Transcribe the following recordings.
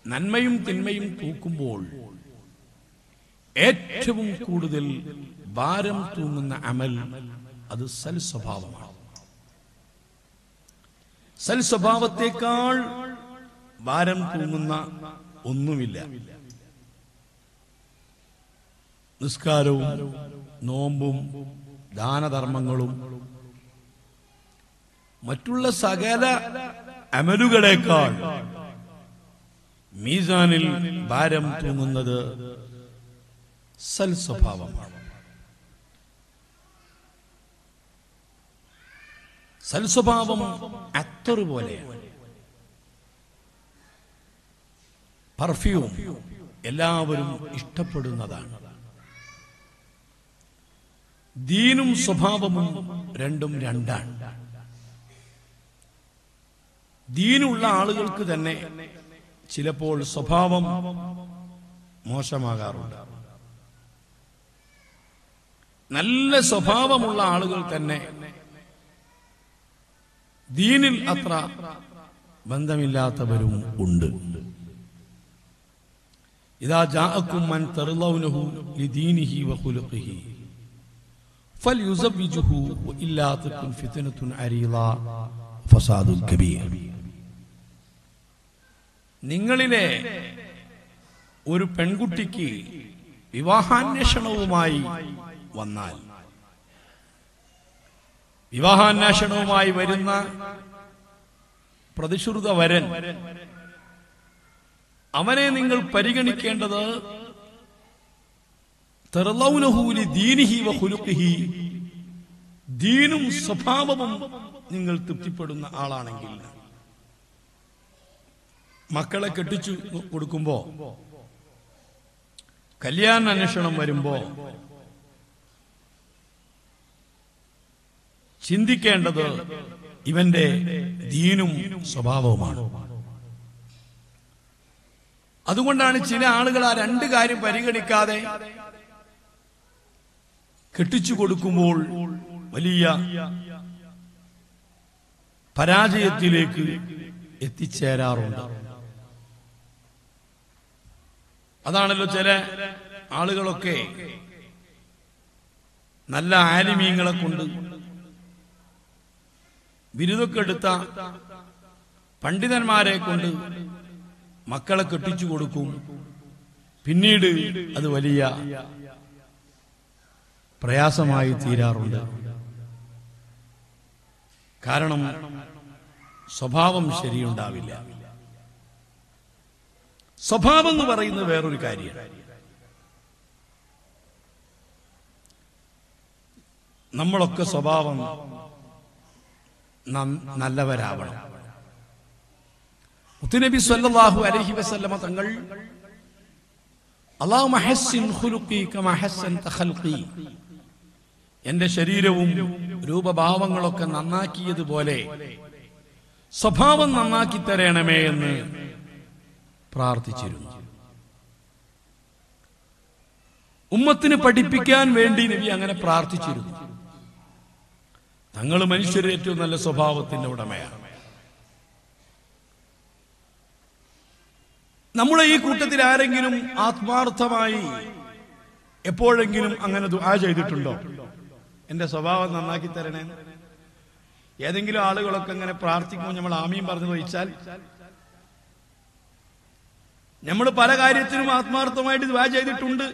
നന്മയും തിന്മയും തൂക്കുമ്പോൾ ഏറ്റവും കൂടുതൽ ഭാരം തൂങ്ങുന്ന അമൽ അത് സൽ സ്വഭാവമാണ് സൽ സ്വഭാവത്തെക്കാൾ ഭാരം തൂങ്ങുന്ന ഒന്നുമില്ല നിസ്കാരവും നോമ്പും ദാനധർമ്മങ്ങളും മറ്റുള്ള സകല അമലുകളെക്കാൾ മീസാനിൽ ഭാരം തൂങ്ങുന്നത് സൽ സ്വഭാവമാണ് സൽസ്വഭാവം അത്തറ് പോലെയാണ് പർഫ്യൂം എല്ലാവരും ഇഷ്ടപ്പെടുന്നതാണ് ദീനും സ്വഭാവവും രണ്ടും രണ്ടാണ് ദീനുള്ള ആളുകൾക്ക് തന്നെ ചിലപ്പോൾ സ്വഭാവം മോശമാകാറുണ്ട് നല്ല സ്വഭാവമുള്ള ആളുകൾ തന്നെ ദീനിൽ അത്ര ബന്ധമില്ലാത്തവരും ഉണ്ട് ഇതാ ജാഅക്കും മൻ തർലൗനഹു ലിദീനിഹി വഖുലുഖിഹി ഫൽയുസവ്വിജുഹു വഇല്ലാ തകുൻ ഫിത്നത്തുൻ അരീള ഫസാദുൽ കബീർ നിങ്ങളിലെ ഒരു പെൺകുട്ടിക്ക് വിവാഹാന്വേഷണവുമായി വന്നാൽ വിവാഹാന്വേഷണവുമായി വരുന്ന പ്രതിശ്രുത വരൻ അവനെ നിങ്ങൾ പരിഗണിക്കേണ്ടത് തെറലൗനഹൂലി ദീനിഹി വഹുലുഖിഹി ദീനും സ്വഭാവവും നിങ്ങൾ തൃപ്തിപ്പെടുന്ന ആളാണെങ്കിൽ മക്കളെ കെട്ടിച്ചു കൊടുക്കുമ്പോ കല്യാണ അന്വേഷണം വരുമ്പോ ചിന്തിക്കേണ്ടത് ഇവന്റെ ദീനും സ്വഭാവവുമാണ് അതുകൊണ്ടാണ് ചില ആളുകൾ ആ രണ്ട് കാര്യം പരിഗണിക്കാതെ കെട്ടിച്ചു കൊടുക്കുമ്പോൾ വലിയ പരാജയത്തിലേക്ക് എത്തിച്ചേരാറുണ്ട് അതാണല്ലോ ചില ആളുകളൊക്കെ നല്ല ആലിമീങ്ങളെ കൊണ്ട് ബിരുദമൊക്കെ എടുത്ത പണ്ഡിതന്മാരെ കൊണ്ട് മക്കളെ കെട്ടിച്ചു കൊടുക്കും പിന്നീട് അത് വലിയ പ്രയാസമായി തീരാറുണ്ട് കാരണം സ്വഭാവം ശരിയുണ്ടാവില്ല സ്വഭാവം എന്ന് പറയുന്നത് വേറൊരു കാര്യമാണ് നമ്മളൊക്കെ സ്വഭാവം നം- നല്ലവരാവണം മുത്തുനബി സല്ലല്ലാഹു അലൈഹി വസല്ലമ തങ്ങൾ അല്ലാഹു മഹസ്സിൻ ഖുലുഖി കമാ ഹസ്സൻത ഖൽഖി എന്റെ ശരീരവും രൂപഭാവങ്ങളൊക്കെ നന്നാക്കിയതുപോലെ സ്വഭാവം നന്നാക്കി തരണമേ എന്ന് പ്രാർത്ഥിച്ചിരുന്നു ഉമ്മത്തിന് പഠിപ്പിക്കാൻ വേണ്ടി നബി അങ്ങനെ പ്രാർത്ഥിച്ചിരുന്നു തങ്ങൾ മനുഷ്യരുടെ ഏറ്റവും നല്ല സ്വഭാവത്തിന്റെ ഉടമയാണ് നമ്മളെ ഈ കൂട്ടത്തിൽ ആരെങ്കിലും ആത്മാർത്ഥമായി എപ്പോഴെങ്കിലും അങ്ങനെ ദുആ ചെയ്തിട്ടുണ്ടോ എന്റെ സ്വഭാവം നന്നാക്കി തരണേ ഏതെങ്കിലും ആളുകളൊക്കെ അങ്ങനെ പ്രാർത്ഥിക്കുമ്പോൾ നമ്മൾ ആമീൻ പറഞ്ഞു വഹിച്ചാൽ നമ്മൾ പല കാര്യത്തിനും ആത്മാർത്ഥമായിട്ട് ദുആ ചെയ്തിട്ടുണ്ട്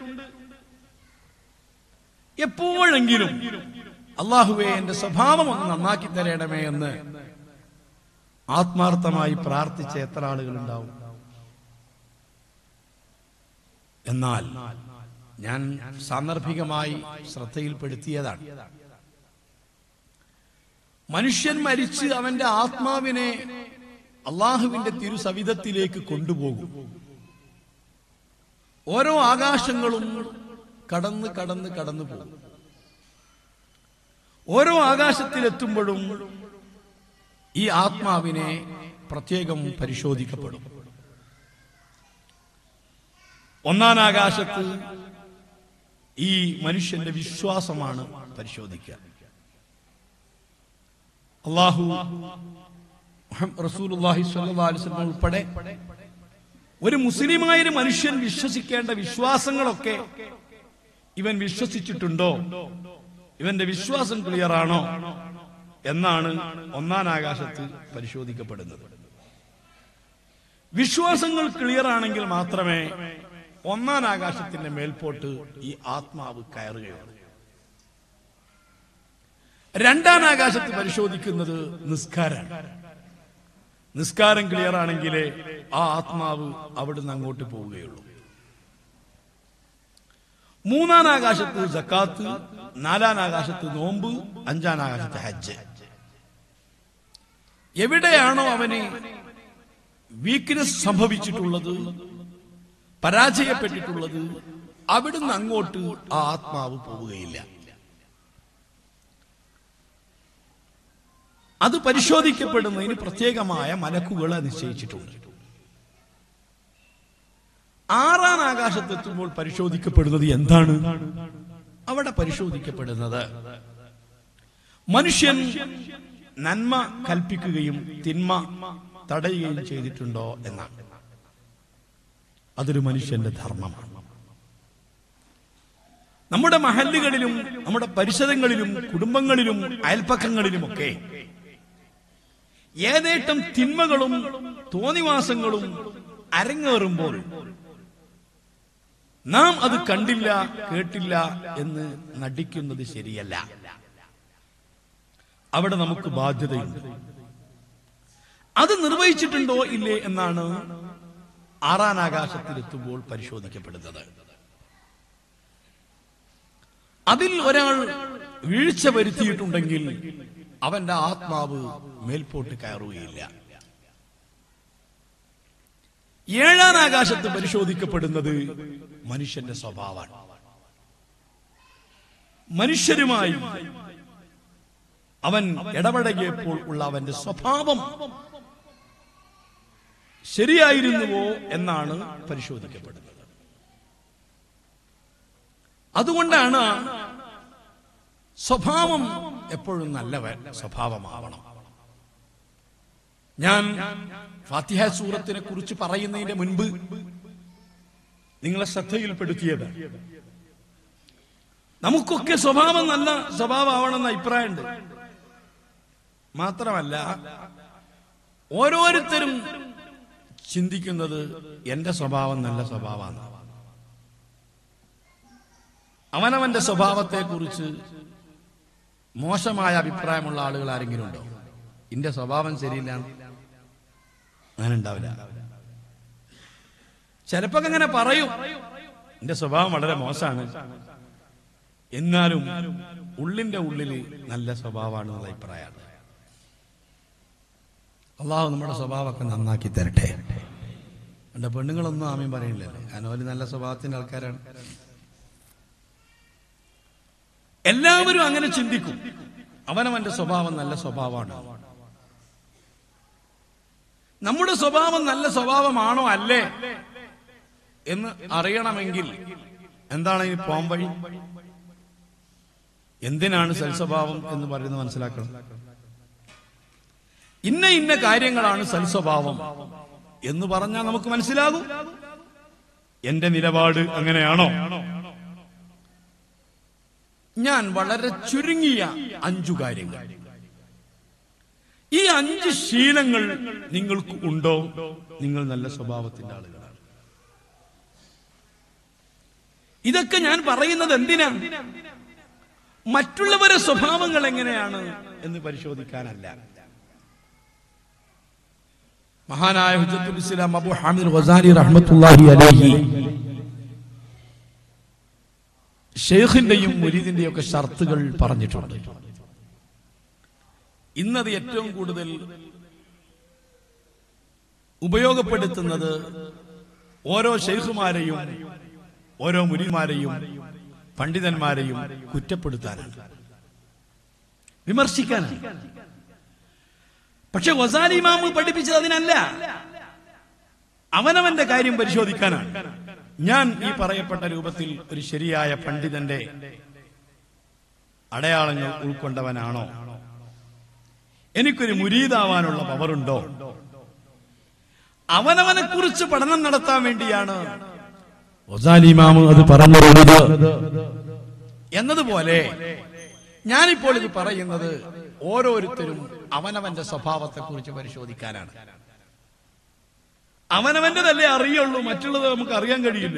എപ്പോഴെങ്കിലും അള്ളാഹുവെ എന്റെ സ്വഭാവം ഒന്ന് നന്നാക്കി തരണമേ എന്ന് ആത്മാർത്ഥമായി പ്രാർത്ഥിച്ച എത്ര ആളുകളുണ്ടാവും എന്നാൽ ഞാൻ സാന്ദർഭികമായി ശ്രദ്ധയിൽപ്പെടുത്തിയതാണ് മനുഷ്യൻ മരിച്ച് അവന്റെ ആത്മാവിനെ അള്ളാഹുവിന്റെ തിരുസവിധത്തിലേക്ക് കൊണ്ടുപോകും ഓരോ ആകാശങ്ങളും കടന്ന് കടന്ന് കടന്നു പോകും ഓരോ ആകാശത്തിലെത്തുമ്പോഴും ഈ ആത്മാവിനെ പ്രത്യേകം പരിശോധിക്കപ്പെടും ഒന്നാം ആകാശത്ത് ഈ മനുഷ്യന്റെ വിശ്വാസമാണ് പരിശോധിക്കുക അള്ളാഹു റസൂലുള്ളാഹി സ്വല്ലല്ലാഹു അലൈഹി വസല്ലം ഉൾപ്പെടെ ഒരു മുസ്ലിമായൊരു മനുഷ്യൻ വിശ്വസിക്കേണ്ട വിശ്വാസങ്ങളൊക്കെ ഇവൻ വിശ്വസിച്ചിട്ടുണ്ടോ ഇവന്റെ വിശ്വാസം ക്ലിയർ ആണോ എന്നാണ് ഒന്നാം ആകാശത്ത് പരിശോധിക്കപ്പെടുന്നത് വിശ്വാസങ്ങൾ ക്ലിയർ ആണെങ്കിൽ മാത്രമേ ഒന്നാം ആകാശത്തിന്റെ മേൽപോട്ട് ഈ ആത്മാവ് കയറുകയുള്ളൂ രണ്ടാം ആകാശത്ത് പരിശോധിക്കുന്നത് നിസ്കാരാണ് നിസ്കാരം ക്ലിയർ ആണെങ്കിലേ ആ ആത്മാവ് അവിടുന്ന് അങ്ങോട്ട് പോവുകയുള്ളൂ മൂന്നാം ആകാശത്ത് ജക്കാത്ത് നാലാം ആകാശത്ത് നോമ്പ് അഞ്ചാം ആകാശത്ത് ഹജ്ജ് എവിടെയാണോ അവന് വീക്ക്നെസ് സംഭവിച്ചിട്ടുള്ളത് പരാജയപ്പെട്ടിട്ടുള്ളത് അവിടുന്ന് അങ്ങോട്ട് ആ ആത്മാവ് പോവുകയില്ല അത് പരിശോധിക്കപ്പെടുന്നതിന് പ്രത്യേകമായ മലക്കുകളെ നിശ്ചയിച്ചിട്ടുണ്ട് ആറാം ആകാശത്തെത്തുമ്പോൾ പരിശോധിക്കപ്പെടുന്നത് എന്താണ് അവിടെ പരിശോധിക്കപ്പെടുന്നത് മനുഷ്യൻ നന്മ കൽപ്പിക്കുകയും തിന്മ തടയുകയും ചെയ്തിട്ടുണ്ടോ എന്നാണ് അതൊരു മനുഷ്യന്റെ ധർമ്മമാണ് നമ്മുടെ മഹല്ലുകളിലും നമ്മുടെ പരിസരങ്ങളിലും കുടുംബങ്ങളിലും അയൽപ്പക്കങ്ങളിലുമൊക്കെ ഏതേറ്റം തിന്മകളും തോന്നിവാസങ്ങളും അരങ്ങേറുമ്പോൾ നാം അത് കണ്ടില്ല കേട്ടില്ല എന്ന് നടിക്കുന്നത് ശരിയല്ല അവിടെ നമുക്ക് ബാധ്യതയുണ്ട് അത് നിർവഹിച്ചിട്ടുണ്ടോ ഇല്ലേ എന്നാണ് ആറാം ആകാശത്തിലെത്തുമ്പോൾ പരിശോധിക്കപ്പെടുന്നത് അതിൽ ഒരാൾ വീഴ്ച വരുത്തിയിട്ടുണ്ടെങ്കിൽ അവന്റെ ആത്മാവ് മേൽപോട്ട് കയറുകയില്ല ഏഴാം ആകാശത്ത് പരിശോധിക്കപ്പെടുന്നത് മനുഷ്യന്റെ സ്വഭാവമാണ് മനുഷ്യരുമായി അവൻ ഇടപഴകിയപ്പോൾ ഉള്ള അവന്റെ സ്വഭാവം ശരിയായിരുന്നുവോ എന്നാണ് പരിശോധിക്കപ്പെടുന്നത് അതുകൊണ്ടാണ് സ്വഭാവം എപ്പോഴും നല്ല വ- സ്വഭാവമാവണം ഞാൻ ഫാത്തിഹ സൂറത്തിനെ കുറിച്ച് പറയുന്നതിന്റെ മുൻപ് നിങ്ങളെ ശ്രദ്ധയിൽപ്പെടുത്തിയത് നമുക്കൊക്കെ സ്വഭാവം നല്ല സ്വഭാവമാവണമെന്ന അഭിപ്രായമുണ്ട് മാത്രമല്ല ഓരോരുത്തരും ചിന്തിക്കുന്നത് എന്റെ സ്വഭാവം നല്ല സ്വഭാവമാണ് അവനവന്റെ സ്വഭാവത്തെക്കുറിച്ച് മോശമായ അഭിപ്രായമുള്ള ആളുകൾ ആരെങ്കിലും ഉണ്ടോ എന്റെ സ്വഭാവം ശരിയില്ല അങ്ങനെ ഉണ്ടാവില്ല ചിലപ്പോ അങ്ങനെ പറയും എന്റെ സ്വഭാവം വളരെ മോശമാണ് എന്നാലും ഉള്ളിന്റെ ഉള്ളിൽ നല്ല സ്വഭാവമാണ് എന്നുള്ള അഭിപ്രായമാണ് അള്ളാഹു നമ്മുടെ സ്വഭാവമൊക്കെ നന്നാക്കി തരട്ടെ എന്റെ പെണ്ണുങ്ങളൊന്നും ആമയും പറയില്ലല്ലോ കാരണം അവര് നല്ല സ്വഭാവത്തിന്റെ ആൾക്കാരാണ് എല്ലാവരും അങ്ങനെ ചിന്തിക്കും അവനവന്റെ സ്വഭാവം നല്ല സ്വഭാവമാണ് നമ്മുടെ സ്വഭാവം നല്ല സ്വഭാവമാണോ അല്ലേ എന്ന് അറിയണമെങ്കിൽ എന്താണ് ഈ പോം വഴി എന്തിനാണ് സൽസ്വഭാവം എന്ന് പറയുന്നത് മനസ്സിലാക്കണം ഇന്ന ഇന്ന കാര്യങ്ങളാണ് സൽസ്വഭാവം എന്ന് പറഞ്ഞാൽ നമുക്ക് മനസ്സിലാകും എന്റെ നിലപാട് അങ്ങനെയാണോ ഞാൻ വളരെ ചുരുങ്ങിയ അഞ്ചു കാര്യങ്ങൾ ഈ അഞ്ച് ശീലങ്ങൾ നിങ്ങൾക്ക് ഉണ്ടോ നിങ്ങൾ നല്ല സ്വഭാവത്തിന്റെ ആളുകളാണ് ഇതൊക്കെ ഞാൻ പറയുന്നത് എന്തിനാ മറ്റുള്ളവരെ സ്വഭാവങ്ങൾ എങ്ങനെയാണ് എന്ന് പരിശോധിക്കാനല്ല മഹാനായ ഹുജത്തുൽ ഇസ്ലാം അബു ഹാമിദ് ഗസാലി റഹ്മത്തുള്ളാഹി അലൈഹി ഷെയ്ഖിന്റെയും മുരീദിന്റെയും ഒക്കെ ഷർത്തുകൾ പറഞ്ഞിട്ടുണ്ട് ഇന്നത് ഏറ്റവും കൂടുതൽ ഉപയോഗപ്പെടുത്തുന്നത് ഓരോ ഷെയ്ഖുമാരെയും ഓരോ മുരിമാരെയും പണ്ഡിതന്മാരെയും കുറ്റപ്പെടുത്താനാണ് വിമർശിക്കാനാണ് പക്ഷെ വസാലി ഇമാമ് പഠിപ്പിച്ചത് അതിനല്ല അവനവന്റെ കാര്യം പരിശോധിക്കാനാണ് ഞാൻ ഈ പറയപ്പെട്ട രൂപത്തിൽ ഒരു ശരിയായ പണ്ഡിതന്റെ അടയാളങ്ങൾ ഉൾക്കൊണ്ടവനാണോ എനിക്കൊരു മുരീതാവാനുള്ള പവറുണ്ടോ അവനവനെ കുറിച്ച് പഠനം നടത്താൻ വേണ്ടിയാണ് ഒസാലിമാമ് അത് പറഞ്ഞിരുന്നത് എന്നതുപോലെ ഞാനിപ്പോൾ ഇത് പറയുന്നത് ഓരോരുത്തരും അവനവന്റെ സ്വഭാവത്തെ കുറിച്ച് പരിശോധിക്കാനാണ് അവനവന്റെതല്ലേ അറിയുള്ളൂ മറ്റുള്ളത് നമുക്ക് അറിയാൻ കഴിയില്ല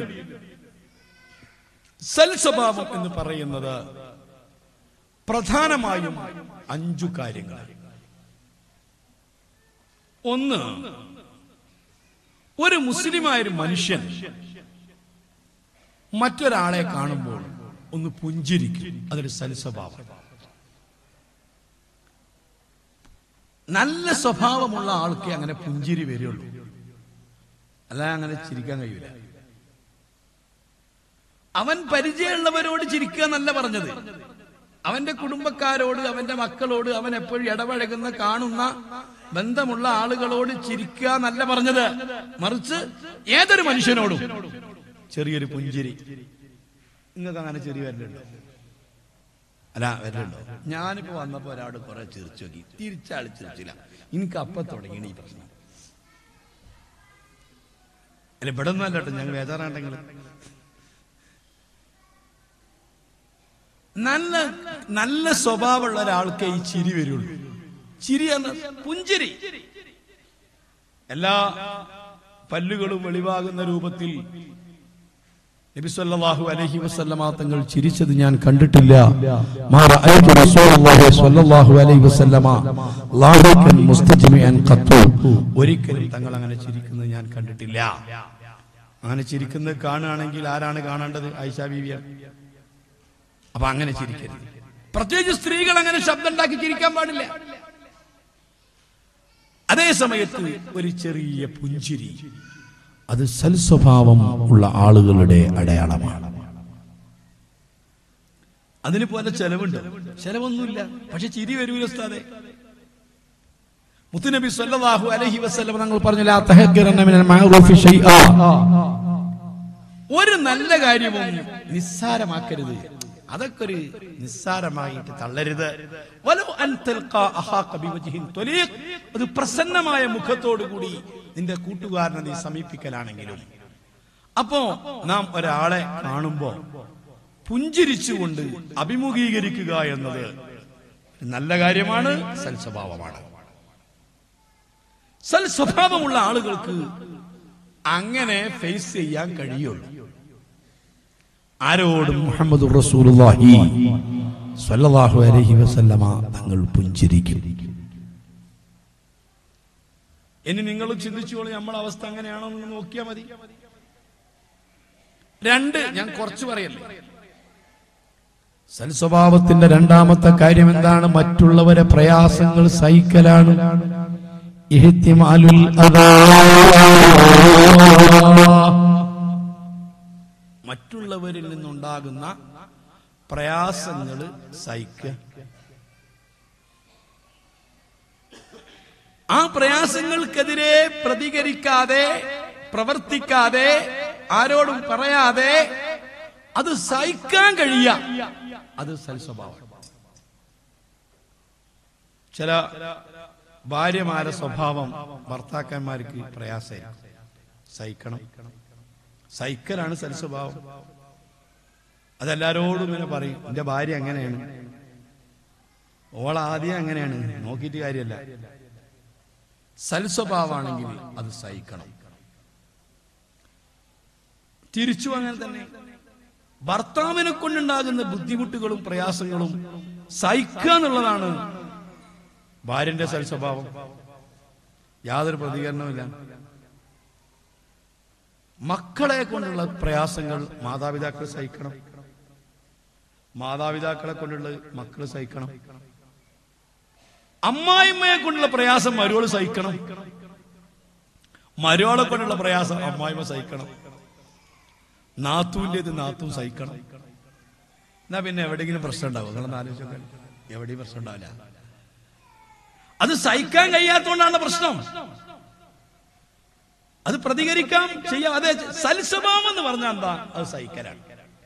സൽ സ്വഭാവം എന്ന് പറയുന്നത് പ്രധാനമായും അഞ്ചു കാര്യങ്ങൾ ഒന്ന് ഒരു മുസ്ലിമായ ഒരു മനുഷ്യൻ മറ്റൊരാളെ കാണുമ്പോൾ ഒന്ന് പുഞ്ചിരിക്കും അതൊരു സൽസ്വഭാവം നല്ല സ്വഭാവമുള്ള ആൾക്ക് അങ്ങനെ പുഞ്ചിരി വരുള്ളൂ അല്ല അങ്ങനെ ചിരിക്കാൻ കഴിയൂല അവൻ പരിചയമുള്ളവരോട് ചിരിക്കുക എന്നല്ല പറഞ്ഞത് അവന്റെ കുടുംബക്കാരോട് അവന്റെ മക്കളോട് അവൻ എപ്പോഴും ഇടപഴകുന്ന കാണുന്ന ബന്ധമുള്ള ആളുകളോട് ചിരിക്കുക എന്നല്ല പറഞ്ഞത് മറിച്ച് ഏതൊരു മനുഷ്യനോടും ചെറിയൊരു പുഞ്ചിരി നിങ്ങൾക്ക് അങ്ങനെ ചെറിയ വരലുണ്ടോ അല്ല വരലുണ്ടോ ഞാനിപ്പോ വന്നപ്പോ ഒരാട് കുറെ ചിരിച്ചു നോക്കി തിരിച്ചാള് ചിരിച്ചില്ല എനിക്ക് അപ്പൊ തുടങ്ങിയാണ് ഈ പ്രശ്നം അല്ല ഇവിടെ ഒന്നും അല്ല കേട്ടോ ഞങ്ങൾ വേദാറാണ്ടെങ്കിൽ നല്ല നല്ല സ്വഭാവമുള്ള ഒരാൾക്ക് ഈ ചിരി വരുള്ളൂ ചിരി എന്ന പുഞ്ചിരി എല്ലാ പല്ലുകളും വെളിവാകുന്ന രൂപത്തിൽ നബി സല്ലല്ലാഹു അലൈഹി വസല്ലമ തങ്ങൾ ചിരിച്ചത് ഞാൻ കണ്ടിട്ടില്ല മാ റഅയ്തു റസൂലുള്ളാഹി സ്വല്ലല്ലാഹു അലൈഹി വസല്ലമ ലാഹിഖൻ മുസ്തജ്മിഅൻ ഖത്തു ഒരിക്കലും തങ്ങൾ അങ്ങനെ ചിരിക്കുന്നത് ഞാൻ കണ്ടിട്ടില്ല അങ്ങനെ ചിരിക്കുന്നത് കാണുകയാണെങ്കിൽ ആരാണ് കാണേണ്ടത് ഐഷ ബീവിയാണ് അപ്പൊ അങ്ങനെ ചിരിക്കരുത് പ്രത്യേകിച്ച് സ്ത്രീകൾ അങ്ങനെ ശബ്ദം ഉണ്ടാക്കി ചിരിക്കാൻ പാടില്ല അതേ സമയത്ത് ഒരു ചെറിയ പുഞ്ചിരി അത് സൽസ്വഭാവം ഉള്ള ആളുകളുടെ അടയാളമാണ് അതിന് പോലെ ചെലവുണ്ട് ചെലവൊന്നുമില്ല പക്ഷെ ചിരി വരൂല ഉസ്താദെ മുത്തുനബി സല്ലല്ലാഹു അലൈഹി വസല്ലം തങ്ങൾ പറഞ്ഞു "ലാ തഹഖിറന്ന മിനൽ മഅറൂഫി ഷൈആ ഒരു നല്ല കാര്യവും നിസ്സാരമാക്കരുത് അതൊക്കെ ഒരു നിസ്സാരമായിട്ട് തള്ളരുത് വലോ അൻ തൽഖാ അഹാക ബിവജ്ഹിൻ ത്വലീഖ്. ഒരു പ്രസന്നമായ മുഖത്തോടു കൂടി നിന്റെ കൂട്ടുകാരനെ നീ സമീപിക്കലാണെങ്കിലും അപ്പോ നാം ഒരാളെ കാണുമ്പോ പുഞ്ചിരിച്ചുകൊണ്ട് അഭിമുഖീകരിക്കുക എന്നത് ഒരു നല്ല കാര്യമാണ് സൽസ്വഭാവമാണ് സൽസ്വഭാവമുള്ള ആളുകൾക്ക് അങ്ങനെ ഫേസ് ചെയ്യാൻ കഴിയുള്ളൂ ആരോടും മുഹമ്മദ് റസൂലുള്ളാഹി സ്വല്ലല്ലാഹു അലൈഹി വസല്ലമ തങ്ങൾ പുഞ്ചിരിക്കും ഇനി നിങ്ങൾ ചിന്തിച്ചോളൂ നമ്മളെ അവസ്ഥ അങ്ങനെയാണോ എന്ന് നോക്കിയാൽ മതി രണ്ട് ഞാൻ കുറച്ച് പറയല്ലേ സൽസ്വഭാവത്തിന്റെ രണ്ടാമത്തെ കാര്യം എന്താണ് മറ്റുള്ളവരെ പ്രയാസങ്ങൾ സഹിക്കലാണ് ഇഹ്തിമാലുൽ അദാ. മറ്റുള്ളവരിൽ നിന്നുണ്ടാകുന്ന പ്രയാസങ്ങൾ സഹിക്കുക ആ പ്രയാസങ്ങൾക്കെതിരെ പ്രതികരിക്കാതെ പ്രവർത്തിക്കാതെ ആരോടും പറയാതെ അത് സഹിക്കാൻ കഴിയ അത് സൽസ്വഭാവം ചില ഭാര്യമാരെ സ്വഭാവം ഭർത്താക്കന്മാർക്ക് പ്രയാസമായിരിക്കും സഹിക്കണം സൈക്കലാണ് സൽസ്വഭാവം അതെല്ലാരോടും ഇങ്ങനെ പറയും എന്റെ ഭാര്യ അങ്ങനെയാണ് ഓൾ ആദ്യം അങ്ങനെയാണ് നോക്കിയിട്ട് കാര്യമല്ല സൽസ്വഭാവമാണെങ്കിൽ അത് സഹിക്കണം തിരിച്ചു അങ്ങനെ തന്നെ ഭർത്താവിനെ കൊണ്ടുണ്ടാകുന്ന ബുദ്ധിമുട്ടുകളും പ്രയാസങ്ങളും സഹിക്കുക എന്നുള്ളതാണ് ഭാര്യന്റെ സൽസ്വഭാവം യാതൊരു പ്രതികരണവുമില്ല മക്കളെ കൊണ്ടുള്ള പ്രയാസങ്ങൾ മാതാപിതാക്കൾ സഹിക്കണം മാതാപിതാക്കളെ കൊണ്ടുള്ള മക്കൾ സഹിക്കണം അമ്മായിമ്മയെ കൊണ്ടുള്ള പ്രയാസം മരുവള് സഹിക്കണം മരുവളെ കൊണ്ടുള്ള പ്രയാസം അമ്മായിമ്മ സഹിക്കണം നാത്തൂൻ്റെത് നാത്തൂൻ സഹിക്കണം എന്നാ പിന്നെ എവിടെയെങ്കിലും പ്രശ്നം ഉണ്ടാവും നിങ്ങളൊന്ന് ആലോചിച്ചോക്കെ എവിടെയും പ്രശ്നം ഉണ്ടാവില്ല അത് സഹിക്കാൻ കഴിയാത്തോണ്ടാണ് പ്രശ്നം അത് പ്രതികരിക്കാം ചെയ്യാം അതെ സൽസ്വഭാവം എന്ന് പറഞ്ഞാൽ എന്താ അത് സഹിക്കലാണ്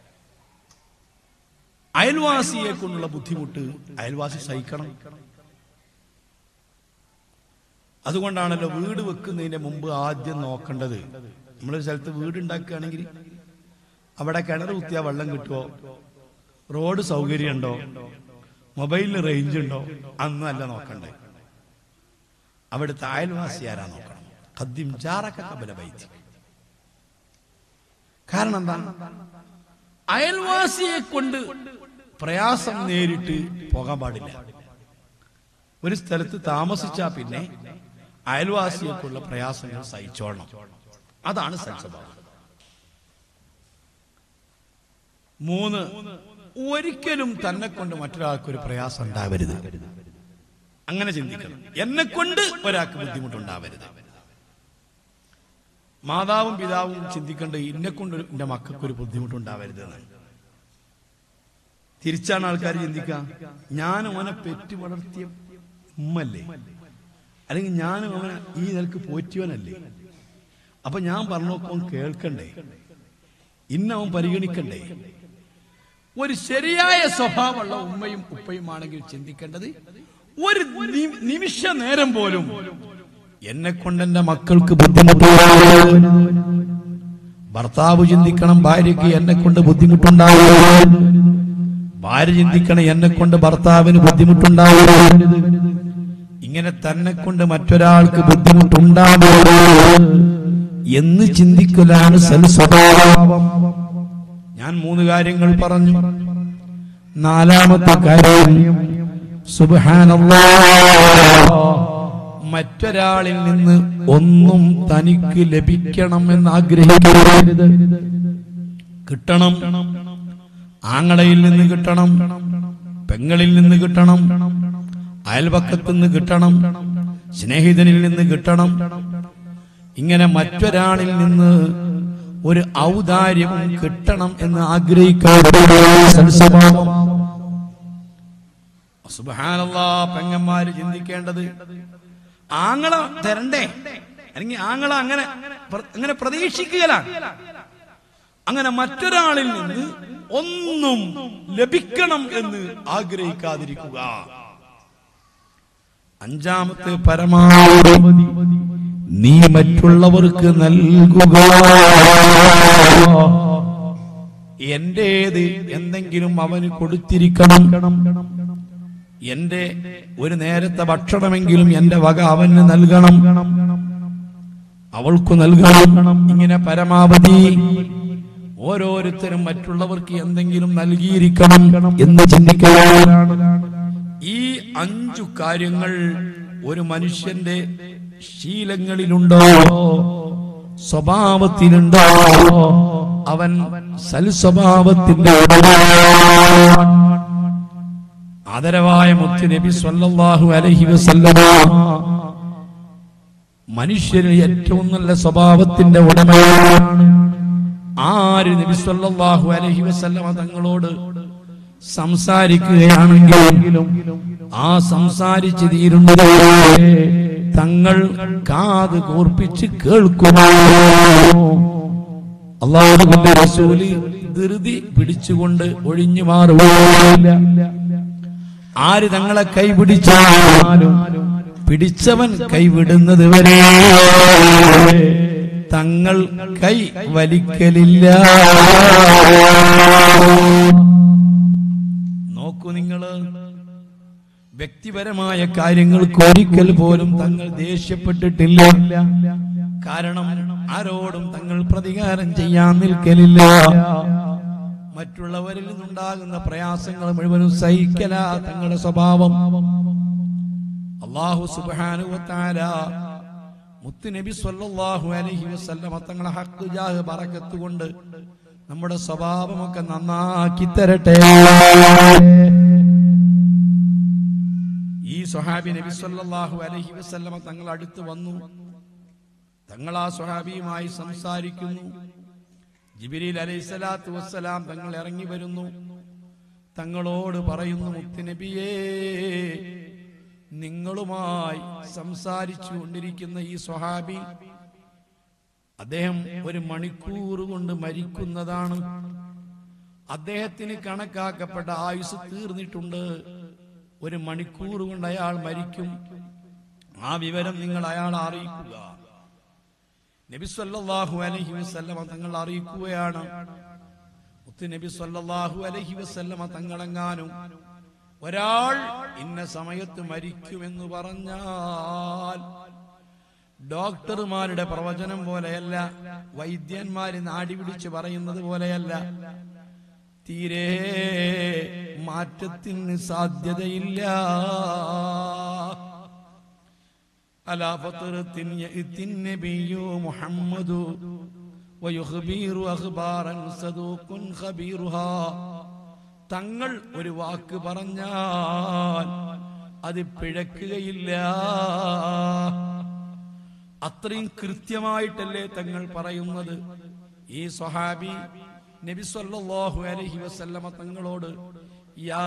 അയൽവാസിയെ കൊണ്ടുള്ള ബുദ്ധിമുട്ട് അയൽവാസി സഹിക്കണം അതുകൊണ്ടാണല്ലോ വീട് വെക്കുന്നതിന്റെ മുമ്പ് ആദ്യം നോക്കേണ്ടത് നമ്മളൊരു സ്ഥലത്ത് വീട് ഉണ്ടാക്കുകയാണെങ്കിൽ അവിടെ കിണർ കുത്തിയാൽ വെള്ളം കിട്ടുമോ റോഡ് സൗകര്യമുണ്ടോ മൊബൈലിന് റേഞ്ച് ഉണ്ടോ അന്നല്ല നോക്കണ്ടേ അവിടുത്തെ അയൽവാസി ആരാ നോക്കണം ഖദ്ദിം ജാറക ഖബല ബൈതി കാരണം എന്താ അയൽവാസിയെ കൊണ്ട് പ്രയാസം നേരിട്ട് പോകാൻ പാടില്ല ഒരു സ്ഥലത്ത് താമസിച്ചാ പിന്നെ അയൽവാസിയെക്കുള്ള പ്രയാസങ്ങൾ സഹിച്ചോളണം അതാണ് സൽസ്വഭാവം മൂന്ന് ഒരിക്കലും തന്നെ കൊണ്ട് മറ്റൊരാൾക്ക് ഒരു പ്രയാസം ഉണ്ടാവരുത് അങ്ങനെ ചിന്തിക്കണം എന്നെ കൊണ്ട് ഒരാൾക്ക് ബുദ്ധിമുട്ടുണ്ടാവരുത് മാതാവും പിതാവും ചിന്തിക്കേണ്ട എന്നെ കൊണ്ട് എന്റെ മക്കൾക്ക് ഒരു ബുദ്ധിമുട്ടുണ്ടാവരുത് എന്നാണ് തിരിച്ചാണ് ആൾക്കാർ ചിന്തിക്കുക ഞാൻ അവനെ പെറ്റു വളർത്തിയ ഉമ്മല്ലേ അല്ലെങ്കിൽ ഞാനും അവനെ ഈ നിലക്ക് പോറ്റിയവനല്ലേ അപ്പൊ ഞാൻ പറഞ്ഞോക്കെ അവൻ കേൾക്കണ്ടേ ഇന്നവൻ പരിഗണിക്കണ്ടേ ഒരു ശരിയായ സ്വഭാവമുള്ള ഉമ്മയും ഉപ്പയുമാണെങ്കിൽ ചിന്തിക്കേണ്ടത് ഒരു നി- നിമിഷ നേരം പോലും എന്നെ കൊണ്ട് എന്റെ മക്കൾക്ക് ബുദ്ധിമുട്ടുണ്ടാവരുത് ഭർത്താവ് ചിന്തിക്കണം ഭാര്യയ്ക്ക് എന്നെ കൊണ്ട് ബുദ്ധിമുട്ടുണ്ടാവരുത് ഭാര്യ ചിന്തിക്കണം എന്നെ കൊണ്ട് ഭർത്താവിന് ബുദ്ധിമുട്ടുണ്ടാവരുത് ഇങ്ങനെ തന്നെ കൊണ്ട് മറ്റൊരാൾക്ക് ബുദ്ധിമുട്ടുണ്ടാവരുത് എന്ന് ചിന്തിക്കലാണ് സൽസ്വഭാവം ഞാൻ മൂന്ന് കാര്യങ്ങൾ പറഞ്ഞു നാലാമത്തെ കാര്യം സുബ്ഹാനല്ലാ മറ്റൊരാളിൽ നിന്ന് ഒന്നും തനിക്ക് ലഭിക്കണം എന്ന് ആഗ്രഹിക്കരുത് കിട്ടണം ആങ്ങളയിൽ നിന്ന് കിട്ടണം പെങ്ങളിൽ നിന്ന് കിട്ടണം അയൽപക്കത്തു നിന്ന് കിട്ടണം സ്നേഹിതനിൽ നിന്ന് കിട്ടണം ഇങ്ങനെ മറ്റൊരാളിൽ നിന്ന് ഒരു ഔദാര്യവും കിട്ടണം എന്ന് ആഗ്രഹിക്കാതെ സൽസ്വഭാവം സുബാനല്ലാ പെങ്ങന്മാര് ചിന്തിക്കേണ്ടത് ആങ്ങള തരണ്ടേ അല്ലെങ്കിൽ ആങ്ങള അങ്ങനെ പ്ര- അങ്ങനെ പ്രതീക്ഷിക്കുകയാണ് അങ്ങനെ മറ്റൊരാളിൽ നിന്ന് ഒന്നും ലഭിക്കണം എന്ന് ആഗ്രഹിക്കാതിരിക്കുക അഞ്ചാമത്തെ പരമാവധി നീ മറ്റുള്ളവർക്ക് നൽകുക എന്റേത് എന്തെങ്കിലും അവന് കൊടുത്തിരിക്കണം എന്റെ ഒരു നേരത്തെ ഭക്ഷണമെങ്കിലും എന്റെ വക അവന് നൽകണം അവൾക്കു നൽകണം ഇങ്ങനെ പരമാവധി ഓരോരുത്തരും മറ്റുള്ളവർക്ക് എന്തെങ്കിലും നൽകിയിരിക്കണം എന്ന് ചിന്തിക്കുകയാണ് ഈ അഞ്ചു കാര്യങ്ങൾ ഒരു മനുഷ്യന്റെ ശീലങ്ങളിലുണ്ടോ സ്വഭാവത്തിലുണ്ടോ അവൻ സൽസ്വഭാവത്തിന്റെ ഉടമയാണ് ആദരവായ മുത്ത് നബി സല്ലല്ലാഹു അലൈഹി വസല്ലമ മനുഷ്യരിൽ ഏറ്റവും നല്ല സ്വഭാവത്തിന്റെ ഉടമയാണ് ആര് നബി സല്ലല്ലാഹു അലൈഹി വസല്ലമ തങ്ങളോട് സംസാരിക്കുകയാണെങ്കിലും ആ സംസാരിച്ച് തീരുന്നത് തങ്ങൾ കാത് കൂർപ്പിച്ച് കേൾക്കുമോ അള്ളാഹുവിന്റെ റസൂല് ധൃതി പിടിച്ചുകൊണ്ട് ഒഴിഞ്ഞു മാറുകയില്ല ആര് തങ്ങളെ കൈപിടിച്ചാലും പിടിച്ചവൻ കൈവിടുന്നത് വരെ തങ്ങൾ കൈ വലിക്കലില്ല നോക്കൂ നിങ്ങള് വ്യക്തിപരമായ കാര്യങ്ങൾക്ക് ഒരിക്കൽ പോലും തങ്ങൾ ദേഷ്യപ്പെട്ടിട്ടില്ല കാരണം ആരോടും തങ്ങൾ പ്രതികാരം ചെയ്യാൻ നിൽക്കലില്ല മറ്റുള്ളവരിൽ നിന്നുണ്ടാകുന്ന പ്രയാസങ്ങൾ മുഴുവനും സഹിക്കല തങ്ങളുടെ സ്വഭാവം അള്ളാഹു സുബാനുവത്താല മുത്തുനബി സല്ലല്ലാഹു അലൈഹി വസല്ലമ തങ്ങളെ ഹക്ക് ജാഹ് ബറക്കത്ത് കൊണ്ട് നമ്മുടെ സ്വഭാവമൊക്കെ നന്നാക്കി തരട്ടെ ഈ സ്വഹാബി നബി സല്ലല്ലാഹു അലൈഹി വസല്ലമ തങ്ങൾ അടുത്ത് വന്നു തങ്ങൾ ആ സ്വഹാബിയുമായി സംസാരിക്കുന്നു ജിബിരിൽ അലൈഹിസ്സലാത്തു വസ്സലാം തങ്ങൾ ഇറങ്ങി വരുന്നു തങ്ങളോട് പറയുന്നു മുത്തുനബിയേ നിങ്ങളുമായി സംസാരിച്ചു കൊണ്ടിരിക്കുന്ന ഈ സ്വഹാബി അദ്ദേഹം ഒരു മണിക്കൂർ കൊണ്ട് മരിക്കുന്നതാണ് അദ്ദേഹത്തിന് കണക്കാക്കപ്പെട്ട ആയുസ് തീർന്നിട്ടുണ്ട് ഒരു മണിക്കൂർ കൊണ്ട് അയാൾ മരിക്കും ആ വിവരം നിങ്ങൾ അയാളെ അറിയിക്കുക നബി സല്ലല്ലാഹു അലൈഹി വസല്ലമ തങ്ങൾ അറിയിക്കുകയാണ് മുത്ത് നബി സല്ലല്ലാഹു അലൈഹി വസല്ലമ തങ്ങളെങ്ങാനും ഒരാൾ ഇന്ന സമയത്ത് മരിക്കുമെന്ന് പറഞ്ഞാൽ ഡോക്ടർമാരുടെ പ്രവചനം പോലെയല്ല വൈദ്യന്മാര് നാടി പിടിച്ച് പറയുന്നത് പോലെയല്ല തീരെ മാറ്റത്തിന് സാധ്യതയില്ല അലാ ഫത്രത്തിൻ യഅ്തിൻ നബിയ്യു മുഹമ്മദു വയുഖ്ബീറു അഖ്ബാറൻ സദൂഖുൻ ഖബീറുഹാ തങ്ങൾ ഒരു വാക്ക് പറഞ്ഞാൽ അത് പിഴക്കുകയില്ല അത്രയും കൃത്യമായിട്ടല്ലേ തങ്ങൾ പറയുന്നത് ഈ സ്വഹാബി നബി സല്ലല്ലാഹു അലൈഹി വസല്ലമ തങ്ങളോട് യാ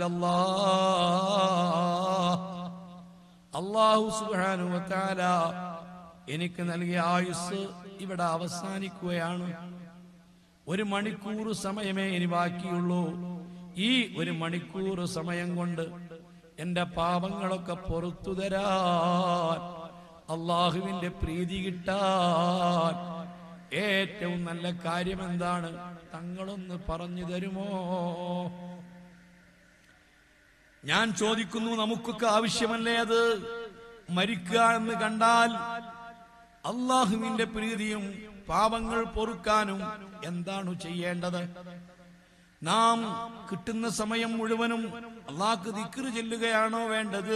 റസൂലല്ലാഹ് അള്ളാഹു സുബ്ഹാനഹു വതആല എനിക്ക് നൽകിയ ആയുസ് ഇവിടെ അവസാനിക്കുകയാണ് ഒരു മണിക്കൂർ സമയമേ ഇനി ബാക്കിയുള്ളൂ ഈ ഒരു മണിക്കൂർ സമയം കൊണ്ട് എന്റെ പാപങ്ങളൊക്കെ പുറത്തു തരാൻ അള്ളാഹുവിന്റെ പ്രീതി കിട്ടാൻ ഏറ്റവും നല്ല കാര്യം എന്താണ് തങ്ങളൊന്ന് പറഞ്ഞു തരുമോ ഞാൻ ചോദിക്കുന്നു നമുക്കൊക്കെ ആവശ്യമല്ലേ അത് മരിക്കുക എന്ന് കണ്ടാൽ അള്ളാഹുവിന്റെ പ്രീതിയും പാപങ്ങൾ പൊറുക്കാനും എന്താണ് ചെയ്യേണ്ടത് നാം കിട്ടുന്ന സമയം മുഴുവനും അള്ളാഹ്ക്ക് ദിക്റ് ചെല്ലുകയാണോ വേണ്ടത്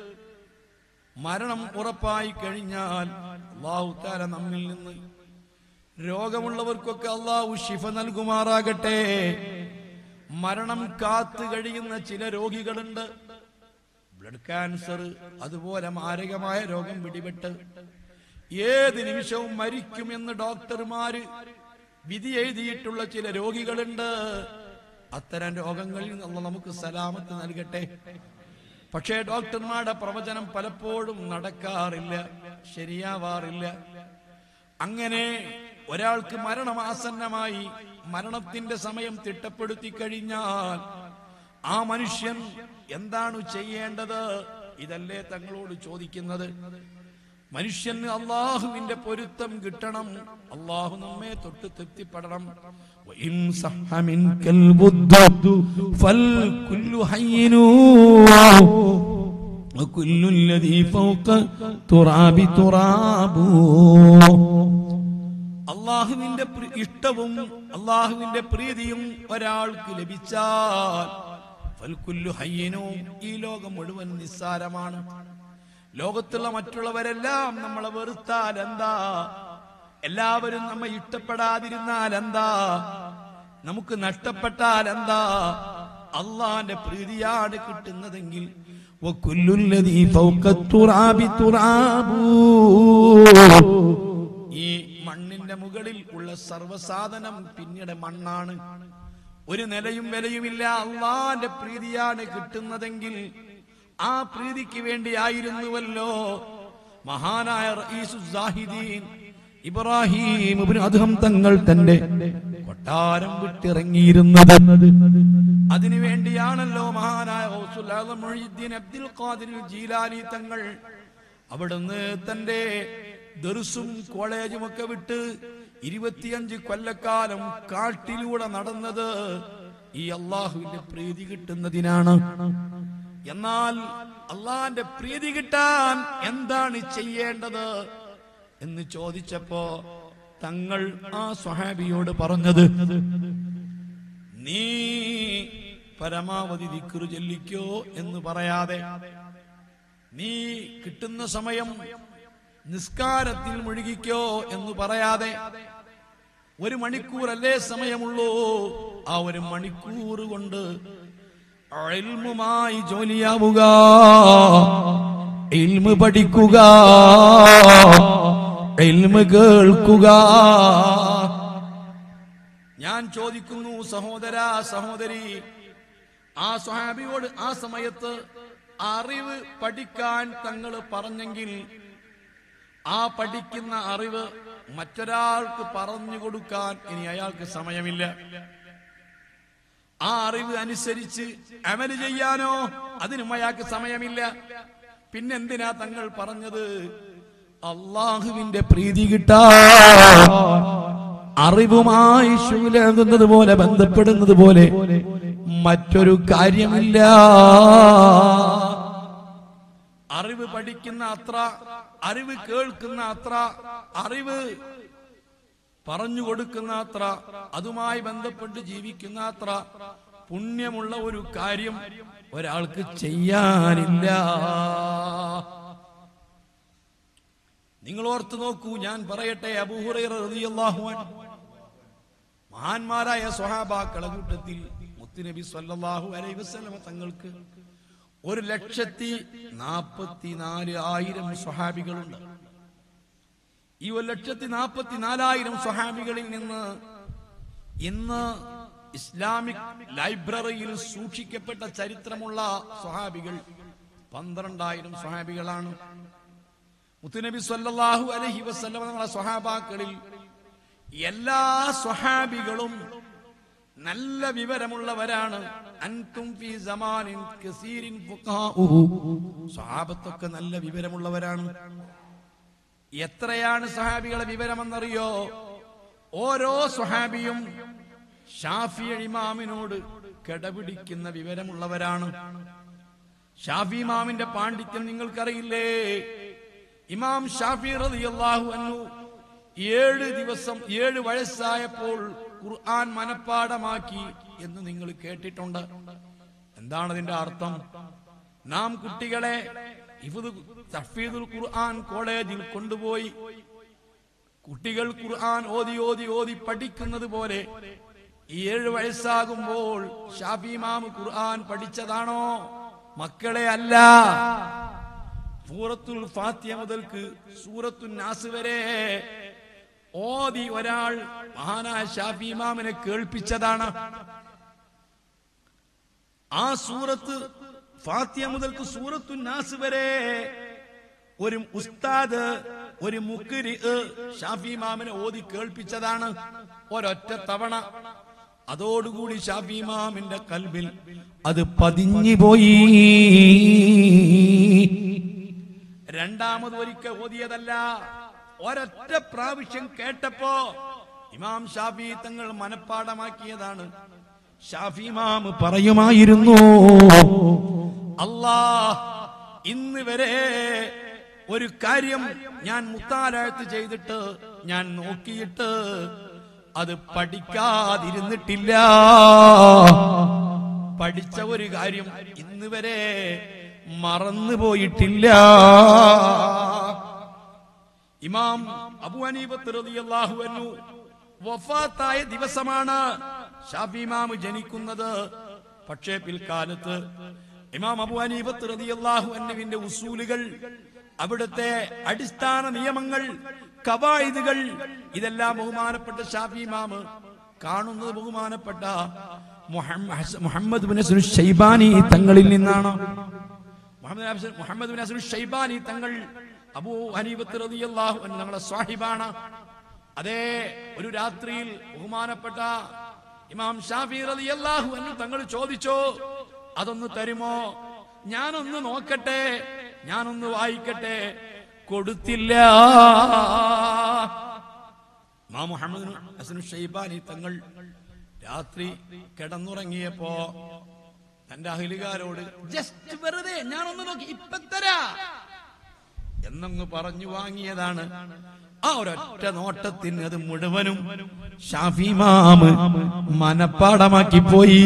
മരണം ഉറപ്പായി കഴിഞ്ഞാൽ അള്ളാഹു താര നമ്മിൽ നിന്ന് രോഗമുള്ളവർക്കൊക്കെ അള്ളാഹു ശിഫ നൽകുമാറാകട്ടെ മരണം കാത്തു കഴിയുന്ന ചില രോഗികളുണ്ട് ബ്ലഡ് ക്യാൻസർ അതുപോലെ മാരകമായ രോഗം പിടിപെട്ട് ഏത് നിമിഷവും മരിക്കുമെന്ന് ഡോക്ടർമാര് വിധി എഴുതിയിട്ടുള്ള ചില രോഗികളുണ്ട് അത്തരം രോഗങ്ങളിൽ നിന്ന് നമുക്ക് സലാമത്ത് നൽകട്ടെ പക്ഷേ ഡോക്ടർമാരുടെ പ്രവചനം പലപ്പോഴും നടക്കാറില്ല ശരിയാവാറില്ല അങ്ങനെ ഒരാൾക്ക് മരണമാസന്നമായി മരണത്തിന്റെ സമയം തിട്ടപ്പെടുത്തി കഴിഞ്ഞാൽ ആ മനുഷ്യൻ എന്താണ് ചെയ്യേണ്ടത് ഇതല്ലേ തങ്ങളോട് ചോദിക്കുന്നത് മനുഷ്യന് അള്ളാഹുവിന്റെ പൊരുത്തം കിട്ടണം അള്ളാഹു നമ്മെ തൊട്ട് തൃപ്തിപ്പെടണം وإن صح منك البد فالكل حين وكل الذي فوق تراب تراب അള്ളാഹുവിന്റെ പ്രി- ഇഷ്ടവും അള്ളാഹുവിന്റെ പ്രീതിയും ഒരാൾക്ക് ലഭിച്ചാൽ ഫൽക്കുല്ലു ഹയ്യനും ഈ ലോകം മുഴുവൻ നിസ്സാരമാണ് ലോകത്തുള്ള മറ്റുള്ളവരെല്ലാം നമ്മളെ വെറുത്താൽ എന്താ എല്ലാവരും നമ്മെ ഇഷ്ടപ്പെടാതിരുന്നാൽ എന്താ നമുക്ക് നഷ്ടപ്പെട്ടാൽ എന്താ അള്ളാന്റെ പ്രീതിയാണ് കിട്ടുന്നതെങ്കിൽ وكل الذي فوق التراب تراب ഈ മണ്ണിന്റെ മുകളിൽ ഉള്ള സർവസാധനം പിന്നീട് മണ്ണാണ് ഒരു നിലയും വിലയുമില്ല അള്ളാന്റെ പ്രീതിയാണ് കിട്ടുന്നതെങ്കിൽ ആ പ്രീതിക്ക് വേണ്ടിയായിരുന്നുവല്ലോ മഹാനായ റഈസു സാഹിദീൻ ഇബ്രാഹിം ഇബ്നു അദ്ഹം തങ്ങൾ തന്റെ കൊട്ടാരം വിട്ടിറങ്ങിയിരുന്നത് അതിനു വേണ്ടിയാണല്ലോ മഹാനായ ഗൗസുൽ ആസം മുഹ്യിദ്ദീൻ അബ്ദുൽ ഖാദിർ ജീലാനി തങ്ങൾ അവിടുന്ന് തന്റെ ദർസും കോളേജും ഒക്കെ വിട്ട് ഇരുപത്തിയഞ്ച് കൊല്ലക്കാലം കാട്ടിലൂടെ നടന്നത് ഈ അള്ളാഹുവിന്റെ പ്രീതി കിട്ടുന്നതിനാണ് എന്നാൽ അള്ളാഹിന്റെ പ്രീതി കിട്ടാൻ എന്താണ് ചെയ്യേണ്ടത് എന്ന് ചോദിച്ചപ്പോ തങ്ങൾ ആ സ്വഹാബിയോട് പറഞ്ഞത് നീ പരമാവധി ദിക്റ് ചൊല്ലിക്കോ എന്ന് പറയാതെ നീ കിട്ടുന്ന സമയം നിസ്കാരത്തിൽ മുഴുകിക്കോ എന്ന് പറയാതെ ഒരു മണിക്കൂറല്ലേ സമയമുള്ളൂ ആ ഒരു മണിക്കൂർ കൊണ്ട് ഇൽമുമായി ജോലിയാവുക ഇൽമ് പഠിക്കുക ഇൽമ് കേൾക്കുക ഞാൻ ചോദിക്കുന്നു സഹോദര സഹോദരി ആ സ്വഹാബിയോട് ആ സമയത്ത് അറിവ് പഠിക്കാൻ തങ്ങൾ പറഞ്ഞെങ്കിൽ ആ പഠിക്കുന്ന അറിവ് മറ്റൊരാൾക്ക് പറഞ്ഞു കൊടുക്കാൻ ഇനി അയാൾക്ക് സമയമില്ല ആ അറിവ് അനുസരിച്ച് അമല് ചെയ്യാനോ അതിനും അയാൾക്ക് സമയമില്ല പിന്നെന്തിനാ തങ്ങൾ പറഞ്ഞത് അള്ളാഹുവിന്റെ പ്രീതി കിട്ടാ അറിവുമായി ശൂലാകുന്നത് പോലെ ബന്ധപ്പെടുന്നത് പോലെ മറ്റൊരു കാര്യമില്ല അറിവ് പഠിക്കുന്ന അത്ര അറിവ് കേൾക്കുന്ന അത്ര അറിവ് പറഞ്ഞു കൊടുക്കുന്ന അത്ര അതുമായി ബന്ധപ്പെട്ട് ജീവിക്കുന്ന അത്ര പുണ്യമുള്ള ഒരു കാര്യം ഒരാൾക്ക് ചെയ്യാനില്ല നിങ്ങൾ ഓർത്ത് നോക്കൂ ഞാൻ പറയട്ടെ അബൂഹുറൈറ റളിയല്ലാഹു അൻഹു മഹാന്മാരായ സ്വഹാബാക്കളെ കൂട്ടത്തിൽ മുത്തുനബി സല്ലല്ലാഹു അലൈഹി വസല്ലമ തങ്ങൾക്ക് ഒരു ലക്ഷത്തി നാപ്പത്തിനാല് ആയിരം സ്വഹാബികളുണ്ട് ഈ ഒരു ലക്ഷത്തി നാപ്പത്തി നാലായിരം സ്വഹാബികളിൽ നിന്ന് ഇന്ന് ഇസ്ലാമിക് ലൈബ്രറിയിൽ സൂക്ഷിക്കപ്പെട്ട ചരിത്രമുള്ള സ്വഹാബികൾ പന്ത്രണ്ടായിരം സ്വഹാബികളാണ് മുത്തുനബി സല്ലല്ലാഹു അലൈഹി വസല്ലമ തങ്ങളുടെ സ്വഹാബാക്കളിൽ എല്ലാ സ്വഹാബികളും നല്ല വിവരമുള്ളവരാണ് അൻതും ഫീ സമാനിൻ കസീരിൻ ഫുഖാഉഹു സ്വഹാബത്തൊക്കെ നല്ല വിവരമുള്ളവരാണ് എത്രയാണ് സ്വഹാബികളെ വിവരമെന്നറിയോ ഓരോ സ്വഹാബിയും ഷാഫി ഇമാമിനോട് കിടപിടിക്കുന്ന വിവരമുള്ളവരാണ് ഷാഫി ഇമാമിന്റെ പാണ്ഡിത്യം നിങ്ങൾക്കറിയില്ലേ ഇമാം ഷാഫി റളിയല്ലാഹു അൻഹു ഏഴ് ദിവസം ഏഴ് വയസ്സായപ്പോൾ ഖുർആൻ മനപ്പാടമാക്കി എന്ന് നിങ്ങൾ കേട്ടിട്ടുണ്ട് എന്താണ് അതിന്റെ അർത്ഥം നാം കുട്ടികളെ ഇഫ്ദ് തഹ്ഫീദുൽ ഖുർആൻ കോളേജിൽ കൊണ്ടുപോയി കുട്ടികൾ ഖുർആൻ ഓതി ഓതി ഓതി പഠിക്കുന്നത് പോലെ ഈ ഏഴ് വയസ്സാകുമ്പോൾ ഷാഫി ഇമാം ഖുർആൻ പഠിച്ചതാണോ മക്കളെ അല്ല സൂറത്തുൽ ഫാത്തിയ മുതൽക്ക് സൂറത്തുൽ നാസ് വരെ ഓതി ഒരാൾ മഹാനായ ഷാഫി ഇമാമിനെ കേൾപ്പിച്ചതാണ് ആ സൂറത്ത് ഫാത്തിയ മുതൽക്ക് സൂറത്തു നാസ് വരെ ഒരു ഉസ്താദ് ഒരു മുക്കിരി ഷാഫി ഇമാമിനെ ഓതി കേൾപ്പിച്ചതാണ് ഒരൊറ്റ തവണ അതോടുകൂടി ഷാഫി ഇമാമിന്റെ കൽബിൽ അത് പതിഞ്ഞു പോയി രണ്ടാമത് ഒരിക്കൽ ഓതിയതല്ല ഒരൊറ്റ പ്രാവശ്യം കേട്ടപ്പോ ഇമാം ഷാഫി തങ്ങൾ മനപ്പാടമാക്കിയതാണ് ഷാഫി ഇമാം പറയുമായിരുന്നു അല്ലാ ഇന്ന് വരെ ഒരു കാര്യം ഞാൻ മുത്താലാഴ്ത്ത് ചെയ്തിട്ട് ഞാൻ നോക്കിയിട്ട് അത് പഠിക്കാതിരുന്നിട്ടില്ല പഠിച്ച ഒരു കാര്യം ഇന്ന് വരെ മറന്നു പോയിട്ടില്ല ഇമാം അബു ഹനീഫത്ത് റളിയല്ലാഹു അൻഹു വഫാത്തായ ദിവസമാണ് ഷാഫി ഇമാം ജനിക്കുന്നത് പക്ഷേ പിൽക്കാലത്ത് ഇമാം അബു ഹനീഫത്ത് റളിയല്ലാഹു അൻഹുവിന്റെ ഉസൂലുകൾ അവിടുത്തെ അടിസ്ഥാന നിയമങ്ങൾ കവായിദുകൾ ഇതെല്ലാം ബഹുമാനപ്പെട്ട ഷാഫി ഇമാം കാണുന്നത് ബഹുമാനപ്പെട്ട മുഹമ്മ- ഹസ- മുഹമ്മദ് ബിൻ ഹസൻ ഷൈബാനി തങ്ങളിൽ നിന്നാണ് മുഹമ്മദ് ഹസൻ- മുഹമ്മദ് ബിൻ ഹസൻ ഷൈബാനി തങ്ങൾ അബൂ ഹനീഫത്ത് റളിയല്ലാഹു അൻഹു തങ്ങളുടെ സ്വാഹിബാണ് അതേ ഒരു രാത്രിയിൽ ബഹുമാനപ്പെട്ട ഇമാം ഷാഫി റളിയല്ലാഹു അൻഹു തങ്ങൾ ചോദിച്ചോ അതൊന്ന് തരുമോ ഞാനൊന്ന് നോക്കട്ടെ ഞാനൊന്ന് വായിക്കട്ടെ കൊടുത്തില്ല മാ മുഹമ്മദ് ഹസൻ ഷൈബാനി തങ്ങൾ രാത്രി കിടന്നുറങ്ങിയപ്പോ തന്റെ അഹിലുകാരോട് ജസ്റ്റ് വെറുതെ ഞാനൊന്ന് നോക്കി ഇപ്പൊ തരാ എന്നങ്ങ് പറഞ്ഞു വാങ്ങിയതാണ് ആ ഒരൊറ്റ നോട്ടത്തിന് അത് മുഴുവനും ഷാഫിമാമ് മനപ്പാടമാക്കി പോയി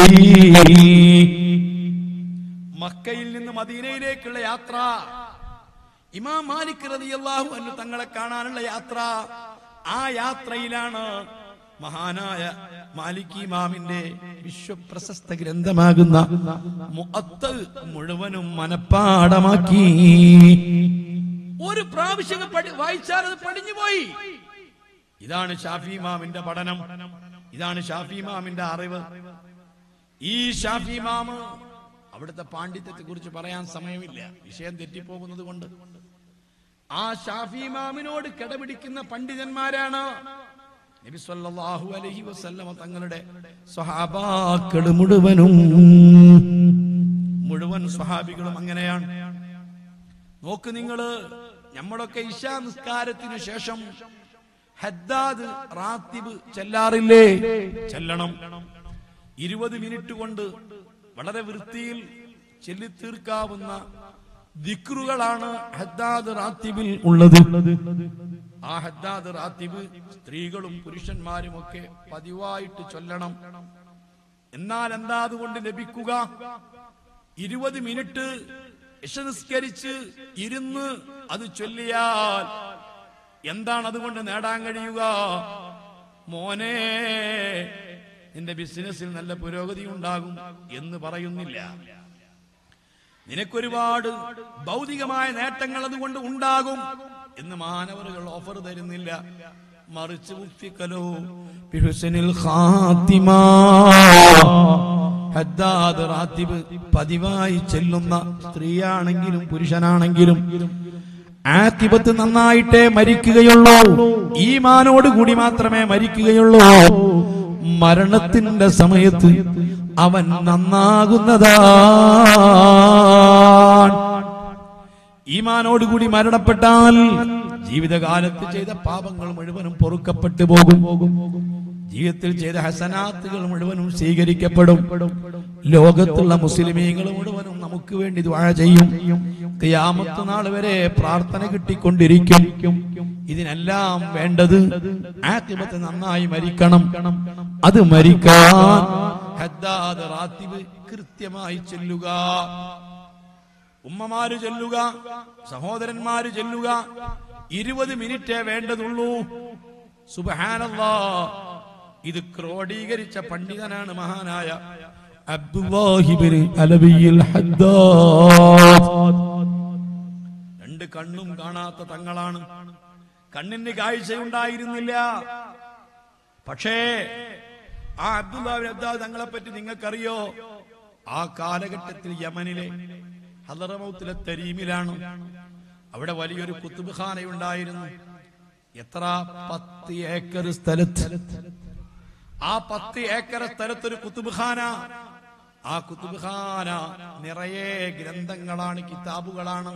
മക്കയിൽ നിന്ന് മദീനയിലേക്കുള്ള യാത്ര ഇമാം മാലിക് റളിയല്ലാഹു അൻഹു തങ്ങളെ കാണാനുള്ള യാത്ര ആ യാത്രയിലാണ് മഹാനായ മാലിക് ഇമാമിന്റെ വിശ്വപ്രശസ്ത ഗ്രന്ഥമാകുന്ന മുഅത്ത് മുഴുവനും മനപ്പാടമാക്കി ഒരു പ്രാവശ്യം പഠി- വായിച്ചാൽ അത് പഠിഞ്ഞു പോയി ഇതാണ് ഷാഫി ഇമാമിന്റെ പഠനം ഇതാണ് ഷാഫി ഇമാമിന്റെ അറിവ് ഈ ഷാഫി ഇമാമ് അവിടുത്തെ പാണ്ഡിത്യത്തെ കുറിച്ച് പറയാൻ സമയമില്ല വിഷയം തെറ്റിപ്പോകുന്നത് കൊണ്ട് ആ ഷാഫി ഇമാമിനോട് കിടപിടിക്കുന്ന പണ്ഡിതന്മാരാണ് നബി സല്ലല്ലാഹു അലൈഹി വസല്ലമ തങ്ങളുടെ സ്വഹാബാക്കള് മുഴുവനും മുഴുവൻ സ്വഹാബികളും അങ്ങനെയാണ് നോക്ക് നിങ്ങള് നമ്മളൊക്കെ ഇശാ നിസ്കാരത്തിന് ശേഷം ഹദ്ദാദ് റാത്തിബ് ചെല്ലാറില്ലേ ചെല്ലണം ഇരുപത് മിനിറ്റ് കൊണ്ട് വളരെ വൃത്തിയിൽ ചെല്ലിത്തീർക്കാവുന്ന ദിക്റുകളാണ് ഹദ്ദാദ് റാത്തിബിൽ ഉള്ളത് ആ ഹദ്ദാദ് റാത്തിബ് സ്ത്രീകളും പുരുഷന്മാരും ഒക്കെ പതിവായിട്ട് ചൊല്ലണം എന്നാൽ എന്താ അതുകൊണ്ട് ലഭിക്കുക ഇരുപത് മിനിറ്റ് ഇശ നിസ്കരിച്ച് ഇരുന്ന് അത് ചൊല്ലിയാൽ എന്താണ് അതുകൊണ്ട് നേടാൻ കഴിയുക മോനെ നിന്റെ ബിസിനസ്സിൽ നല്ല പുരോഗതി ഉണ്ടാകും എന്ന് പറയുന്നില്ല നിനക്കൊരുപാട് ഭൗതികമായ നേട്ടങ്ങൾ അതുകൊണ്ട് ഉണ്ടാകും എന്ന് മാനവറുകൾ ഓഫർ തരുന്നില്ല മറിച്ച് മുക്തിക്കലോ ബിഹുസ്നിൽ ഖാത്തിമ ഹദ്ദാദ് റാത്തിബ് പതിവായി ചെല്ലുന്ന സ്ത്രീയാണെങ്കിലും പുരുഷനാണെങ്കിലും ആക്കിബത്ത് നന്നായിട്ടേ മരിക്കുകയുള്ളൂ ഈ മാനോട് കൂടി മാത്രമേ മരിക്കുകയുള്ളൂ മരണത്തിന്റെ സമയത്ത് അവൻ നന്നാകുന്നതാണ് ഈമാനോടുകൂടി മരണപ്പെട്ടാൽ ജീവിതകാലത്ത് ചെയ്ത പാപങ്ങൾ മുഴുവനും പൊറുക്കപ്പെട്ടു പോകും ജീവിതത്തിൽ ചെയ്ത ഹസനാത്തുകൾ മുഴുവനും സ്വീകരിക്കപ്പെടും ലോകത്തുള്ള മുസ്ലിമീങ്ങൾ മുഴുവനും നമുക്ക് വേണ്ടി ദ്വാഴ ചെയ്യും ഖിയാമത്ത് നാൾ വരെ പ്രാർത്ഥന കിട്ടിക്കൊണ്ടിരിക്കും ഇതിനെല്ലാം വേണ്ടത് ആക്കിബത്ത് നന്നായി മരിക്കണം അത് മരിക്കാൻ ഹദ്ദാദ് റാത്തിബ് കൃത്യമായി ചെല്ലുക ഉമ്മമാര് ചെല്ലുക സഹോദരന്മാര് ചെല്ലുക ഇരുപത് മിനിറ്റേ വേണ്ടതുള്ളൂ സുബഹാനല്ലാ ഇത് ക്രോഡീകരിച്ച പണ്ഡിതനാണ് മഹാനായ അബ്ദുല്ലാഹിബിന് അലവിയിൽ ഹദ്ദാദ് രണ്ട് കണ്ണും കാണാത്ത തങ്ങളാണ് കണ്ണിന് കാഴ്ചയുണ്ടായിരുന്നില്ല പക്ഷേ ആ അബ്ദുല്ലാബിൻ അബ്ദാദ് തങ്ങളെ പറ്റി നിങ്ങൾക്കറിയോ ആ കാലഘട്ടത്തിൽ യമനിലെ ഹദറമൗത്തിലെ തരീമിലാണ് അവിടെ വലിയൊരു കുത്തുബ് ഖാനയുണ്ടായിരുന്നു എത്ര പത്ത് ഏക്കർ സ്ഥലത്ത് ആ പത്ത് ഏക്കർ സ്ഥലത്ത് ഒരു കുത്തുബ് ഖാന ആ കുത്തുബ് ഖാന നിറയെ ഗ്രന്ഥങ്ങളാണ് കിതാബുകളാണ്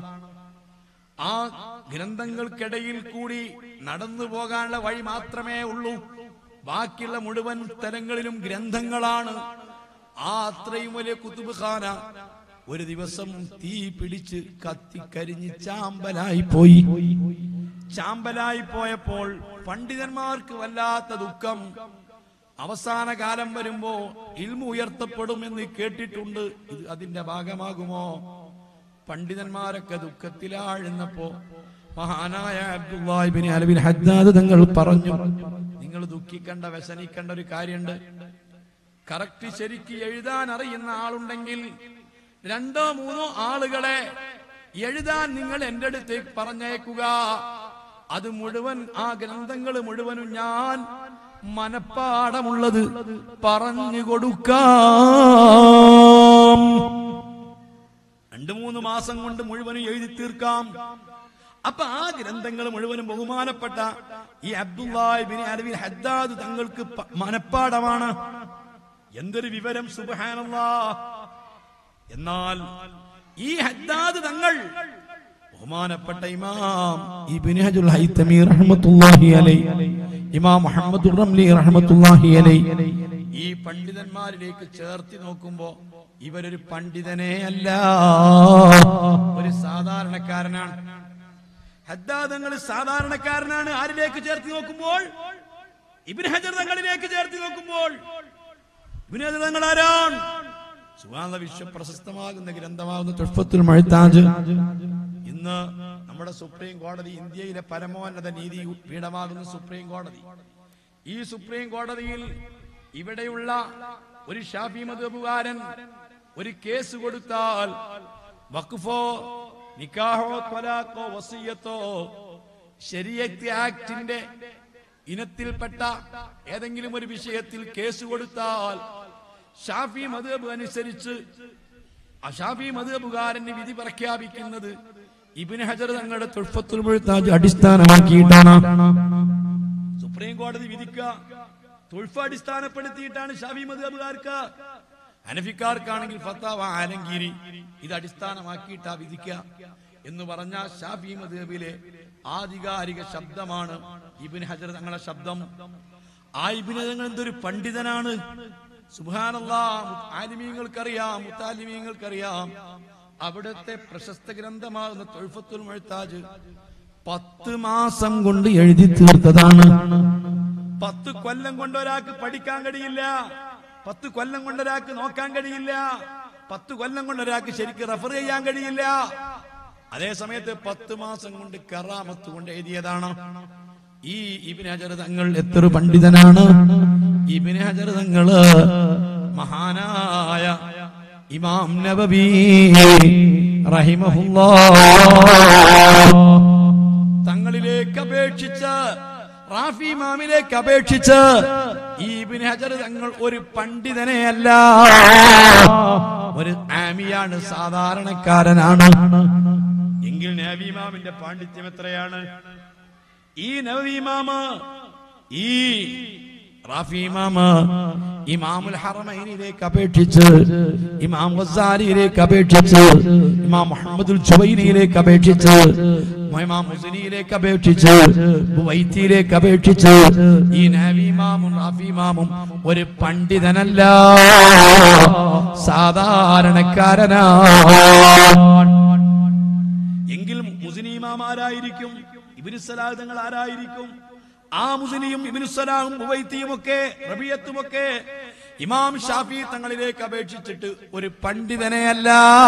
ആ ഗ്രന്ഥങ്ങൾക്കിടയിൽ കൂടി നടന്നു പോകാനുള്ള വഴി മാത്രമേ ഉള്ളൂ ബാക്കിയുള്ള മുഴുവൻ സ്ഥലങ്ങളിലും ഗ്രന്ഥങ്ങളാണ് ആ അത്രയും വലിയ കുത്തുബ് ഖാന ഒരു ദിവസം തീ പിടിച്ച് കത്തിക്കരിഞ്ഞ് ചാമ്പലായി പോയി ചാമ്പലായി പോയപ്പോൾ പണ്ഡിതന്മാർക്ക് വല്ലാത്ത ദുഃഖം അവസാന കാലം വരുമ്പോ ഇൽമു ഉയർത്തപ്പെടുമെന്ന് കേട്ടിട്ടുണ്ട് ഇത് അതിന്റെ ഭാഗമാകുമോ പണ്ഡിതന്മാരൊക്കെ ദുഃഖത്തിലാഴുന്നപ്പോ മഹാനായ അബ്ദുല്ലാഹിബിൻ അലബിൻ ഹദ്ദാദ് തങ്ങൾ പറഞ്ഞു നിങ്ങൾ ദുഃഖിക്കേണ്ട വ്യസനിക്കേണ്ട ഒരു കാര്യമുണ്ട് കറക്റ്റ് ശരിക്ക് എഴുതാൻ അറിയുന്ന ആളുണ്ടെങ്കിൽ രണ്ടോ മൂന്നോ ആളുകളെ എഴുതാൻ നിങ്ങൾ എന്റെ അടുത്തേക്ക് പറഞ്ഞേക്കുക അത് മുഴുവൻ ആ ഗ്രന്ഥങ്ങൾ മുഴുവനും ഞാൻ മനപ്പാടമുള്ളത് പറഞ്ഞു കൊടുക്കാം രണ്ടു മൂന്ന് മാസം കൊണ്ട് മുഴുവനും എഴുതി തീർക്കാം അപ്പൊ ആ ഗ്രന്ഥങ്ങൾ മുഴുവനും ബഹുമാനപ്പെട്ട ഈ അബ്ദുല്ലാഹിബിൻ അലവിൽ ഹദ്ദാദ് തങ്ങൾക്ക് പ- മനപ്പാടമാണ് എന്തൊരു വിവരം സുബഹാനല്ലാ എന്നാൽ ഈ ഹദ്ദാദ് തങ്ങൾ ബഹുമാനപ്പെട്ട ഇമാം ഇബ്നു ഹജുൽ ഹൈതമി റഹ്മത്തുള്ളാഹി അലൈഹി ഇമാം മുഹമ്മദ് റംലി റഹ്മത്തുള്ളാഹി അലൈഹി ഈ പണ്ഡിതന്മാരിലേക്ക് ചേർത്തി നോക്കുമ്പോ ഇവരൊരു പണ്ഡിതനേ അല്ല ഒരു സാധാരണക്കാരനാണ് ഹദ്ദാദങ്ങൾ സാധാരണക്കാരനാണ് ആരിലേക്ക് ചേർത്തി നോക്കുമ്പോൾ ഇബിൻ ഹജർ തങ്ങളിലേക്ക് ചേർത്തി നോക്കുമ്പോൾ ഇബിൻ ഹജർ തങ്ങൾ ആരാണ് സുഗാന്ത വിശ്വപ്രശസ്തമാകുന്ന ഗ്രന്ഥമാകുന്ന തുഷ്പത്തുൽ മഴുത്താജ് ഇന്ന് നമ്മുടെ സുപ്രീം കോടതി ഇന്ത്യയിലെ പരമോന്നത നീതി പീഠമാകുന്ന സുപ്രീം കോടതി ഈ സുപ്രീം കോടതിയിൽ ഇവിടെയുള്ള ഒരു ഷാഫി മതബുകാരൻ ഒരു കേസ് കൊടുത്താൽ വഖഫോ നിക്കാഹോ ത്വലാഖോ വസിയത്തോ ശരിയത്ത് ആക്ടിന്റെ ഇനത്തിൽപ്പെട്ട ഏതെങ്കിലും ഒരു വിഷയത്തിൽ കേസ് കൊടുത്താൽ ഷാഫി മതബ് അനുസരിച്ച് ആ ഷാഫി മതബുകാരന് വിധി പ്രഖ്യാപിക്കുന്നത് ഇബിന് ഹജർ തങ്ങളുടെ തുൽഫത്തുൽ മുഴുത്താജ് അടിസ്ഥാനമാക്കിയിട്ടാണ് സുപ്രീം കോടതി വിധിക്കുക തുൾഫ അടിസ്ഥാനപ്പെടുത്തിയിട്ടാണ് ഷാഫി മധുബുകാർക്ക് ഹനഫിക്കാർക്കാണെങ്കിൽ ഫത്താവ ആലങ്കീരി ഇത് അടിസ്ഥാനമാക്കിയിട്ടാ വിധിക്കുക എന്ന് പറഞ്ഞ ഷാഫി മദ്ഹബിലെ ആധികാരിക ശബ്ദമാണ് ഇബിൻ ഹജർ തങ്ങളുടെ ശബ്ദം ആ ഇബിൻ തങ്ങൾ എന്തൊരു പണ്ഡിതനാണ് സുബാനല്ലാ ആലിമീങ്ങൾക്കറിയാം മുത്താലിമീങ്ങൾക്കറിയാം അവിടുത്തെ പ്രശസ്ത ഗ്രന്ഥമാകുന്ന തൊഴുഫത്തുൽ മുഴത്താജ് പത്ത് മാസം കൊണ്ട് എഴുതി തീർത്തതാണ് പത്ത് കൊല്ലം കൊണ്ട് ഒരാൾക്ക് പഠിക്കാൻ കഴിയില്ല പത്ത് കൊല്ലം കൊണ്ട് ഒരാൾക്ക് നോക്കാൻ കഴിയില്ല പത്ത് കൊല്ലം കൊണ്ട് ഒരാൾക്ക് ശരിക്ക് റെഫർ ചെയ്യാൻ കഴിയില്ല അതേ സമയത്ത് പത്ത് മാസം കൊണ്ട് കറാമത്ത് കൊണ്ട് എഴുതിയതാണ് ഈ ഇബിൻ ഹജർ തങ്ങൾ എത്ര പണ്ഡിതനാണ് ഇബിൻ ഹജർ തങ്ങള് മഹാനായ ഇമാം നബവി റഹിമഹുല്ലാ തങ്ങളിലേക്ക് അപേക്ഷിച്ച് റാഫി മാമിലേക്ക് അപേക്ഷിച്ച് ഈ ഇബ്നു ഹജർ തങ്ങൾ ഒരു പണ്ഡിതനെ അല്ല ഒരു ആമിയാണ് സാധാരണക്കാരനാണ് എങ്കിൽ നബീമാമിന്റെ പാണ്ഡിത്യം എത്രയാണ് ഈ നവീമാമ ഈ റാഫി ഇമാമ ഇമാമുൽ ഹറമൈനിലേക്ക് അപേക്ഷിച്ച് ഇമാം ഗസാലിയിലേക്ക് അപേക്ഷിച്ച് ഇമാം മുഹമ്മദുൽ ജുബൈരിയിലേക്ക് അപേക്ഷിച്ച് ഇമാം മുസ്ലിയിലേക്ക് അപേക്ഷിച്ച് ബുവൈത്തിയിലേക്ക് അപേക്ഷിച്ച് ഈ നബി ഇമാമും റാഫി ഇമാമും ഒരു പണ്ഡിതനല്ല സാധാരണക്കാരനാണ് എങ്കിൽ മുസ്ലിമാരായിരിക്കും ഇബിന് സലാഹ് തങ്ങൾ ആരായിരിക്കും ആ മുസ്ലിയും ഇബിന് സലാഹും ഉവൈത്തിയും ഒക്കെ റബിയത്തും ഒക്കെ ഇമാം ഷാഫി തങ്ങളിലേക്ക് അപേക്ഷിച്ചിട്ട് ഒരു പണ്ഡിതനെയല്ല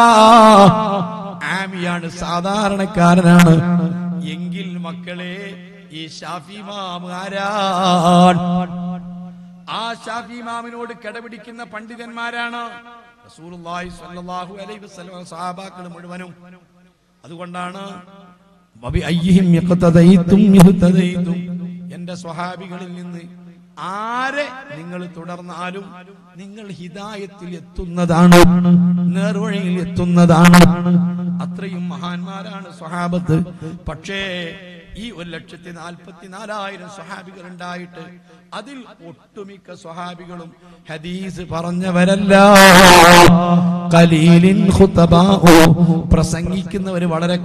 ആമിയാണ് സാധാരണക്കാരനാണ് എങ്കിൽ മക്കളെ ഈ ഷാഫി ഇമാം ആരാണ് ആ ഷാഫി ഇമാമിനോട് കിടപിടിക്കുന്ന പണ്ഡിതന്മാരാണ് റസൂലുള്ളാഹി സ്വല്ലല്ലാഹു അലൈഹി വസല്ലം സഹാബാക്കൾ മുഴുവനും അതുകൊണ്ടാണ് വബി അയ്യിഹിം യഖ്തദൈതും യഹ്തദൈതും എന്റെ സ്വഹാബികളിൽ നിന്ന് ആരെ നിങ്ങൾ തുടർന്നാലും നിങ്ങൾ ഹിദായത്തിൽ എത്തുന്നതാണ് നേർവഴിയിൽ എത്തുന്നതാണ് അത്രയും മഹാന്മാരാണ് സ്വഹാബത്ത് പക്ഷേ ഈ ഒരു ലക്ഷത്തി നാൽപ്പത്തി നാലായിരം സ്വഹാബികൾ ഉണ്ടായിട്ട് അതിൽ ഒട്ടുമിക്ക സ്വഹാബികളും ഹദീസ് പറഞ്ഞവരല്ല കലീലിൻ ഖുതബാഉ പ്രസംഗിക്കുന്നവർ വളരെ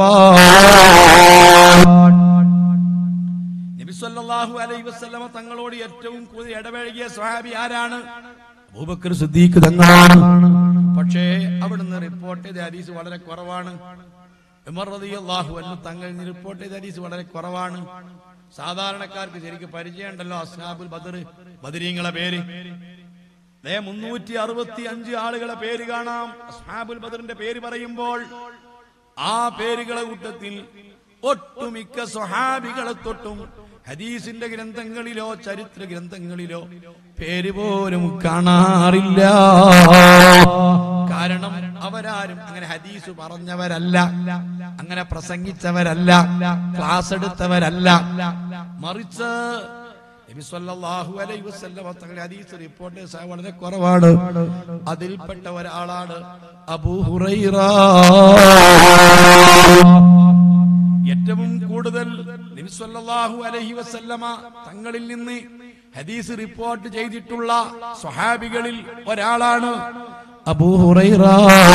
കുറവാണ് നബി സല്ലല്ലാഹു അലൈഹി വസല്ലമ തങ്ങളോട് ഏറ്റവും കൂടുതൽ ഇടപഴകിയ സ്വഹാബി ആരാണ് അബൂബക്കർ സിദ്ദീഖ് തങ്ങളാണ് പക്ഷേ അവിടുന്ന് റിപ്പോർട്ട് ചെയ്ത ഹദീസ് വളരെ കുറവാണ് ഉമർ റളിയല്ലാഹു അൻഹു തങ്ങളിൽ നിന്ന് റിപ്പോർട്ട് ചെയ്ത ഹദീസ് വളരെ കുറവാണ് സാധാരണക്കാർക്ക് ശരിക്കും പരിചയമുണ്ടല്ലോ അസ്ഹാബുൽ ബദർ ബദരീങ്ങളെ പേര് ദേ മുന്നൂറ്റി അറുപത്തി അഞ്ച് ആളുകളെ പേര് കാണാം അസ്ഹാബുൽ ബദറിന്റെ പേര് പറയുമ്പോൾ ആ പേരുകളെ കൂട്ടത്തിൽ ഒട്ടുമിക്ക സ്വഹാബികളെ തൊട്ടും ഹദീസിന്റെ ഗ്രന്ഥങ്ങളിലോ ചരിത്ര ഗ്രന്ഥങ്ങളിലോ പേര് പോലും കാണാറില്ല കാരണം അവരാരും അങ്ങനെ ഹദീസ് പറഞ്ഞവരല്ല അങ്ങനെ പ്രസംഗിച്ചവരല്ല ക്ലാസ് എടുത്തവരല്ല മറിച്ച് നബി സല്ലല്ലാഹു അലൈഹി വസല്ലമ തങ്ങളുടെ ഹദീസ് റിപ്പോർട്ടേഴ്സ് വളരെ കുറവാണ് അതിൽപ്പെട്ട ഒരാളാണ് അബൂ ഹുറൈറ ഏറ്റവും കൂടുതൽ നബി സല്ലല്ലാഹു അലൈഹി വസല്ലമ തങ്ങളിൽ നിന്ന് ഹദീസ് റിപ്പോർട്ട് ചെയ്തിട്ടുള്ള സ്വഹാബികളിൽ ഒരാളാണ് അബൂ ഹുറൈറ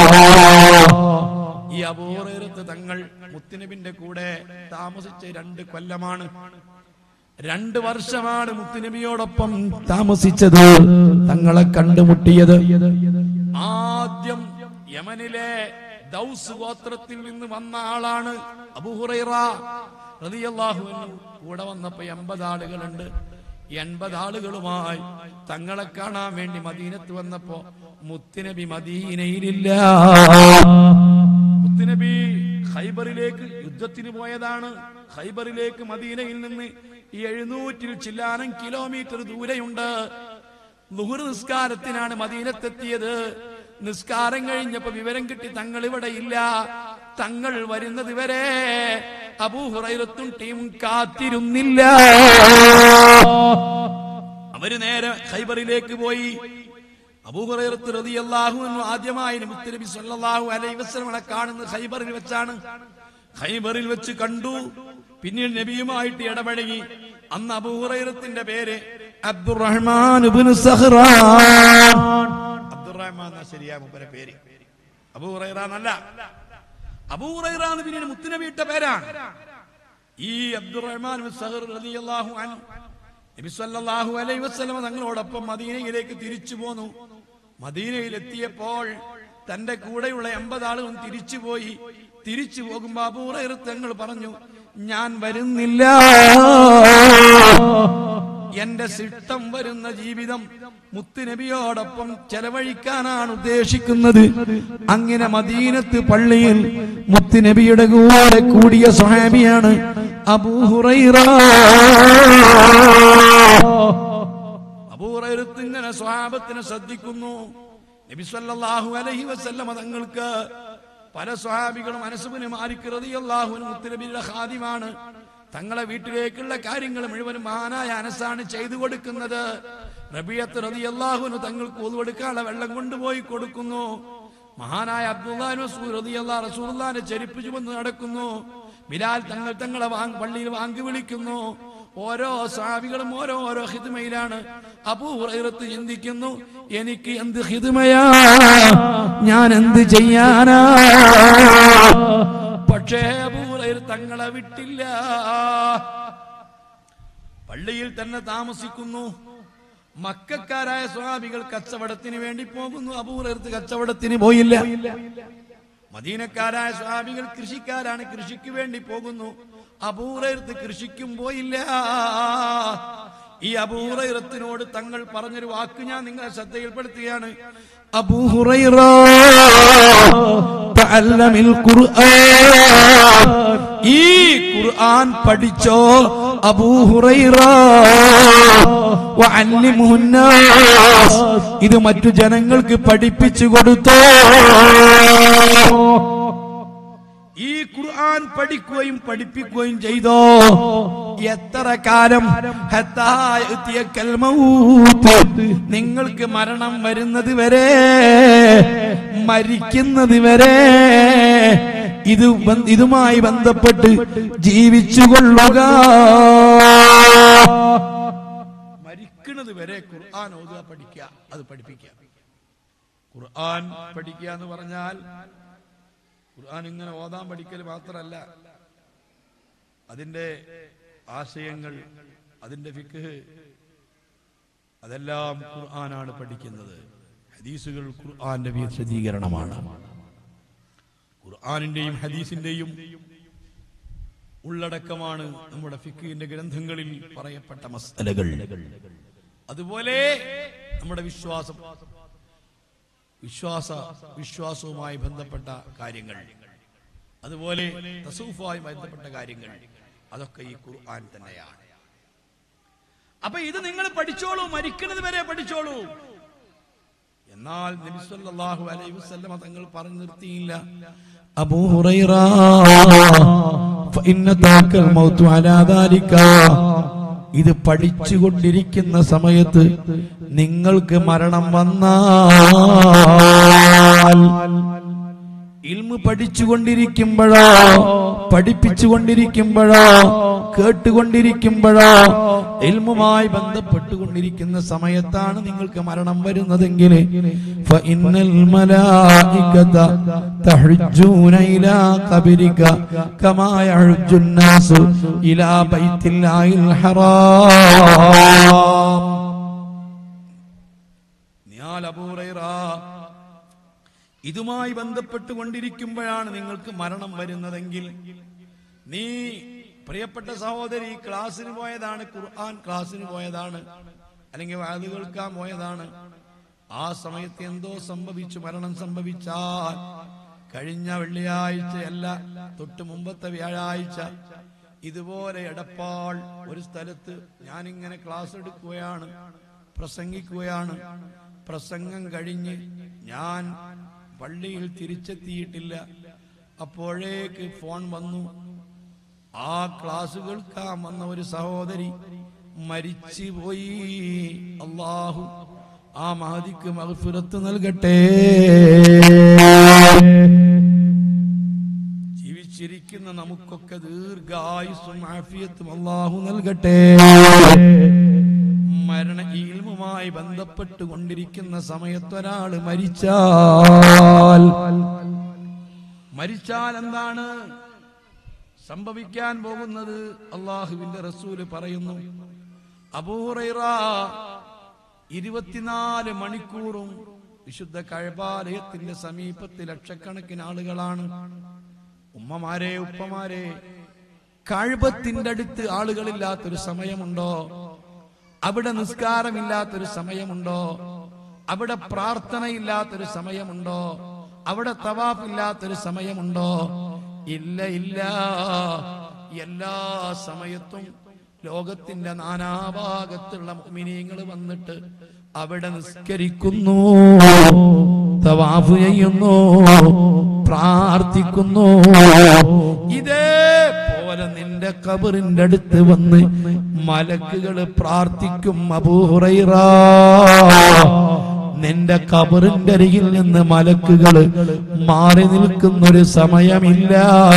ഈ അബൂ ഹുറൈറത്ത് തങ്ങൾ മുത്തുനബിന്റെ കൂടെ താമസിച്ച രണ്ട് കൊല്ലമാണ് രണ്ട് വർഷമാണ് മുത്തുനബിയോടൊപ്പം താമസിച്ചത് തങ്ങളെ കണ്ടുമുട്ടിയത് ആദ്യം യമനിലെ ദൗസ് ഗോത്രത്തിൽ നിന്ന് വന്ന ആളാണ് അബൂഹുറൈറ റളിയല്ലാഹു അൻഹു കൂടെ വന്നപ്പോ എൺപത് ആളുകളുണ്ട് എൺപത് ആളുകളുമായി തങ്ങളെ കാണാൻ വേണ്ടി മദീനത്ത് വന്നപ്പോ മുത്തുനബി മദീനയിലില്ല മുത്തുനബി ഖൈബറിലേക്ക് യുദ്ധത്തിന് പോയതാണ് ഖൈബറിലേക്ക് മദീനയിൽ നിന്ന് എഴുന്നൂറ്റിൽ ചില്ലാനം കിലോമീറ്റർ ദൂരെയുണ്ട് ലുഹുർ നിസ്കാരത്തിനാണ് മദീനത്തെത്തിയത് നിസ്കാരം കഴിഞ്ഞപ്പോ വിവരം കിട്ടി തങ്ങൾ ഇവിടെ ഇല്ല തങ്ങൾ വരുന്നത് വരെ അബൂഹുറൈറത്തും ടീം കാത്തിരുന്നില്ല അവര് നേരെ ഖൈബറിലേക്ക് പോയി അബൂഹുറൈറത്ത് റളിയല്ലാഹു അൻഹു ആദ്യമായി മുത്തനബി സല്ലല്ലാഹു അലൈഹി വസല്ലമയെ കാണുന്നത് ഖൈബറിൽ വെച്ചാണ് ഖൈബറിൽ വെച്ച് കണ്ടു പിന്നീട് നബിയുമായിട്ട് ഇടപഴകി അന്ന് അബൂഹുറൈറത്തിന്റെ പേര് അബ്ദുറഹ്മാൻ ഇബ്നു സഹ്റാൻ അബ്ദുറഹ്മാൻ എന്നാ ശരിയാ മൂപ്പരെ പേര് അബൂഹുറൈറ എന്നല്ല അബൂറൈറാന്ന് പിന്നീട് മുത്തുനബി ഇട്ട പേരാണ് ഈ അബ്ദുറഹ്മാൻ സഹർ റളിയല്ലാഹു അൻഹു നബി സല്ലല്ലാഹു അലൈഹി വസല്ലം തങ്ങളോടൊപ്പം മദീനയിലേക്ക് തിരിച്ചു പോന്നു മദീനയിൽ എത്തിയപ്പോൾ തന്റെ കൂടെയുള്ള എൺപത് ആളുകളും തിരിച്ചുപോയി തിരിച്ചു പോകുമ്പോ അബൂറൈർ തങ്ങൾ പറഞ്ഞു ഞാൻ വരുന്നില്ല എന്റെ സിട്ടം വരുന്ന ജീവിതം മുത്തുനബിയോടൊപ്പം ചെലവഴിക്കാനാണ് ഉദ്ദേശിക്കുന്നത് അങ്ങനെ മദീനത്ത് പള്ളിയിൽ മുത്തുനബിയുടെ കൂടെ കൂടിയ സ്വഹാബിയാണ് അബൂഹുറൈറ അബൂഹുറൈറത്ത് ഇങ്ങനെ സ്വഹാബത്തിനെ ശ്രദ്ധിക്കുന്നു നബി സല്ലല്ലാഹു അലൈഹി വസല്ലമ തങ്ങൾക്ക് പല സ്വഹാബികളും മനസ്സുബിന് മാലിക് റളിയല്ലാഹു അൻഹു മുത്തുനബിയുടെ ഖാദിമാണ് തങ്ങളെ വീട്ടിലേക്കുള്ള കാര്യങ്ങൾ മുഴുവനും മഹാനായ അനസാണ് ചെയ്തു കൊടുക്കുന്നത് റബിയത്ത് റളിയല്ലാഹുവിന് തങ്ങൾക്ക് ഒതുവെടുക്കാനുള്ള വെള്ളം കൊണ്ടുപോയി കൊടുക്കുന്നു മഹാനായ അബ്ദുല്ലാഹു റളിയല്ലാഹു റസൂലുള്ളാഹിന്റെ ചെരുപ്പ് ചുമന്ന് നടക്കുന്നു ബിലാൽ തങ്ങൾ തങ്ങളെ വാങ് പള്ളിയിൽ വാങ്ങി വിളിക്കുന്നു ഓരോ സ്വാമികളും ഓരോ ഓരോ ഹിദ്മയിലാണ് അബൂഹുറൈറത്ത് ചിന്തിക്കുന്നു എനിക്ക് എന്ത് ഹിദ്മയാ ഞാൻ എന്ത് ചെയ്യാനാ പക്ഷേ അബൂഹുറൈർ തങ്ങളെ വിട്ടില്ല പള്ളിയിൽ തന്നെ താമസിക്കുന്നു മക്കാരായ സ്വാമികൾ കച്ചവടത്തിന് വേണ്ടി പോകുന്നു അബൂഹുറൈറത്ത് കച്ചവടത്തിന് പോയില്ല മദീനക്കാരായ സ്വാമികൾ കൃഷിക്കാരാണ് കൃഷിക്ക് വേണ്ടി പോകുന്നു അബൂറയത്ത് കൃഷിക്കും പോയില്ല ഈ അബൂറയത്തിനോട് തങ്ങൾ പറഞ്ഞൊരു വാക്ക് ഞാൻ നിങ്ങളെ ശ്രദ്ധയിൽപ്പെടുത്തുകയാണ് അബൂഹുറൈറ തഅല്ലമിൽ ഖുർആൻ ഈ ഖുർആൻ പഠിച്ചോ അബൂഹുറൈറ വഅല്ലിമുഹു الناس. ഇത് മറ്റു ജനങ്ങൾക്ക് പഠിപ്പിച്ചു കൊടുത്തോ ഈ ഖുർആൻ പഠിക്കുകയും പഠിപ്പിക്കുകയും ചെയ്തോ എത്ര കാലം ഹത്താ യഅ്തിയക്കൽ മൗത്ത്. നിങ്ങൾക്ക് മരണം വരുന്നത് വരെ മരിക്കുന്നത് വരെ ഇത് ബന്ധ- ഇതുമായി ബന്ധപ്പെട്ട് ജീവിച്ചുകൊള്ളുക മരിക്കുന്നത് വരെ ഖുർആൻ ഓതുക പഠിക്കുക അത് പഠിപ്പിക്കുക ഖുർആൻ പഠിക്കുക എന്ന് പറഞ്ഞാൽ ഖുർആൻ ഇങ്ങനെ ഓതാൻ പഠിക്കൽ മാത്രമല്ല അതിന്റെ ആശയങ്ങൾ അതിന്റെ ഫിഖ് അതെല്ലാം ഖുർആനാണ് പഠിക്കുന്നത് ഹദീസുകൾ ഖുർആന്റെ വിശദീകരണമാണ് ഖുർആനിന്റെയും ഹദീസിന്റെയും ഉള്ളടക്കമാണ് നമ്മുടെ ഫിഖിന്റെ ഗ്രന്ഥങ്ങളിൽ പറയപ്പെട്ട മസലകൾ അതുപോലെ നമ്മുടെ വിശ്വാസം വിശ്വാസ വിശ്വാസവുമായി ബന്ധപ്പെട്ട കാര്യങ്ങൾ അതുപോലെ തസൂഫുമായി ബന്ധപ്പെട്ട കാര്യങ്ങൾ അതൊക്കെ ഈ ഖുർആൻ തന്നെയാണ് അപ്പൊ ഇത് നിങ്ങൾ പഠിച്ചോളൂ മരിക്കുന്നത് വരെ പഠിച്ചോളൂ എന്നാൽ നബി സല്ലല്ലാഹു അലൈഹി വസല്ലമ തങ്ങൾ പറഞ്ഞു നിർത്തിയില്ല അബൂ ഹുറൈറ ഫഇന്ന താക്കൽ മൗതു അലാ ദാലിക ഇത് പഠിച്ചുകൊണ്ടിരിക്കുന്ന സമയത്ത് നിങ്ങൾക്ക് മരണം വന്നാൽ ഇൽമ് പഠിച്ചുകൊണ്ടിരിക്കുമ്പോഴോ പഠിപ്പിച്ചുകൊണ്ടിരിക്കുമ്പോഴോ കേട്ടുകൊണ്ടിരിക്കുമ്പോഴോ ഇൽമുമായി ബന്ധപ്പെട്ടുകൊണ്ടിരിക്കുന്ന സമയത്താണ് നിങ്ങൾക്ക് മരണം വരുന്നതെങ്കിൽ ഫഇന്നൽ മലായികത തഹജ്ജൂന ഇലാ ഖബരിക കമാ യഹജ്ജുൻ നാസു ഇലാ ബൈത്തില്ലാഹിൽ ഹറാം നിയാൽ അബൂ ഹുറൈറ ഇതുമായി ബന്ധപ്പെട്ടുകൊണ്ടിരിക്കുമ്പോഴാണ് നിങ്ങൾക്ക് മരണം വരുന്നതെങ്കിൽ നീ പ്രിയപ്പെട്ട സഹോദരി ക്ലാസ്സിന് പോയതാണ് ഖുർആൻ ക്ലാസ്സിന് പോയതാണ് അല്ലെങ്കിൽ വാത് കേൾക്കാൻ പോയതാണ് ആ സമയത്ത് എന്തോ സംഭവിച്ചു മരണം സംഭവിച്ചാൽ കഴിഞ്ഞ വെള്ളിയാഴ്ചയല്ല തൊട്ട് മുമ്പത്തെ വ്യാഴാഴ്ച ഇതുപോലെ എടപ്പാൾ ഒരു സ്ഥലത്ത് ഞാനിങ്ങനെ ക്ലാസ് എടുക്കുകയാണ് പ്രസംഗിക്കുകയാണ് പ്രസംഗം കഴിഞ്ഞ് ഞാൻ പള്ളിയിൽ തിരിച്ചെത്തിയിട്ടില്ല അപ്പോഴേക്ക് ഫോൺ വന്നു ആ ക്ലാസ് കേൾക്കാൻ വന്ന ഒരു സഹോദരി മരിച്ചു പോയി അള്ളാഹു ആ മഹതിക്ക് മഹഫുരത്ത് നൽകട്ടെ ജീവിച്ചിരിക്കുന്ന നമുക്കൊക്കെ ദീർഘായുസ്സും ആഫിയത്തും അള്ളാഹു നൽകട്ടെ മരണ ഇൽമുമായി ബന്ധപ്പെട്ടുകൊണ്ടിരിക്കുന്ന സമയത്ത് ഒരാള് മരിച്ചാൽ മരിച്ചാൽ എന്താണ് സംഭവിക്കാൻ പോകുന്നത് അള്ളാഹുവിന്റെ റസൂല് പറയുന്നു അബൂറൈറ ഇരുപത്തിനാല് മണിക്കൂറും വിശുദ്ധ കഴബാലയത്തിന്റെ സമീപത്ത് ലക്ഷക്കണക്കിന് ആളുകളാണ് ഉമ്മമാരെ ഉപ്പമാരെ കഴുപത്തിന്റെ അടുത്ത് ആളുകളില്ലാത്തൊരു സമയമുണ്ടോ അവിടെ നിസ്കാരമില്ലാത്തൊരു സമയമുണ്ടോ അവിടെ പ്രാർത്ഥനയില്ലാത്തൊരു സമയമുണ്ടോ അവിടെ തവാഫില്ലാത്തൊരു സമയമുണ്ടോ ഇല്ല ഇല്ല എല്ലാ സമയത്തും ലോകത്തിന്റെ നാനാഭാഗത്തുള്ള മുഅ്മിനീങ്ങൾ വന്നിട്ട് അവിടെ നിസ്കരിക്കുന്നു തവാഫ് ചെയ്യുന്നു പ്രാർത്ഥിക്കുന്നു ഇതേപോലെ നിന്റെ കബറിന്റെ അടുത്ത് വന്ന് മലക്കുകൾ പ്രാർത്ഥിക്കും അബൂഹുറൈറ നിന്റെ കബറിന്റെ അരികിൽ നിന്ന് മലക്കുകൾ മാറി നിൽക്കുന്നൊരു സമയമില്ല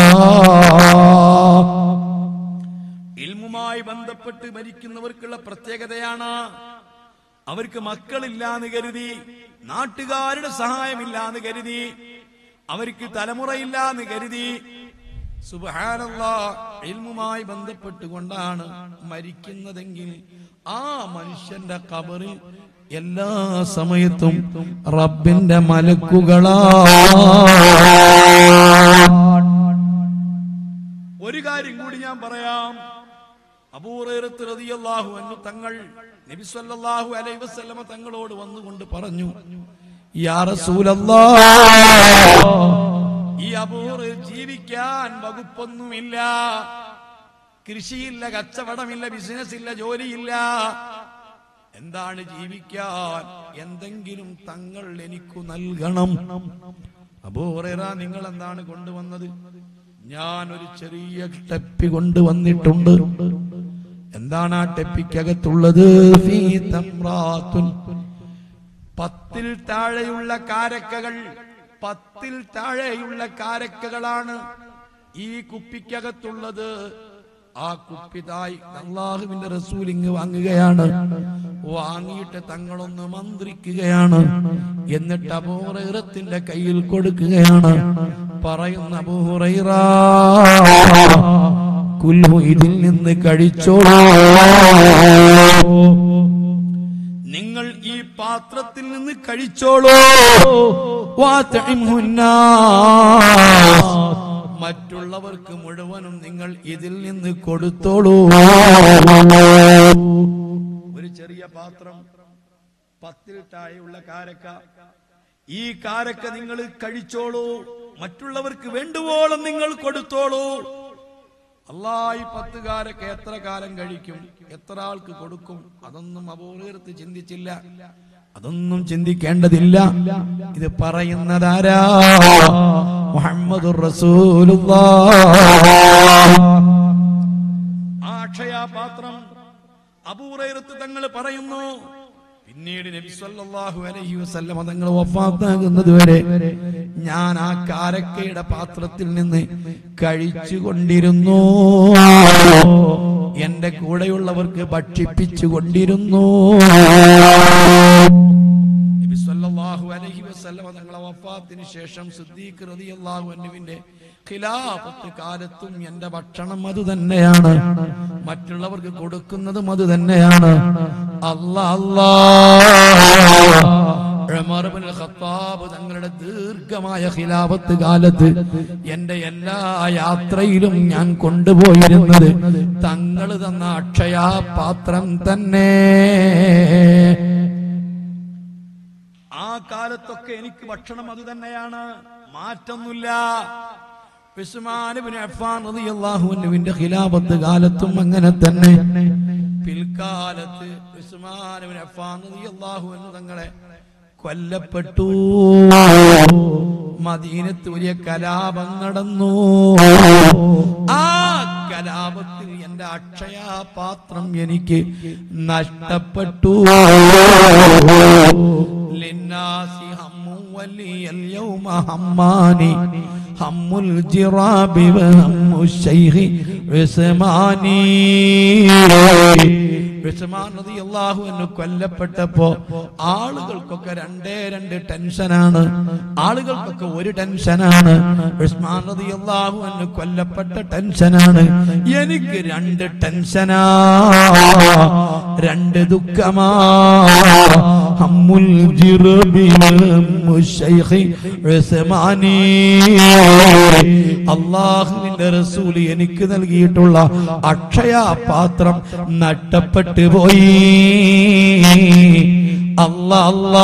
ഇൽമുമായി ബന്ധപ്പെട്ട് മരിക്കുന്നവർക്കുള്ള പ്രത്യേകതയാണ് അവർക്ക് മക്കളില്ലാന്ന് കരുതി നാട്ടുകാരുടെ സഹായമില്ലാന്ന് കരുതി അവർക്ക് തലമുറയില്ലാന്ന് കരുതി സുബഹാനല്ലാ ഇൽമുമായി ബന്ധപ്പെട്ടുകൊണ്ടാണ് മരിക്കുന്നതെങ്കിൽ ആ മനുഷ്യന്റെ കബറിൽ എല്ലാ സമയത്തും റബ്ബിന്റെ മലക്കുകളാ ഒരു കാര്യം കൂടി ഞാൻ പറയാം അബൂറേറത്ത് റളിയല്ലാഹു അൻഹു തങ്ങൾ നബി സല്ലല്ലാഹു അലൈഹി വസല്ലമ തങ്ങളോട് വന്നുകൊണ്ട് പറഞ്ഞു യാ റസൂലല്ലാഹ് ഈ അബൂറ് ജീവിക്കാൻ വകുപ്പൊന്നുമില്ല കൃഷിയില്ല കച്ചവടമില്ല ബിസിനസ് ഇല്ല ജോലിയില്ല എന്താണ് ജീവിക്കാൻ എന്തെങ്കിലും തങ്ങൾ എനിക്കു നൽകണം അബൂറേറ നിങ്ങൾ എന്താണ് കൊണ്ടുവന്നത് ഞാൻ ഒരു ചെറിയ ടെപ്പി കൊണ്ടുവന്നിട്ടുണ്ട് എന്താണ് ആ ടെപ്പിക്കകത്തുള്ളത് ഫീ തമ്രാത്തുൻ. പത്തിൽ താഴെയുള്ള കാരക്കകൾ പത്തിൽ താഴെയുള്ള കാരക്കകളാണ് ഈ കുപ്പിക്കകത്തുള്ളത് ആ കുപ്പിതായി അള്ളാഹുവിന്റെ റസൂലിങ് വാങ്ങുകയാണ് വാങ്ങിയിട്ട് തങ്ങളൊന്ന് മന്ത്രിക്കുകയാണ് എന്നിട്ട് അബൂറൈറത്തിന്റെ കയ്യിൽ കൊടുക്കുകയാണ് പറയുന്ന അബൂറൈറ കുല്ലു ഇതിൽ നിന്ന് കഴിച്ചോളൂ നിങ്ങൾ ഈ പാത്രത്തിൽ നിന്ന് കഴിച്ചോളൂ വാതഇംഹുന്നാസ്. മറ്റുള്ളവർക്ക് മുഴുവനും നിങ്ങൾ ഇതിൽ നിന്ന് കൊടുത്തോളൂ ഒരു ചെറിയ പാത്രം പത്തിൽ താഴെയുള്ള കാരക്ക ഈ കാരക്ക നിങ്ങൾ കഴിച്ചോളൂ മറ്റുള്ളവർക്ക് വേണ്ടുവോളം നിങ്ങൾ കൊടുത്തോളൂ അല്ലാ ഈ പത്ത് കാരക്ക എത്ര കാലം കഴിക്കും എത്ര ആൾക്ക് കൊടുക്കും അതൊന്നും അപൂർവത്ത് ചിന്തിച്ചില്ല അതൊന്നും ചിന്തിക്കേണ്ടതില്ല ഇത് പറയുന്നതാരാ മുഹമ്മദ് ആ അക്ഷയാപാത്രം അപൂറത്ത് തങ്ങൾ പറയുന്നു പിന്നീട് നബി സല്ലല്ലാഹു അലൈഹി വസല്ലം തങ്ങൾ വഫാത്താകുന്നത് വരെ ഞാൻ ആ കാരക്കയുടെ പാത്രത്തിൽ നിന്ന് കഴിച്ചു കൊണ്ടിരുന്നു എന്റെ കൂടെയുള്ളവർക്ക് ഭക്ഷിപ്പിച്ചു കൊണ്ടിരുന്നു നബി സല്ലല്ലാഹു അലൈഹി വസല്ലം തങ്ങളെ വഫാത്തിന് ശേഷം സിദ്ദീഖ് റളിയല്ലാഹു അൻഹുവിന്റെ ഖിലാഫത്ത് കാലത്തും എന്റെ ഭക്ഷണം അത് തന്നെയാണ് മറ്റുള്ളവർക്ക് കൊടുക്കുന്നതും അത് തന്നെയാണ് അല്ലാ അല്ലാ ഉമർ ഇബ്നുൽ ഖത്താബ് തങ്ങളുടെ ദീർഘമായ ഖിലാഫത്ത് കാലത്ത് എന്റെ എല്ലാ യാത്രയിലും ഞാൻ കൊണ്ടുപോയിരുന്നത് തങ്ങൾ തന്ന അക്ഷയാ പാത്രം തന്നെ ആ കാലത്തൊക്കെ എനിക്ക് ഭക്ഷണം അത് തന്നെയാണ് മാറ്റൊന്നുമില്ല ഉസ്മാൻ ഇബ്നു അഫ്ഫാൻ റളിയല്ലാഹു അൻഹുവിന്റെ ഖിലാഫത്ത് കാലത്തും അങ്ങനെ തന്നെ പിൽക്കാലത്ത് ഉസ്മാൻ ഇബ്നു അഫ്ഫാൻ റളിയല്ലാഹു അൻഹു തങ്ങളെ കൊല്ലപ്പെട്ടു മദീനത്ത് വലിയ കലാപം നടന്നു ആ കലാപത്തിൽ എന്റെ അക്ഷയാപാത്രം എനിക്ക് നഷ്ടപ്പെട്ടു ലിന്നാസി ഹമ്മു വലിയൽ യൗമ ഹമ്മാനി ഹമ്മുൽ ജിറാബി വഹമ്മു ശൈഖി ഉസ്മാനി ഉസ്മാൻ റളിയല്ലാഹു അൻഹു കൊല്ലപ്പെട്ടപ്പോ ആളുകൾക്കൊക്കെ രണ്ടേ രണ്ട് ടെൻഷനാണ് ആളുകൾക്കൊക്കെ ഒരു ടെൻഷനാണ് ഉസ്മാൻ റളിയല്ലാഹു അൻഹു കൊല്ലപ്പെട്ട ടെൻഷനാണ് എനിക്ക് രണ്ട് ടെൻഷനാ രണ്ട് ദുഃഖമാ ഹമ്മുൽ ജിർബിൽ മുശൈഖി ഉസ്മാനി അള്ളാഹുവിന്റെ റസൂല് എനിക്ക് നൽകിയിട്ടുള്ള അക്ഷയ പാത്രം നഷ്ടപ്പെട്ടു പോയി അല്ലാ അല്ലാ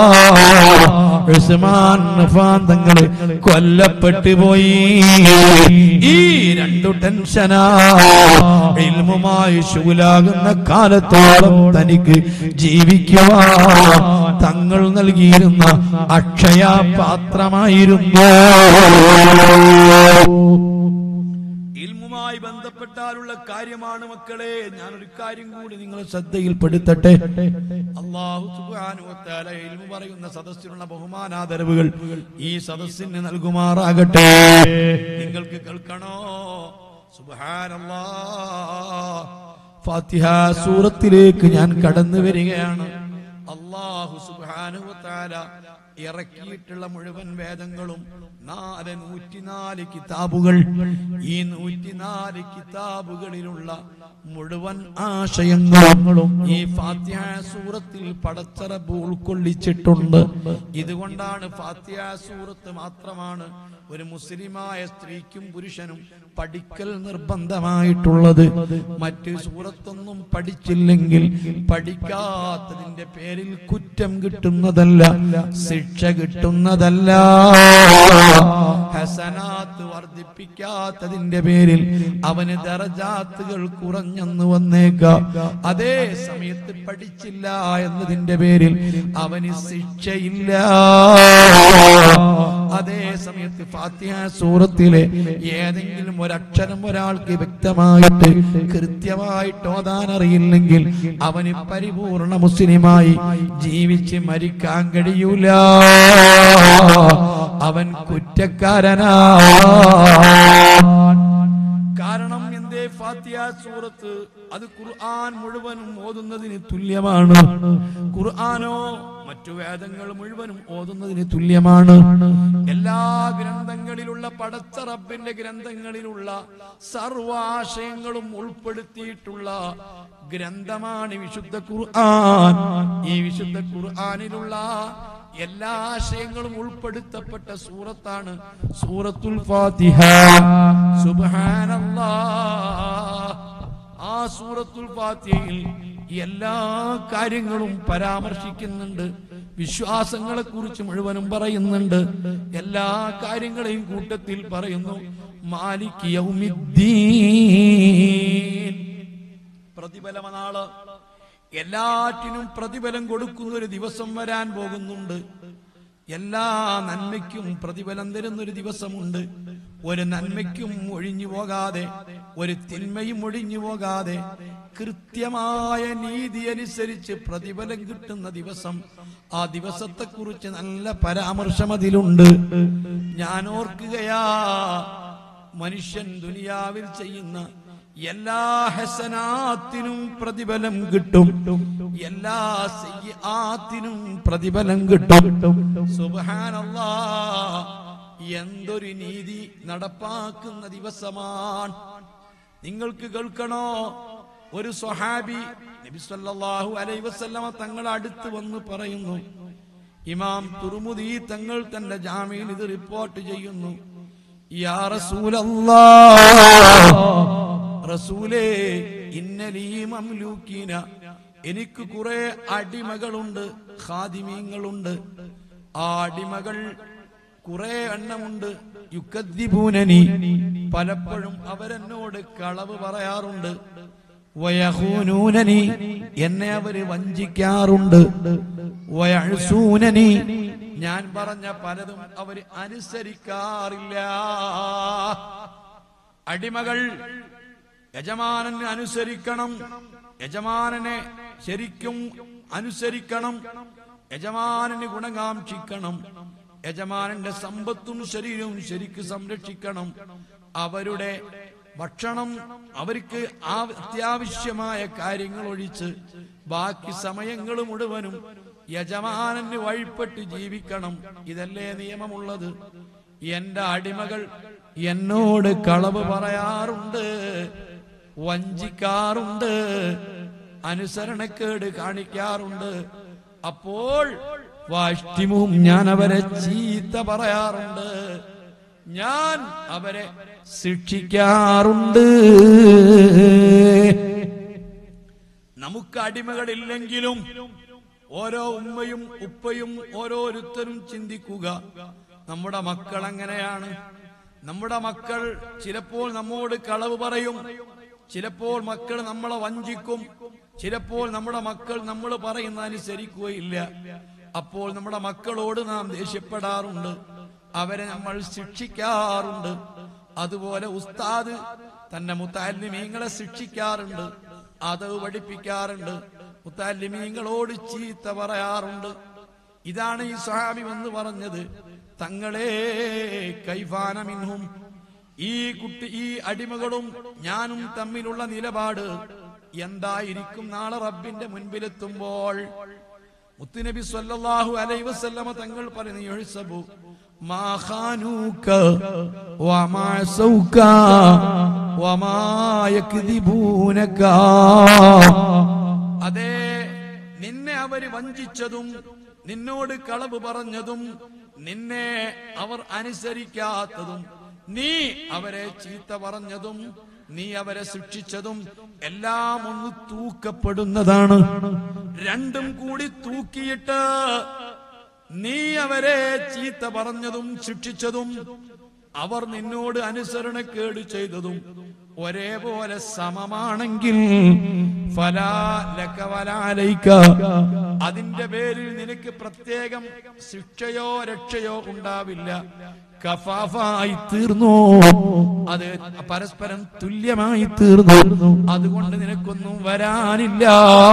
ഉസ്മാൻ നഫാൻ തങ്ങള് കൊല്ലപ്പെട്ടു പോയി ഈ രണ്ടു ടെൻഷനാ ഇൽമുമായി ശൂലാകുന്ന കാലത്തോളം തനിക്ക് ജീവിക്കുവാൻ തങ്ങൾ നൽകിയിരുന്ന അക്ഷയ പാത്രമായിരുന്നു ഇൽമുമായി ബന്ധപ്പെട്ടാലുള്ള കാര്യമാണ് മക്കളെ ഞാനൊരു കാര്യം കൂടി നിങ്ങളെ ശ്രദ്ധയിൽപ്പെടുത്തട്ടെ അള്ളാഹു സുബ്ഹാനഹു വ തആല ഇൽമു പറയുന്ന സദസ്സിനുള്ള ബഹുമാനാദരവുകൾ ഈ സദസ്സിന് നൽകുമാറാകട്ടെ നിങ്ങൾക്ക് കേൾക്കണോ സുബ്ഹാനല്ലാ ഫാത്തിഹ സൂറത്തിലേക്ക് ഞാൻ കടന്നു വരികയാണ് അള്ളാഹു സുബ്ഹാനഹു വ തആല ഇറക്കിയിട്ടുള്ള മുഴുവൻ വേദങ്ങളും നാല് നൂറ്റിനാല് കിതാബുകൾ ഈ നൂറ്റിനാല് കിതാബുകളിലുള്ള മുഴുവൻ ആശയങ്ങളും ഈ ഫാത്തിഹ സൂറത്തിൽ പടച്ചറബ് ഉൾക്കൊള്ളിച്ചിട്ടുണ്ട് ഇതുകൊണ്ടാണ് ഫാത്തിഹ സൂറത്ത് മാത്രമാണ് ഒരു മുസ്ലിമായ സ്ത്രീക്കും പുരുഷനും പഠിക്കൽ നിർബന്ധമായിട്ടുള്ളത് മറ്റ് സൂറത്തൊന്നും പഠിച്ചില്ലെങ്കിൽ പഠിക്കാത്തതിന്റെ പേരിൽ കുറ്റം കിട്ടുന്നതല്ല ശിക്ഷ കിട്ടുന്നതല്ല ഹസനാത്ത് വർദ്ധിപ്പിക്കാത്തതിന്റെ പേരിൽ അവന് ദറജാത്തുകൾ കുറഞ്ഞെന്ന് വന്നേക്കാം അതേ സമയത്ത് പഠിച്ചില്ല എന്നതിന്റെ പേരിൽ അവന് ശിക്ഷയില്ല അതേ സമയത്ത് ഫാത്തിഹ സൂറത്തിലെ ഏതെങ്കിലും ഒരക്ഷരം ഒരാൾക്ക് വ്യക്തമായിട്ട് കൃത്യമായിട്ട് ഓതാൻ അറിയില്ലെങ്കിൽ അവന് പരിപൂർണ മുസ്ലിമായി ജീവിച്ച് മരിക്കാൻ കഴിയൂല അവൻ കുറ്റക്കാരനാ കാരണം എന്തേ ഫാത്തിഹ സൂറത്ത് അത് ഖുർആൻ മുഴുവനും ഓതുന്നതിന് തുല്യമാണ് ഖുർആനോ മറ്റു വേദങ്ങൾ മുഴുവനും ഓതുന്നതിന് തുല്യമാണ് എല്ലാ ഗ്രന്ഥങ്ങളിലുള്ള പടച്ച റബ്ബിന്റെ ഗ്രന്ഥങ്ങളിലുള്ള സർവാശയങ്ങളും ഉൾപ്പെടുത്തിയിട്ടുള്ള ഗ്രന്ഥമാണ് വിശുദ്ധ ഖുർആൻ ഈ വിശുദ്ധ ഖുർആനിലുള്ള എല്ലാ ആശയങ്ങളും ഉൾപ്പെടുത്തപ്പെട്ട സൂറത്താണ് സൂറത്തുൽ ഫാത്തിഹ സുബ്ഹാനല്ലാ ആ സൂറത്തുൽ ഫാത്തിഹയിൽ എല്ലാ കാര്യങ്ങളും പരാമർശിക്കുന്നുണ്ട് വിശ്വാസങ്ങളെ കുറിച്ച് മുഴുവനും പറയുന്നുണ്ട് എല്ലാ കാര്യങ്ങളെയും കൂട്ടത്തിൽ പറയുന്നു മാലിക് യൗമിദ്ദീൻ പ്രതിഫലമനാള് എല്ലാറ്റിനും പ്രതിഫലം കൊടുക്കുന്ന ഒരു ദിവസം വരാൻ പോകുന്നുണ്ട് എല്ലാ നന്മയ്ക്കും പ്രതിഫലം തരുന്ന ഒരു ദിവസമുണ്ട് ഒരു നന്മയ്ക്കും ഒഴിഞ്ഞു പോകാതെ ഒരു തിന്മയും ഒഴിഞ്ഞു പോകാതെ കൃത്യമായ നീതി അനുസരിച്ച് പ്രതിഫലം കിട്ടുന്ന ദിവസം ആ ദിവസത്തെക്കുറിച്ച് നല്ല പരാമർശം അതിലുണ്ട് ഞാൻ ഓർക്കുകയാ മനുഷ്യൻ ദുനിയാവിൽ ചെയ്യുന്ന എല്ലാ ഹസനാത്തിനും പ്രതിഫലം കിട്ടും എല്ലാ സയ്യാത്തിനും പ്രതിഫലം കിട്ടും സുബ്ഹാനല്ലാ എന്തൊരു നീതി നടപ്പാക്കുന്ന ദിവസമാണ് നിങ്ങൾക്ക് കേൾക്കണോ ഒരു സ്വഹാബി നബി സല്ലല്ലാഹു അലൈഹി വസല്ലമ തങ്ങൾ അടുത്ത് വന്ന് പറയുന്നു ഇമാം തുറുമുദി തങ്ങൾ തന്റെ ജാമീൻ ഇത് റിപ്പോർട്ട് ചെയ്യുന്നു യാ റസൂലല്ലാഹ് റസൂലേ ഇന്നലീ മംലൂക്കീന എനിക്ക് കുറെ അടിമകളുണ്ട് ഖാദിമീങ്ങളുണ്ട് ആ അടിമകൾ കുറെ എണ്ണമുണ്ട് യുക്കദ്ദിബൂനനി പലപ്പോഴും അവരെന്നോട് കളവ് പറയാറുണ്ട് വയഹൂനൂനനി എന്നെ അവര് വഞ്ചിക്കാറുണ്ട് വയഴ്സൂനനി ഞാൻ പറഞ്ഞ പലതും അവര് അനുസരിക്കാറില്ല അടിമകൾ യജമാനന് അനുസരിക്കണം യജമാനനെ ശരിക്കും അനുസരിക്കണം യജമാനന് ഗുണകാംക്ഷിക്കണം യജമാനന്റെ സമ്പത്തും ശരീരവും ശരിക്ക് സംരക്ഷിക്കണം അവരുടെ ഭക്ഷണം അവർക്ക് ആ അത്യാവശ്യമായ കാര്യങ്ങൾ ഒഴിച്ച് ബാക്കി സമയങ്ങൾ മുഴുവനും യജമാനന് വഴിപ്പെട്ട് ജീവിക്കണം ഇതല്ലേ നിയമമുള്ളത് എന്റെ അടിമകൾ എന്നോട് കളവ് പറയാറുണ്ട് വഞ്ചിക്കാറുണ്ട് അനുസരണക്കേട് കാണിക്കാറുണ്ട് അപ്പോൾ വാഷ്ടിമും ഞാൻ അവരെ ചീത്ത പറയാറുണ്ട് ഞാൻ അവരെ ശിക്ഷിക്കാറുണ്ട് നമുക്ക് അടിമകളില്ലെങ്കിലും ഓരോ ഉമ്മയും ഉപ്പയും ഓരോരുത്തരും ചിന്തിക്കുക നമ്മുടെ മക്കൾ എങ്ങനെയാണ് നമ്മുടെ മക്കൾ ചിലപ്പോൾ നമ്മോട് കളവ് പറയും ചിലപ്പോൾ മക്കൾ നമ്മളെ വഞ്ചിക്കും ചിലപ്പോൾ നമ്മുടെ മക്കൾ നമ്മൾ പറയുന്ന അനുസരിക്കുകയില്ല അപ്പോൾ നമ്മുടെ മക്കളോട് നാം ദേഷ്യപ്പെടാറുണ്ട് അവരെ നമ്മൾ ശിക്ഷിക്കാറുണ്ട് അതുപോലെ ഉസ്താദ് തന്റെ മുത്താലിമീങ്ങളെ ശിക്ഷിക്കാറുണ്ട് അത് പഠിപ്പിക്കാറുണ്ട് മുത്താലിമീങ്ങളോട് ചീത്ത പറയാറുണ്ട് ഇതാണ് ഈ സ്വഹാബി എന്ന് പറഞ്ഞത് തങ്ങളെ കൈഫാനമിൻഹും ഈ കുട്ടി ഈ അടിമകളും ഞാനും തമ്മിലുള്ള നിലപാട് എന്തായിരിക്കും നാളെ റബ്ബിന്റെ മുൻപിലെത്തുമ്പോൾ മുത്തുനബി സല്ലല്ലാഹു അലൈഹി വസല്ലമ തങ്ങൾ പറയുന്നു യുഹ്സബു മാ ഖാനൂക വമാ സൗക വമാ യക്ദിബൂനക അതെ നിന്നെ അവര് വഞ്ചിച്ചതും നിന്നോട് കളവ് പറഞ്ഞതും നിന്നെ അവർ അനുസരിക്കാത്തതും നീ അവരെ ചീത്ത പറഞ്ഞതും നീ അവരെ ശിക്ഷിച്ചതും എല്ലാം ഒന്ന് തൂക്കപ്പെടുന്നതാണ് രണ്ടും കൂടി തൂക്കിയിട്ട് നീ അവരെ ചീത്ത പറഞ്ഞതും ശിക്ഷിച്ചതും അവർ നിന്നോട് അനുസരണക്കേട് ചെയ്തതും ഒരേപോലെ സമമാണെങ്കിൽ ഫലാ ലക വലാ അലൈക. അതിന്റെ പേരിൽ നിനക്ക് പ്രത്യേകം ശിക്ഷയോ രക്ഷയോ ഉണ്ടാവില്ല കഫാഫായി തീർന്നു അത് പരസ്പരം തുല്യമായി തീർന്നു അതുകൊണ്ട് നിനക്കൊന്നും വരാനില്ല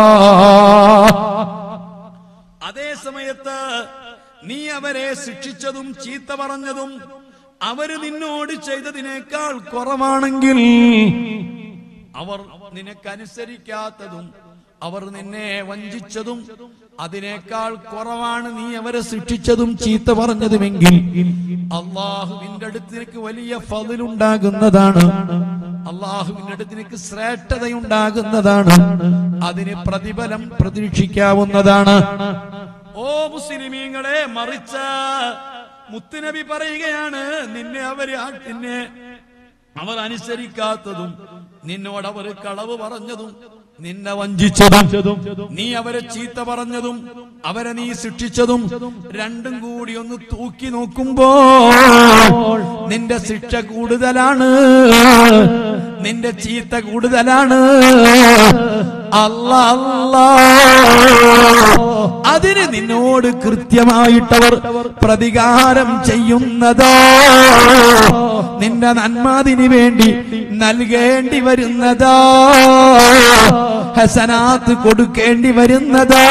അതേ സമയത്ത് നീ അവരെ ശിക്ഷിച്ചതും ചീത്ത പറഞ്ഞതും അവര് നിന്നോട് ചെയ്തതിനേക്കാൾ കുറവാണെങ്കിൽ അവർ നിനക്കനുസരിക്കാത്തതും അവർ നിന്നെ വഞ്ചിച്ചതും അതിനേക്കാൾ കുറവാണ് നീ അവരെ ശിക്ഷിച്ചതും ചീത്ത പറഞ്ഞതുമെങ്കിൽ അള്ളാഹുവിന്റെ അടുത്ത് നിനക്ക് വലിയ ഫതിലുണ്ടാകുന്നതാണ് അള്ളാഹുവിന്റെ അടുത്ത് നിനക്ക് ശ്രേഷ്ഠതയുണ്ടാകുന്നതാണ് അതിന് പ്രതിഫലം പ്രതീക്ഷിക്കാവുന്നതാണ് ഓ മുസ്ലിമീങ്ങളെ മറിച്ച് മുത്തുനബി പറയുകയാണ് നിന്നെ അവര് ആ- നിന്നെ അവർ അനുസരിക്കാത്തതും നിന്നോട് അവർ കളവ് പറഞ്ഞതും നിന്നെ വഞ്ചിച്ചതും നീ അവരെ ചീത്ത പറഞ്ഞതും അവരെ നീ ശിക്ഷിച്ചതും രണ്ടും കൂടി ഒന്ന് തൂക്കി നോക്കുമ്പോൾ നിന്റെ ശിക്ഷ കൂടുതലാണ് നിന്റെ ചീത്ത കൂടുതലാണ് അല്ല അല്ലാ അതിന് നിന്നോട് കൃത്യമായിട്ടവർ പ്രതികാരം ചെയ്യുന്നതോ നിന്റെ നന്മാതിന് വേണ്ടി നൽകേണ്ടി വരുന്നതോ ഹസനാത്ത് കൊടുക്കേണ്ടി വരുന്നതോ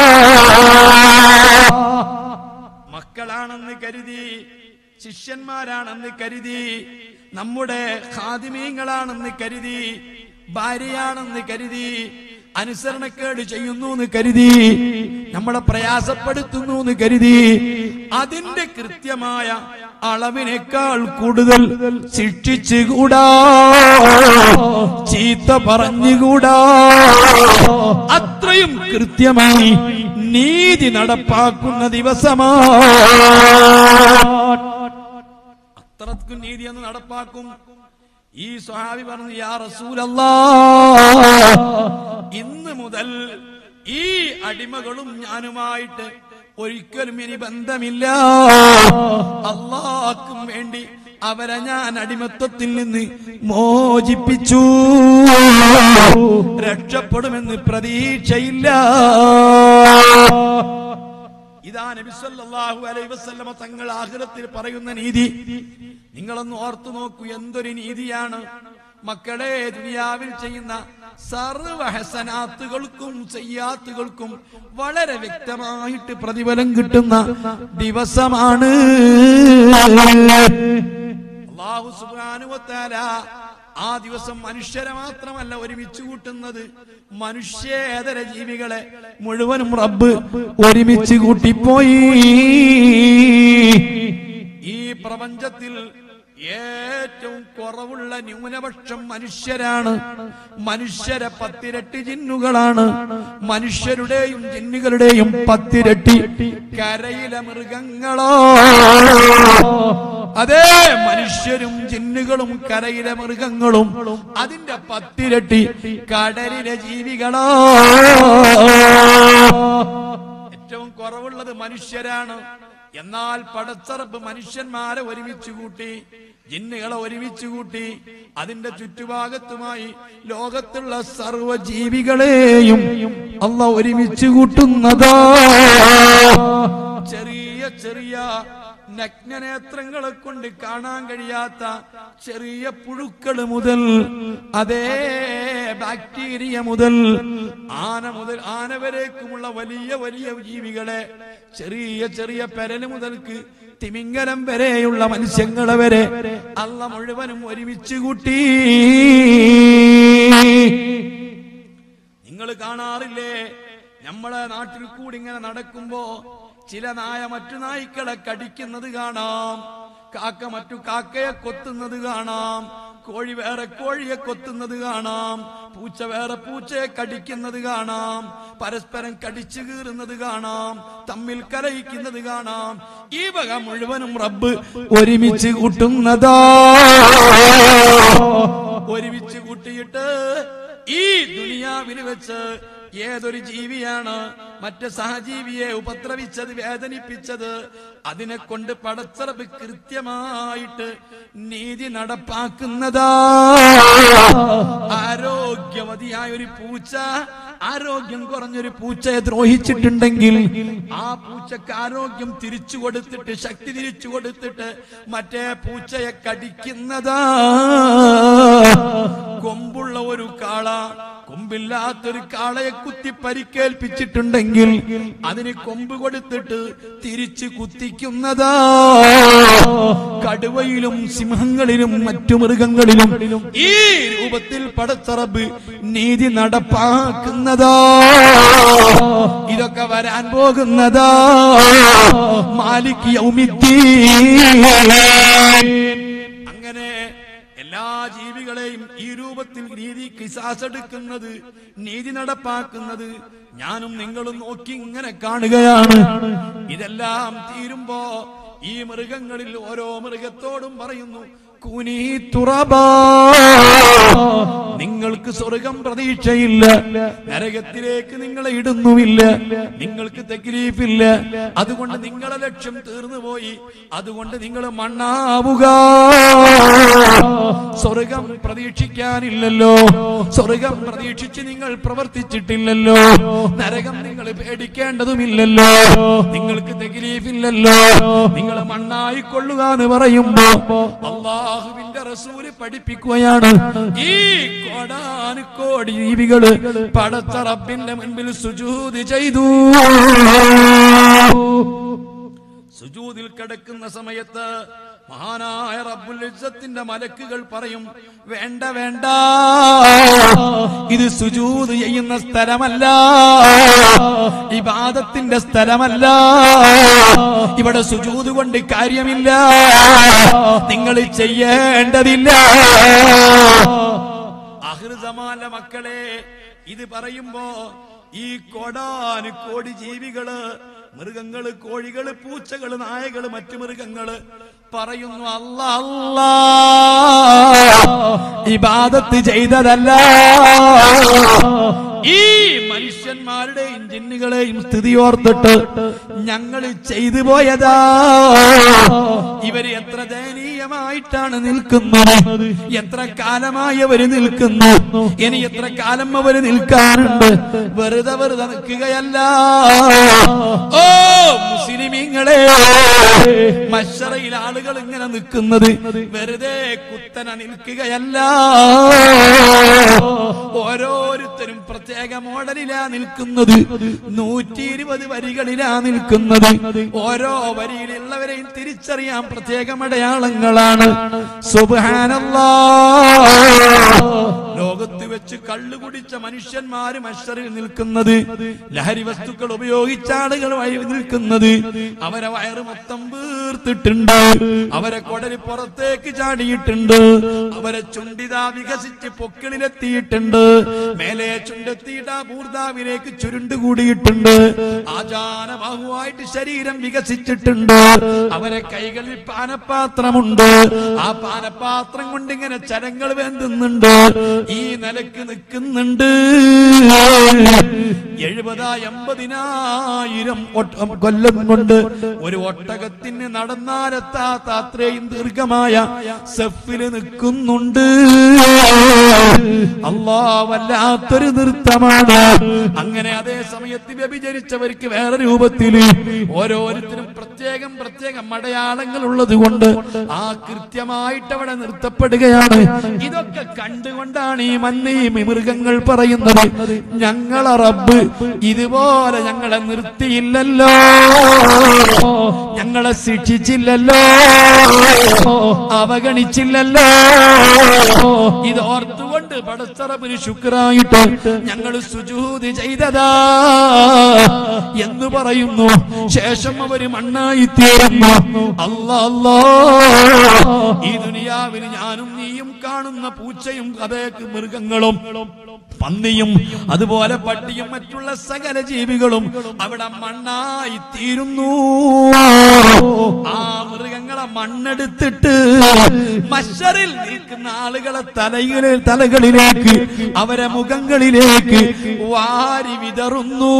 മക്കളാണെന്ന് കരുതി ശിഷ്യന്മാരാണെന്ന് കരുതി നമ്മുടെ ഖാദിമീങ്ങളാണെന്ന് കരുതി ഭാര്യയാണെന്ന് കരുതി അനുസരണക്കേട് ചെയ്യുന്നു എന്ന് കരുതി നമ്മളെ പ്രയാസപ്പെടുത്തുന്നു എന്ന് കരുതി അതിന്റെ കൃത്യമായ അളവിനേക്കാൾ കൂടുതൽ ശിക്ഷിച്ചുകൂടാ ചീത്ത പറഞ്ഞുകൂടാ അത്രയും കൃത്യമായി നീതി നടപ്പാക്കുന്ന ദിവസമാണ് അത്രക്കും നീതി എന്ന് നടപ്പാക്കും ഈ സ്വഹാബി പറഞ്ഞു യാ റസൂലല്ലാ ഇന്ന് മുതൽ ഈ അടിമകളും ഞാനുമായിട്ട് ഒരിക്കലും ഇനി ബന്ധമില്ല അള്ളാഹ്ക്കും വേണ്ടി അവരെ ഞാൻ അടിമത്വത്തിൽ നിന്ന് മോചിപ്പിച്ചു രക്ഷപ്പെടുമെന്ന് പ്രതീക്ഷയില്ല ഇതാ നബി സല്ലല്ലാഹു അലൈഹി വസല്ലമ തങ്ങൾ ആഖിറത്തിൽ പറയുന്ന നീതി നിങ്ങളൊന്ന് ഓർത്തു നോക്കൂ എന്തൊരു നീതിയാണ് മക്കളെ ദുനിയാവിൽ ചെയ്യുന്ന സർവ ഹസനാത്തുകൾക്കും ചെയ്യാത്തുകൾക്കും വളരെ വ്യക്തമായിട്ട് പ്രതിഫലം കിട്ടുന്ന ദിവസമാണ് അള്ളാഹു സുബ്ഹാനഹു വ തആല ആ ദിവസം മനുഷ്യരെ മാത്രമല്ല ഒരുമിച്ച് കൂട്ടുന്നത് മനുഷ്യേതര ജീവികളെ മുഴുവനും റബ്ബ് ഒരുമിച്ച് കൂട്ടിപ്പോയി ഈ പ്രപഞ്ചത്തിൽ ഏറ്റവും കുറവുള്ള ന്യൂനപക്ഷം മനുഷ്യരാണ് മനുഷ്യരെ പത്തിരട്ടി ജിന്നുകളാണ് മനുഷ്യരുടെയും ജിന്നുകളുടെയും പത്തിരട്ടി കരയിലെ മൃഗങ്ങളോ അതേ മനുഷ്യരും ജിന്നുകളും കരയിലെ മൃഗങ്ങളും അതിന്റെ പത്തിരട്ടി കടലിലെ ജീവികളോ ഏറ്റവും കുറവുള്ളത് മനുഷ്യരാണ് എന്നാൽ പടച്ചറപ്പ് മനുഷ്യന്മാരെ ഒരുമിച്ച് കൂട്ടി ജിന്നുകളെ ഒരുമിച്ച് കൂട്ടി അതിന്റെ ചുറ്റുഭാഗത്തുമായി ലോകത്തുള്ള സർവ്വ ജീവികളെയും അല്ല ഒരുമിച്ച് കൂട്ടുന്നതാ ചെറിയ ചെറിയ നഗ്നനേത്രങ്ങളെ കൊണ്ട് കാണാൻ കഴിയാത്ത ചെറിയ പുഴുക്കൾ മുതൽ അതേ ബാക്ടീരിയ മുതൽ ആന മുതൽ ആന വരേക്കുമുള്ള വലിയ വലിയ ജീവികളെ ചെറിയ ചെറിയ പെരല് മുതൽക്ക് തിമിംഗലം വരെയുള്ള മത്സ്യങ്ങളെ വരെ അല്ല മുഴുവനും ഒരുമിച്ച് കൂട്ടി നിങ്ങൾ കാണാറില്ലേ നമ്മളെ നാട്ടിൽ കൂടി ഇങ്ങനെ നടക്കുമ്പോ ചില നായ മറ്റു നായ്ക്കളെ കടിക്കുന്നത് കാണാം കാക്ക മറ്റു കാക്കയെ കൊത്തുന്നത് കാണാം കോഴി വേറെ കോഴിയെ കൊത്തുന്നത് കാണാം പൂച്ച വേറെ പൂച്ചയെ കടിക്കുന്നത് കാണാം പരസ്പരം കടിച്ചു കീറുന്നത് കാണാം തമ്മിൽ കലയിക്കുന്നത് കാണാം ഈ വക മുഴുവനും റബ്ബ് ഒരുമിച്ച് കൂട്ടുന്നതാ ഒരുമിച്ച് കൂട്ടിയിട്ട് ഈ ദുനിയാവിൽ വെച്ച് ഏതൊരു ജീവിയാണ് മറ്റ് സഹജീവിയെ ഉപദ്രവിച്ചത് വേദനിപ്പിച്ചത് അതിനെ കൊണ്ട് പടച്ചറബ് കൃത്യമായിട്ട് നീതി നടപ്പാക്കുന്നതാ ആരോഗ്യവതിയായ ഒരു പൂച്ച ആരോഗ്യം കുറഞ്ഞൊരു പൂച്ചയെ ദ്രോഹിച്ചിട്ടുണ്ടെങ്കിൽ ആ പൂച്ചക്ക് ആരോഗ്യം തിരിച്ചു കൊടുത്തിട്ട് ശക്തി തിരിച്ചു കൊടുത്തിട്ട് മറ്റേ പൂച്ചയെ കടിക്കുന്നതാ കൊമ്പുള്ള ഒരു കാള കൊമ്പില്ലാത്തൊരു കാളയെ കുത്തി പരിക്കേൽപ്പിച്ചിട്ടുണ്ടെങ്കിൽ അതിന് കൊമ്പ് കൊടുത്തിട്ട് തിരിച്ച് കുത്തിക്കുന്നതാ കടുവയിലും സിംഹങ്ങളിലും മറ്റു മൃഗങ്ങളിലും ഈ രൂപത്തിൽ പടച്ചറബ് നീതി നടപ്പാക്കുന്നതാ ഇതൊക്കെ വരാൻ പോകുന്നതാ മാലിക് യൗമിദ്ദീൻ അങ്ങനെ എല്ലാ ജീവികളെയും ഈ രൂപത്തിൽ നീതി കിസാസെടുക്കുന്നത് നീതി നടപ്പാക്കുന്നത് ഞാനും നിങ്ങളും നോക്കി ഇങ്ങനെ കാണുകയാണ് ഇതെല്ലാം തീരുമ്പോ ഈ മൃഗങ്ങളിൽ ഓരോ മൃഗത്തോടും പറയുന്നു കുനീ തുറബാ നിങ്ങൾക്ക് സ്വർഗം പ്രതീക്ഷയില്ല നരകത്തിലേക്ക് നിങ്ങളെ ഇടുന്നുമില്ല നിങ്ങൾക്ക് തെക്ലീഫില്ല അതുകൊണ്ട് നിങ്ങളെ ലക്ഷ്യം തീർന്നു പോയി അതുകൊണ്ട് നിങ്ങൾ മണ്ണാവുക സ്വർഗം പ്രതീക്ഷിക്കാനില്ലല്ലോ സ്വർഗം പ്രതീക്ഷിച്ച് നിങ്ങൾ പ്രവർത്തിച്ചിട്ടില്ലല്ലോ നരകം നിങ്ങൾ പേടിക്കേണ്ടതുമില്ലല്ലോ നിങ്ങൾക്ക് തെക്ലീഫില്ലല്ലോ നിങ്ങൾ മണ്ണായി കൊള്ളുക എന്ന് പറയുമ്പോ അള്ളാഹുവിന്റെ റസൂല് പഠിപ്പിക്കുകയാണ് ഈ കോടാനുകോടി ജീവികള് പടച്ച റബ്ബിന്റെ മുൻപിൽ സുജൂത് ചെയ്തു സുജൂതിൽ കിടക്കുന്ന സമയത്ത് മഹാനായ റബ്ബുൽ ഇസ്സത്തിന്റെ മലക്കുകൾ പറയും വേണ്ട വേണ്ട ഇത് സുജൂത് ചെയ്യുന്ന സ്ഥലമല്ല ഇബാദത്തിന്റെ സ്ഥലമല്ല ഇവിടെ സുജൂത് കൊണ്ട് കാര്യമില്ല നിങ്ങൾ ചെയ്യേണ്ടതില്ല അഹൃതമാല മക്കളെ ഇത് പറയുമ്പോ ഈ കോടാന് കോടി ജീവികള് മൃഗങ്ങള് കോഴികള് പൂച്ചകള് നായകള് മറ്റു മൃഗങ്ങള് പറയുന്നു അല്ല അല്ല ഇബാദത്ത് ചെയ്തതല്ല ഈ മനുഷ്യന്മാരുടെയും ജിന്നുകളെയും സ്ഥിതി ഓർത്തിട്ട് ഞങ്ങൾ ചെയ്തു പോയതാ ഇവര് എത്ര ദയനീയമായിട്ടാണ് നിൽക്കുന്നത് എത്ര കാലമായി അവര് നിൽക്കുന്നു ഇനി എത്ര കാലം അവര് നിൽക്കാനുണ്ട് വെറുതെ വെറുതെ നിൽക്കുകയല്ല ഓ മുസ്ലിമീങ്ങളെ മഷറയിൽ ആളുകൾ ഇങ്ങനെ നിൽക്കുന്നത് വെറുതെ കുത്തന നിൽക്കുകയല്ല ഓരോരുത്തരും പ്രത്യേക മോഡലിലാ നിൽക്കുന്നത് നൂറ്റി ഇരുപത് വരികളിലാ നിൽക്കുന്നത് ഓരോ വരിയിലുള്ളവരെയും തിരിച്ചറിയാൻ പ്രത്യേകം അടയാളങ്ങളാണ് സുബ്ഹാനല്ലാ ലോകത്ത് വെച്ച് കള്ളു കുടിച്ച മനുഷ്യന്മാര് മഷറിൽ നിൽക്കുന്നത് ലഹരി വസ്തുക്കൾ ഉപയോഗിച്ച ആളുകൾ വഴി നിൽക്കുന്നത് അവരെ വയറ് മൊത്തം വീർത്തിട്ടുണ്ട് അവരെ കൊടല് പുറത്തേക്ക് ചാടിയിട്ടുണ്ട് അവരെ ചുണ്ടിത വികസിച്ച് പൊക്കിളിലെത്തിയിട്ടുണ്ട് മേലെ ചുണ്ടെത്തിയിട്ട് ആ പൂർദാവിലേക്ക് ചുരുണ്ടുകൂടിയിട്ടുണ്ട് ആചാരബാഹുവായിട്ട് ശരീരം വികസിച്ചിട്ടുണ്ട് അവരെ കൈകളിൽ പാനപാത്രമുണ്ട് ആ പാനപാത്രം കൊണ്ട് ഇങ്ങനെ ചരങ്ങൾ വേണ്ടുന്നുണ്ട് ഈ നിലക്ക് നിൽക്കുന്നുണ്ട് എഴുപതാ എൺപതിനായിരം ഒട്ട- കൊല്ലം കൊണ്ട് ഒരു ഒട്ടകത്തിന് നടന്നാലെത്താത്ത അത്രയും ദീർഘമായ സെഫില് നിൽക്കുന്നുണ്ട് അല്ലാ വല്ലാത്തൊരു നൃത്തമാണ് അങ്ങനെ അതേ സമയത്ത് വ്യഭിചരിച്ചവർക്ക് വേറെ രൂപത്തില് ഓരോരുത്തരും പ്രത്യേകം പ്രത്യേകം അടയാളങ്ങൾ ഉള്ളത് കൊണ്ട് ആ കൃത്യമായിട്ട് അവിടെ നിർത്തപ്പെടുകയാണ് ഇതൊക്കെ കണ്ടുകൊണ്ടാണ് ഈ മന്നയും ഈ മൃഗങ്ങൾ പറയുന്നത് ഞങ്ങളെ റബ്ബ് ഇതുപോലെ ഞങ്ങളെ നിർത്തിയില്ലല്ലോ ഞങ്ങളെ ശിക്ഷിച്ചില്ലല്ലോ അവഗണിച്ചില്ലല്ലോ ഇത് ഓർത്തുകൊണ്ട് പടച്ചറബിന് ശുക്രായിട്ട് ഞങ്ങൾ സുജൂത് ചെയ്തതാ എന്ന് പറയുന്നു ശേഷം അവര് മണ്ണായി തീർന്നു അല്ല അല്ലാ ഈ ദുനിയാവിൽ ഞാനും നീയും കാണുന്ന പൂച്ചയും അതേക്ക് മൃഗങ്ങളും പന്നിയും അതുപോലെ പട്ടിയും മറ്റുള്ള സകല ജീവികളും അവിടെ മണ്ണായി തീരുന്നു ആ മൃഗങ്ങളെ മണ്ണെടുത്തിട്ട് മഷറിൽ നിൽക്കുന്ന ആളുകളെ തലയിലെ തലകളിലേക്ക് അവരെ മുഖങ്ങളിലേക്ക് വാരി വിതറുന്നു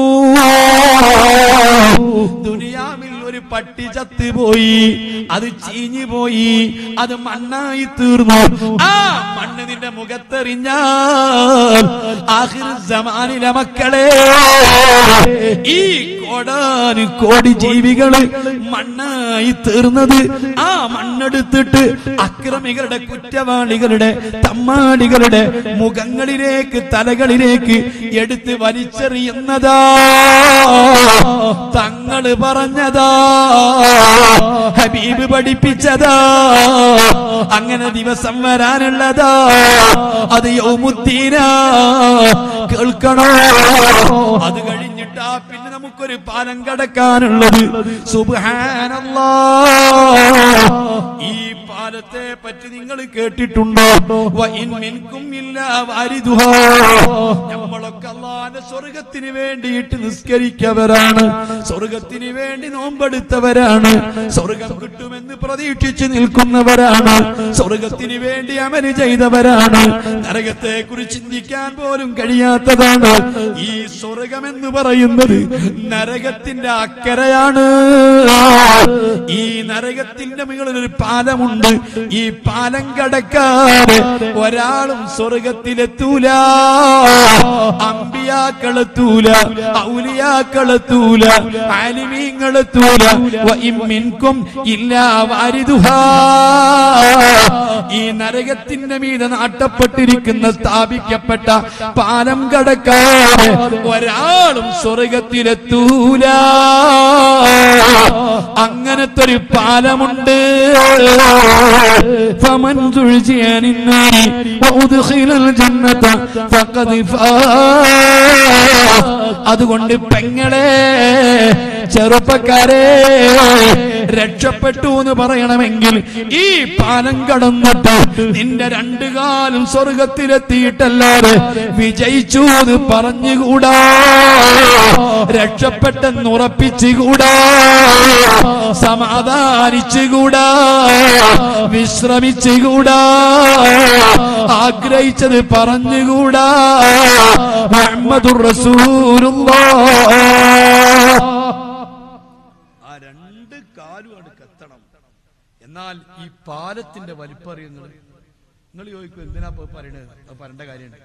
ദുനിയാവിൽ ഒരു പട്ടി ചത്തുപോയി അത് ചീഞ്ഞു പോയി അത് മണ്ണായി തീർന്നു ആ മണ്ണ് നിന്റെ മുഖത്തെറിഞ്ഞാൽ ആഖിർ സമാനിലെ മക്കളെ ഈ കോടാനു കോടി ജീവികള് മണ്ണായി തീർന്നത് ആ മണ്ണെടുത്തിട്ട് അക്രമികളുടെ കുറ്റവാളികളുടെ തമ്മാടികളുടെ മുഖങ്ങളിലേക്ക് തലകളിലേക്ക് എടുത്ത് വലിച്ചെറിയുന്നതാ തങ്ങള് പറഞ്ഞതാ ഹബീബ് പഠിപ്പിച്ചതാ അങ്ങനെ ദിവസം വരാനുള്ളതാ അത് യൗമുദ്ദീന കേൾക്കണോ അത് കഴിഞ്ഞിട്ടാ പിന്നെ നമുക്കൊരു പാലം കടക്കാനുള്ളത് സുബ്ഹാനല്ലാ ഈ പാലത്തെ പറ്റി നിങ്ങൾ കേട്ടിട്ടുണ്ടോ വ ഇൻ മിൻകും ഇല്ലാ വാരിദുഹാ നമ്മളൊക്കെ അള്ളാന്റെ സ്വർഗത്തിന് വേണ്ടിയിട്ട് നിസ്കരിക്കവരാണ് സ്വർഗത്തിന് വേണ്ടി നോമ്പെടുത്തവരാണ് സ്വർഗം കിട്ടുമെന്ന് പ്രതീക്ഷിച്ച് നിൽക്കുന്നവരാണ് സ്വർഗത്തിന് വേണ്ടി അമല് ചെയ്തവരാണ് നരകത്തെ കുറിച്ച് ചിന്തിക്കാൻ പോലും കഴിയാത്തതാണ് ഈ സ്വർഗം എന്ന് പറയുന്നത് നരകത്തിന്റെ അക്കരയാണ് ഈ നരകത്തിന്റെ മുകളിൽ ഒരു പാലമുണ്ട് ഈ പാലം കടക്കാതെ ഒരാളും സ്വർഗത്തിലെത്തൂല അമ്പിയാക്കളെത്തൂല ഔലിയാക്കളെത്തൂല ആലിമീങ്ങളെത്തൂല വ ഇമ്മിൻകും ഇല്ലാ വാരിദുഹാ ഈ നരകത്തിന്റെ മീതെ നാട്ടപ്പെട്ടിരിക്കുന്ന സ്ഥാപിക്കപ്പെട്ട പാലം കടക്കാതെ ഒരാളും സ്വർഗത്തിലെത്തൂല അങ്ങനത്തെ ഒരു പാലമുണ്ട് فمن زعزع عن النار وأدخل الجنة فقد فاز അതുകൊണ്ട് പെങ്ങളെ ചെറുപ്പക്കാരെ രക്ഷപ്പെട്ടു എന്ന് പറയണമെങ്കിൽ ഈ പാലം കടന്നിട്ട് നിന്റെ രണ്ടു കാലം സ്വർഗത്തിലെത്തിയിട്ടല്ലാതെ വിജയിച്ചു എന്ന് പറഞ്ഞുകൂടാ രക്ഷപ്പെട്ടെന്ന് ഉറപ്പിച്ചുകൂടാ സമാധാനിച്ചുകൂടാ വിശ്രമിച്ചുകൂടാ ആഗ്രഹിച്ചത് പറഞ്ഞുകൂടാ മുഹമ്മദുർ റസൂലുള്ളാഹ് ആ രണ്ട് കാലും അടുക്ക് എത്തണം എന്നാൽ ഈ പാലത്തിന്റെ വലിപ്പം അറിയുന്നത് നിങ്ങൾ ചോദിക്കും എന്തിനാ പോയി പറയണത് അത് പറയേണ്ട കാര്യമുണ്ട്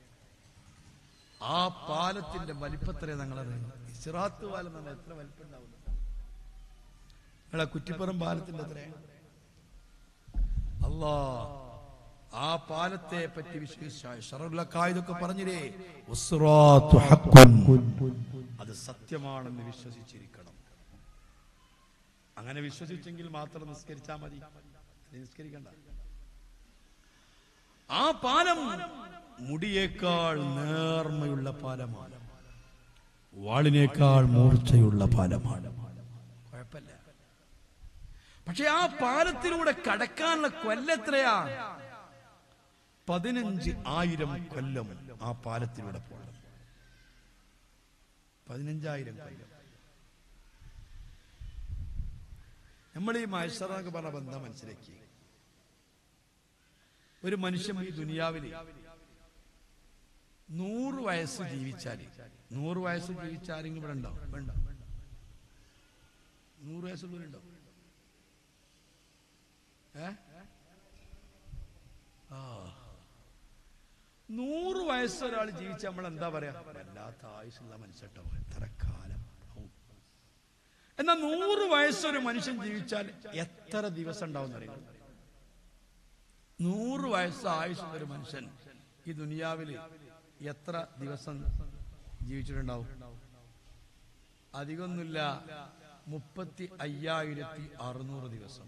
ആ പാലത്തിന്റെ വലിപ്പത്രേ ഞങ്ങളത് സിറാത്ത് പാലം നമ്മൾ എത്ര വലിപ്പം ഉണ്ടാവും എടാ കുറ്റിപ്പുറം പാലത്തിന്റെ അത്ര അല്ലാ ആ പാലത്തെ പറ്റി വിശേഷിച്ചായ ഷറുല്ലക്കായതൊക്കെ പറഞ്ഞില്ലേ ഉസ്റാത്തു ഹഖ്ഖുൻ. അത് സത്യമാണെന്ന് വിശ്വസിച്ചിരിക്കണം അങ്ങനെ വിശ്വസിച്ചെങ്കിൽ മാത്രം നിസ്കരിച്ചാൽ മതി അല്ലെങ്കിൽ നിസ്കരിക്കണ്ട ആ പാലം മുടിയേക്കാൾ നേർമയുള്ള പാലമാണ് വാളിനേക്കാൾ മൂർച്ചയുള്ള പാലമാണ് കുഴപ്പമില്ല പക്ഷെ ആ പാലത്തിലൂടെ കടക്കാനുള്ള കൊല്ലെത്രയാ പതിനഞ്ച് ആയിരം കൊല്ലം ആ പാലത്തിലൂടെ പോകണം പതിനഞ്ചായിരം കൊല്ലം നമ്മൾ ഈ മത്സരമൊക്കെ പറഞ്ഞ ബന്ധം മനസ്സിലാക്കി ഒരു മനുഷ്യൻ ഈ ദുനിയാവിൽ നൂറ് വയസ്സ് ജീവിച്ചാൽ നൂറ് വയസ്സ് ജീവിച്ചാരെങ്കിലും ഇവിടെ ഉണ്ടോ വേണ്ട നൂറ് വയസ്സുള്ളവരുണ്ടോ ഏ ആ നൂറ് വയസ്സ് ഒരാൾ ജീവിച്ച നമ്മൾ എന്താ പറയാ വല്ലാത്ത ആയുസുള്ള മനുഷ്യട്ടോ എത്ര കാലം ഔ. എന്നാ നൂറ് വയസ്സൊരു മനുഷ്യൻ ജീവിച്ചാൽ എത്ര ദിവസം ഉണ്ടാവും അറിയാം നൂറ് വയസ്സ് ആയുസുള്ള ഒരു മനുഷ്യൻ ഈ ദുനിയാവില് എത്ര ദിവസം ജീവിച്ചിട്ടുണ്ടാവും അധികമൊന്നുമില്ല മുപ്പത്തി അയ്യായിരത്തി അറുന്നൂറ് ദിവസം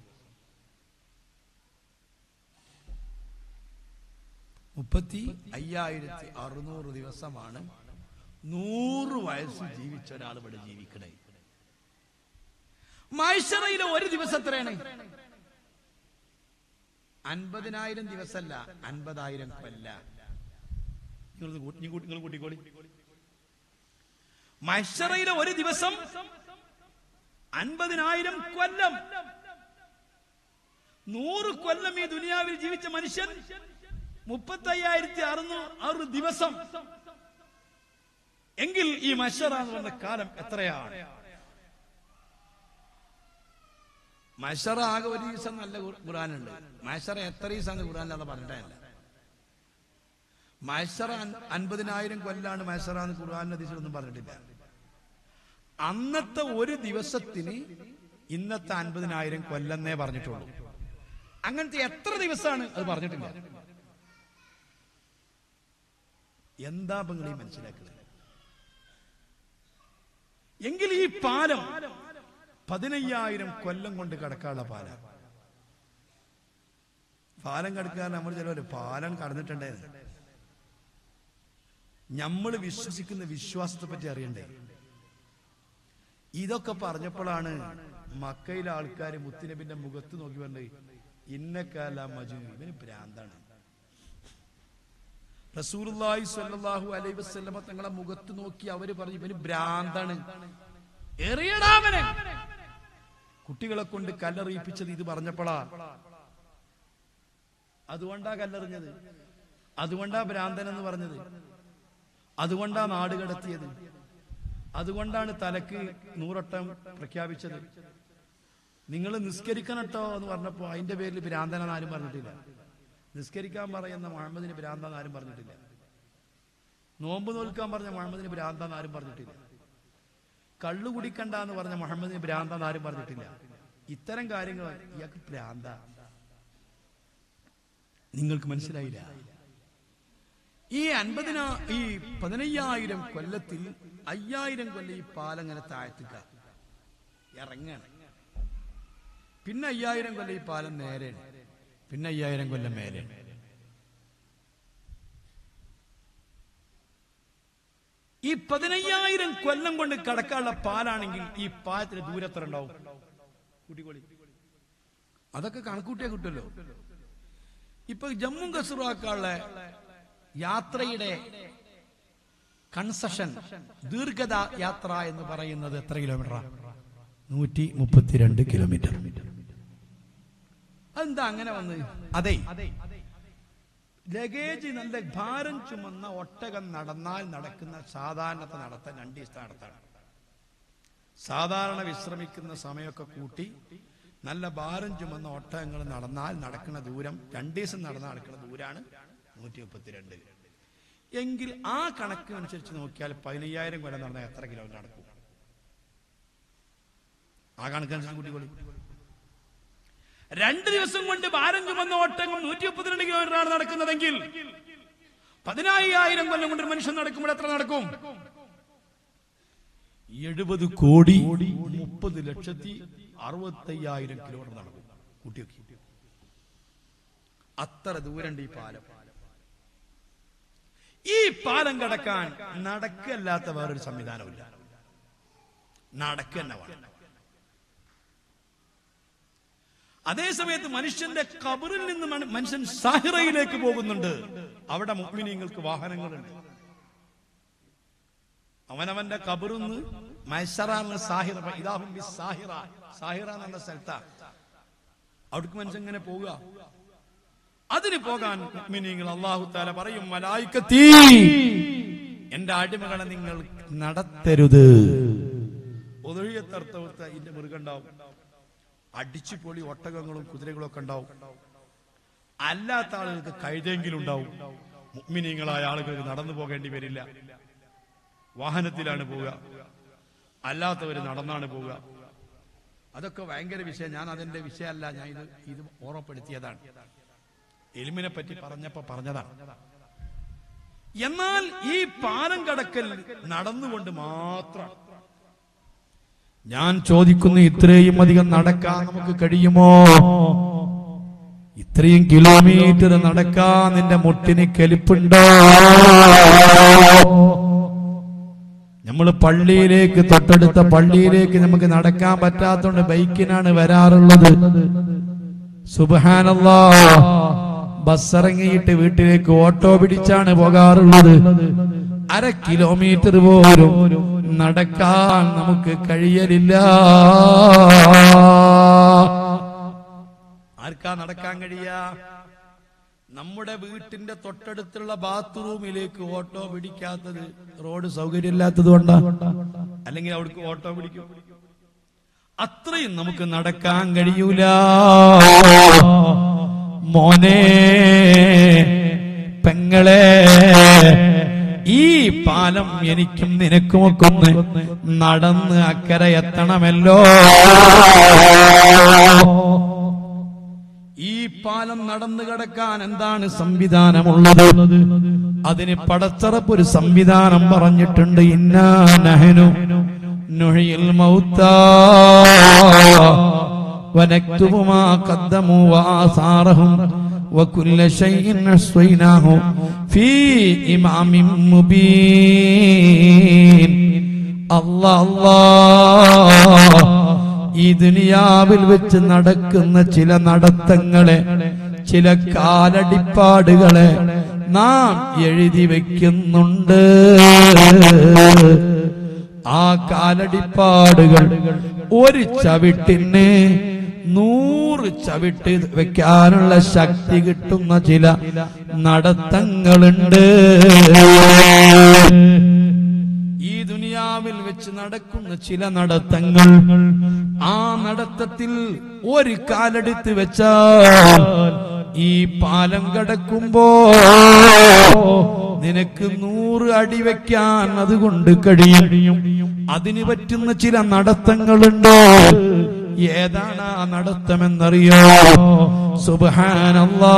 മുപ്പത്തി അയ്യായിരത്തി അറുന്നൂറ് ദിവസമാണ് നൂറ് വയസ്സ് ജീവിച്ച ഒരാൾ ഇവിടെ ജീവിക്കണേ മൈസറയിലെ ഒരു ദിവസം എത്രയാണ് അൻപതിനായിരം ദിവസമല്ല അൻപതായിരം കൊല്ല നിങ്ങൾ നിങ്ങൾ കൂട്ടിക്കോളി മൈസറയിലെ ഒരു ദിവസം അൻപതിനായിരം കൊല്ലം നൂറ് കൊല്ലം ഈ ദുനിയാവിൽ ജീവിച്ച മനുഷ്യൻ മുപ്പത്തി അയ്യായിരത്തി അറുന്നൂറ് ആറ് ദിവസം എങ്കിൽ ഈ മഷറ എന്ന് പറഞ്ഞ കാലം എത്രയാണ് മഷറ ആകെ ഒരു ദിവസം നല്ല ഖുർ- ഖുർആനുണ്ട് മഷറ എത്ര ദിവസം ഖുർആനില്ലാതെ പറഞ്ഞിട്ടില്ല മഷറ അൻ- അൻപതിനായിരം കൊല്ലാണ് മഷറ എന്ന് ഖുർആാനിന്റെ ദിശയിലൊന്നും പറഞ്ഞിട്ടില്ല അന്നത്തെ ഒരു ദിവസത്തിന് ഇന്നത്തെ അൻപതിനായിരം കൊല്ലെന്നേ പറഞ്ഞിട്ടുള്ളൂ അങ്ങനത്തെ എത്ര ദിവസമാണ് അത് പറഞ്ഞിട്ടില്ല എന്താ ഇപ്പൊ നിങ്ങൾ ഈ മനസ്സിലാക്കുന്നത് എങ്കിൽ ഈ പാലം പതിനയ്യായിരം കൊല്ലം കൊണ്ട് കടക്കാനുള്ള പാലം പാലം കടക്കാൻ നമ്മൾ ചിലവര് പാലം കടന്നിട്ടുണ്ടായിരുന്നു നമ്മൾ വിശ്വസിക്കുന്ന വിശ്വാസത്തെ പറ്റി അറിയണ്ടേ ഇതൊക്കെ പറഞ്ഞപ്പോഴാണ് മക്കയിലെ ആൾക്കാർ മുത്തുനബിന്റെ മുഖത്ത് നോക്കി പറഞ്ഞത് ഇന്നക്കാല മജു ഇവന് ഭ്രാന്താണ് റസൂലുള്ളാഹി സ്വല്ലല്ലാഹു അലൈഹി വസല്ലമ തങ്ങളെ മുഖത്ത് നോക്കി അവര് പറഞ്ഞു ഇവന് ഭ്രാന്താണ് എറിയടാ അവനെ കുട്ടികളെ കൊണ്ട് കല്ലെറിയിപ്പിച്ചത് ഇത് പറഞ്ഞപ്പോഴാ അതുകൊണ്ടാ കല്ലെറിഞ്ഞത് അതുകൊണ്ടാ ഭ്രാന്തൻ എന്ന് പറഞ്ഞത് അതുകൊണ്ടാ നാട് കടത്തിയത് അതുകൊണ്ടാണ് തലക്ക് നൂറട്ടം പ്രഖ്യാപിച്ചത് നിങ്ങൾ നിസ്കരിക്കണട്ടോ എന്ന് പറഞ്ഞപ്പോ അതിന്റെ പേരിൽ ഭ്രാന്തനെന്ന് ആരും പറഞ്ഞിട്ടില്ല നിസ്കരിക്കാൻ പറയുന്ന മുഹമ്മദിന് ഭ്രാന്താന്ന് ആരും പറഞ്ഞിട്ടില്ല നോമ്പ് നോൽക്കാൻ പറഞ്ഞ മുഹമ്മദിന് ഭ്രാന്താന്ന് ആരും പറഞ്ഞിട്ടില്ല കള്ളു കുടിക്കണ്ട എന്ന് പറഞ്ഞ മുഹമ്മദിന് ഭ്രാന്താന്ന് ആരും പറഞ്ഞിട്ടില്ല ഇത്തരം കാര്യങ്ങൾ ഇയാൾക്ക് ഭ്രാന്ത നിങ്ങൾക്ക് മനസ്സിലായില്ല ഈ അൻപതിനാ ഈ പതിനയ്യായിരം കൊല്ലത്തിൽ അയ്യായിരം കൊല്ലം ഈ പാലങ്ങനെ താഴ്ത്തുക ഇറങ്ങാണ് പിന്നെ അയ്യായിരം കൊല്ലം ഈ പാലം നേരെയാണ് പിന്നെ അയ്യായിരം കൊല്ലം മേലെയാണ് ഈ പതിനയ്യായിരം കൊല്ലം കൊണ്ട് കടക്കാനുള്ള പാലാണെങ്കിൽ ഈ പാലത്തിന് ദൂരത്ര ഉണ്ടാവും കൂട്ടിക്കോളി അതൊക്കെ കണക്കൂട്ടിയാ കിട്ടുമല്ലോ ഇപ്പൊ ജമ്മു കസൂറാക്കാനുള്ള യാത്രയുടെ കൺസഷൻ ദീർഘത യാത്ര എന്ന് പറയുന്നത് എത്ര കിലോമീറ്ററാണ് നൂറ്റി മുപ്പത്തിരണ്ട് കിലോമീറ്റർ അതെന്താ അങ്ങനെ വന്ന് അതെ ലഗേജ് നല്ല ഭാരം ചുമന്ന ഒട്ടകം നടന്നാൽ നടക്കുന്ന സാധാരണത്തെ നടത്താൻ രണ്ട് ദിവസത്തെ നടത്താണ് സാധാരണ വിശ്രമിക്കുന്ന സമയമൊക്കെ കൂട്ടി നല്ല ഭാരം ചുമന്ന ഒട്ടകങ്ങൾ നടന്നാൽ നടക്കുന്ന ദൂരം രണ്ട് ദിവസം നടന്നാൽ നടക്കുന്ന ദൂരാണ് നൂറ്റി മുപ്പത്തിരണ്ട് എങ്കിൽ ആ കണക്കിനനുസരിച്ച് നോക്കിയാൽ പതിനയ്യായിരം കൊല്ലം നടന്നാൽ എത്ര കിലോമീറ്റർ നടക്കും ആ കണക്കനുസരിച്ച് കൂട്ടിക്കോളി രണ്ട് ദിവസം കൊണ്ട് ഭാരം ചുമന്ന ഒട്ടകം നൂറ്റി മുപ്പത്തിരണ്ട് കിലോമീറ്ററാണ് നടക്കുന്നതെങ്കിൽ പതിനായിരം കൊല്ലം കൊണ്ട് ഒരു മനുഷ്യൻ നടക്കുമ്പോൾ എത്ര നടക്കും എഴുപത് കോടി മുപ്പത് ലക്ഷത്തി അറുപത്തയ്യായിരം കിലോമീറ്റർ നടക്കും കൂട്ടിയൊക്കെ അത്ര ദൂരണ്ട് ഈ പാലം ഈ പാലം കടക്കാൻ നടക്കല്ലാത്ത വേറൊരു സംവിധാനമില്ല നടക്കുക തന്നെ വേണം അതേ സമയത്ത് മനുഷ്യന്റെ കബറിൽ നിന്ന് മന- മനുഷ്യൻ സാഹിറയിലേക്ക് പോകുന്നുണ്ട് അവിടെ മുഗ്മിനീങ്ങൾക്ക് വാഹനങ്ങളുണ്ട് അവനവന്റെ കബറിന്ന് മൈസറാന്ന് സാഹിറ ഇതാഹും ബി സാഹിറ സാഹിറ എന്നുള്ള സ്ഥലത്താ അവിടേക്ക് മനുഷ്യൻ ഇങ്ങനെ പോവുക അതിന് പോകാൻ മുഗ്മിനീങ്ങൾ അള്ളാഹു താല പറയും മലായിക്കത്തീ എന്റെ അടിമകളെ നിങ്ങൾ നടത്തരുത് ഒതുഴിയത്തർത്ഥവത്ത ഇതിന്റെ മൃഗണ്ടാവും അടിച്ചു പൊളി ഒട്ടകങ്ങളും കുതിരകളും ഒക്കെ ഉണ്ടാവും അല്ലാത്ത ആളുകൾക്ക് കഴുതെങ്കിലും ഉണ്ടാവും മുഗ്മിനീങ്ങളായ ആളുകൾക്ക് നടന്നു പോകേണ്ടി വരില്ല വാഹനത്തിലാണ് പോവുക അല്ലാത്തവർ നടന്നാണ് പോവുക അതൊക്കെ ഭയങ്കര വിഷയം ഞാൻ അതിന്റെ വിഷയമല്ല ഞാൻ ഇത് ഇത് ഓർമ്മപ്പെടുത്തിയതാണ് എലിമിനെ പറ്റി പറഞ്ഞപ്പോ പറഞ്ഞതാണ് എന്നാൽ ഈ പാലം കടക്കൽ നടന്നുകൊണ്ട് മാത്രം ഞാൻ ചോദിക്കുന്നു ഇത്രയും അധികം നടക്കാൻ നമുക്ക് കഴിയുമോ ഇത്രയും കിലോമീറ്റർ നടക്കാൻ നിന്റെ മുട്ടിന് കെലിപ്പുണ്ടോ നമ്മൾ പള്ളിയിലേക്ക് തൊട്ടടുത്ത പള്ളിയിലേക്ക് നമുക്ക് നടക്കാൻ പറ്റാത്തോണ്ട് ബൈക്കിനാണ് വരാറുള്ളത് സുബാനല്ലാ ബസ് ഇറങ്ങിയിട്ട് വീട്ടിലേക്ക് ഓട്ടോ പിടിച്ചാണ് പോകാറുള്ളത് അര കിലോമീറ്റർ പോലും നടക്കാൻ നമുക്ക് കഴിയലില്ല ആർക്കാ നടക്കാൻ കഴിയാ നമ്മുടെ വീട്ടിന്റെ തൊട്ടടുത്തുള്ള ബാത്റൂമിലേക്ക് ഓട്ടോ പിടിക്കാത്തത് റോഡ് സൗകര്യമില്ലാത്തത് കൊണ്ടാ അല്ലെങ്കിൽ അവിടേക്ക് ഓട്ടോ പിടിക്കും അത്രയും നമുക്ക് നടക്കാൻ കഴിയൂല മോനെ പെങ്ങളെ ഈ പാലം എനിക്കും നിനക്കുമൊക്കെ ഒന്ന് നടന്ന് അക്കരെ എത്തണമല്ലോ ഈ പാലം നടന്നു കിടക്കാൻ എന്താണ് സംവിധാനമുള്ളത് അതിന് പടച്ചറപ്പ് ഒരു സംവിധാനം പറഞ്ഞിട്ടുണ്ട് ഇന്നാ നഹനു നുഹിയിൽ മൗത്താ ونكتب ما قدموا وآثارهم وكل شيء أحصيناه في إمام مبين الله الله ഈ ദുനിയാവിൽ വെച്ച് നടക്കുന്ന ചില നടത്തങ്ങളെ ചില കാലടിപ്പാടുകളെ നാം എഴുതി വെക്കുന്നുണ്ട് ആ കാലടിപ്പാടുകൾ ഒരു ചവിട്ടിന് നൂറ് ചവിട്ട് വെക്കാനുള്ള ശക്തി കിട്ടുന്ന ചില നടത്തങ്ങളുണ്ട് ഈ ദുനിയാവിൽ വെച്ച് നടക്കുന്ന ചില നടത്തങ്ങൾ ആ നടത്തത്തിൽ ഒരു കാലെടുത്ത് വെച്ചാൽ ഈ പാലം കടക്കുമ്പോ നിനക്ക് നൂറ് അടി വെക്കാൻ അതുകൊണ്ട് കഴിയും അതിന് പറ്റുന്ന ചില നടത്തങ്ങളുണ്ട് ഏതാണ് ആ നടത്തമെന്നറിയോ സുബാനല്ലാ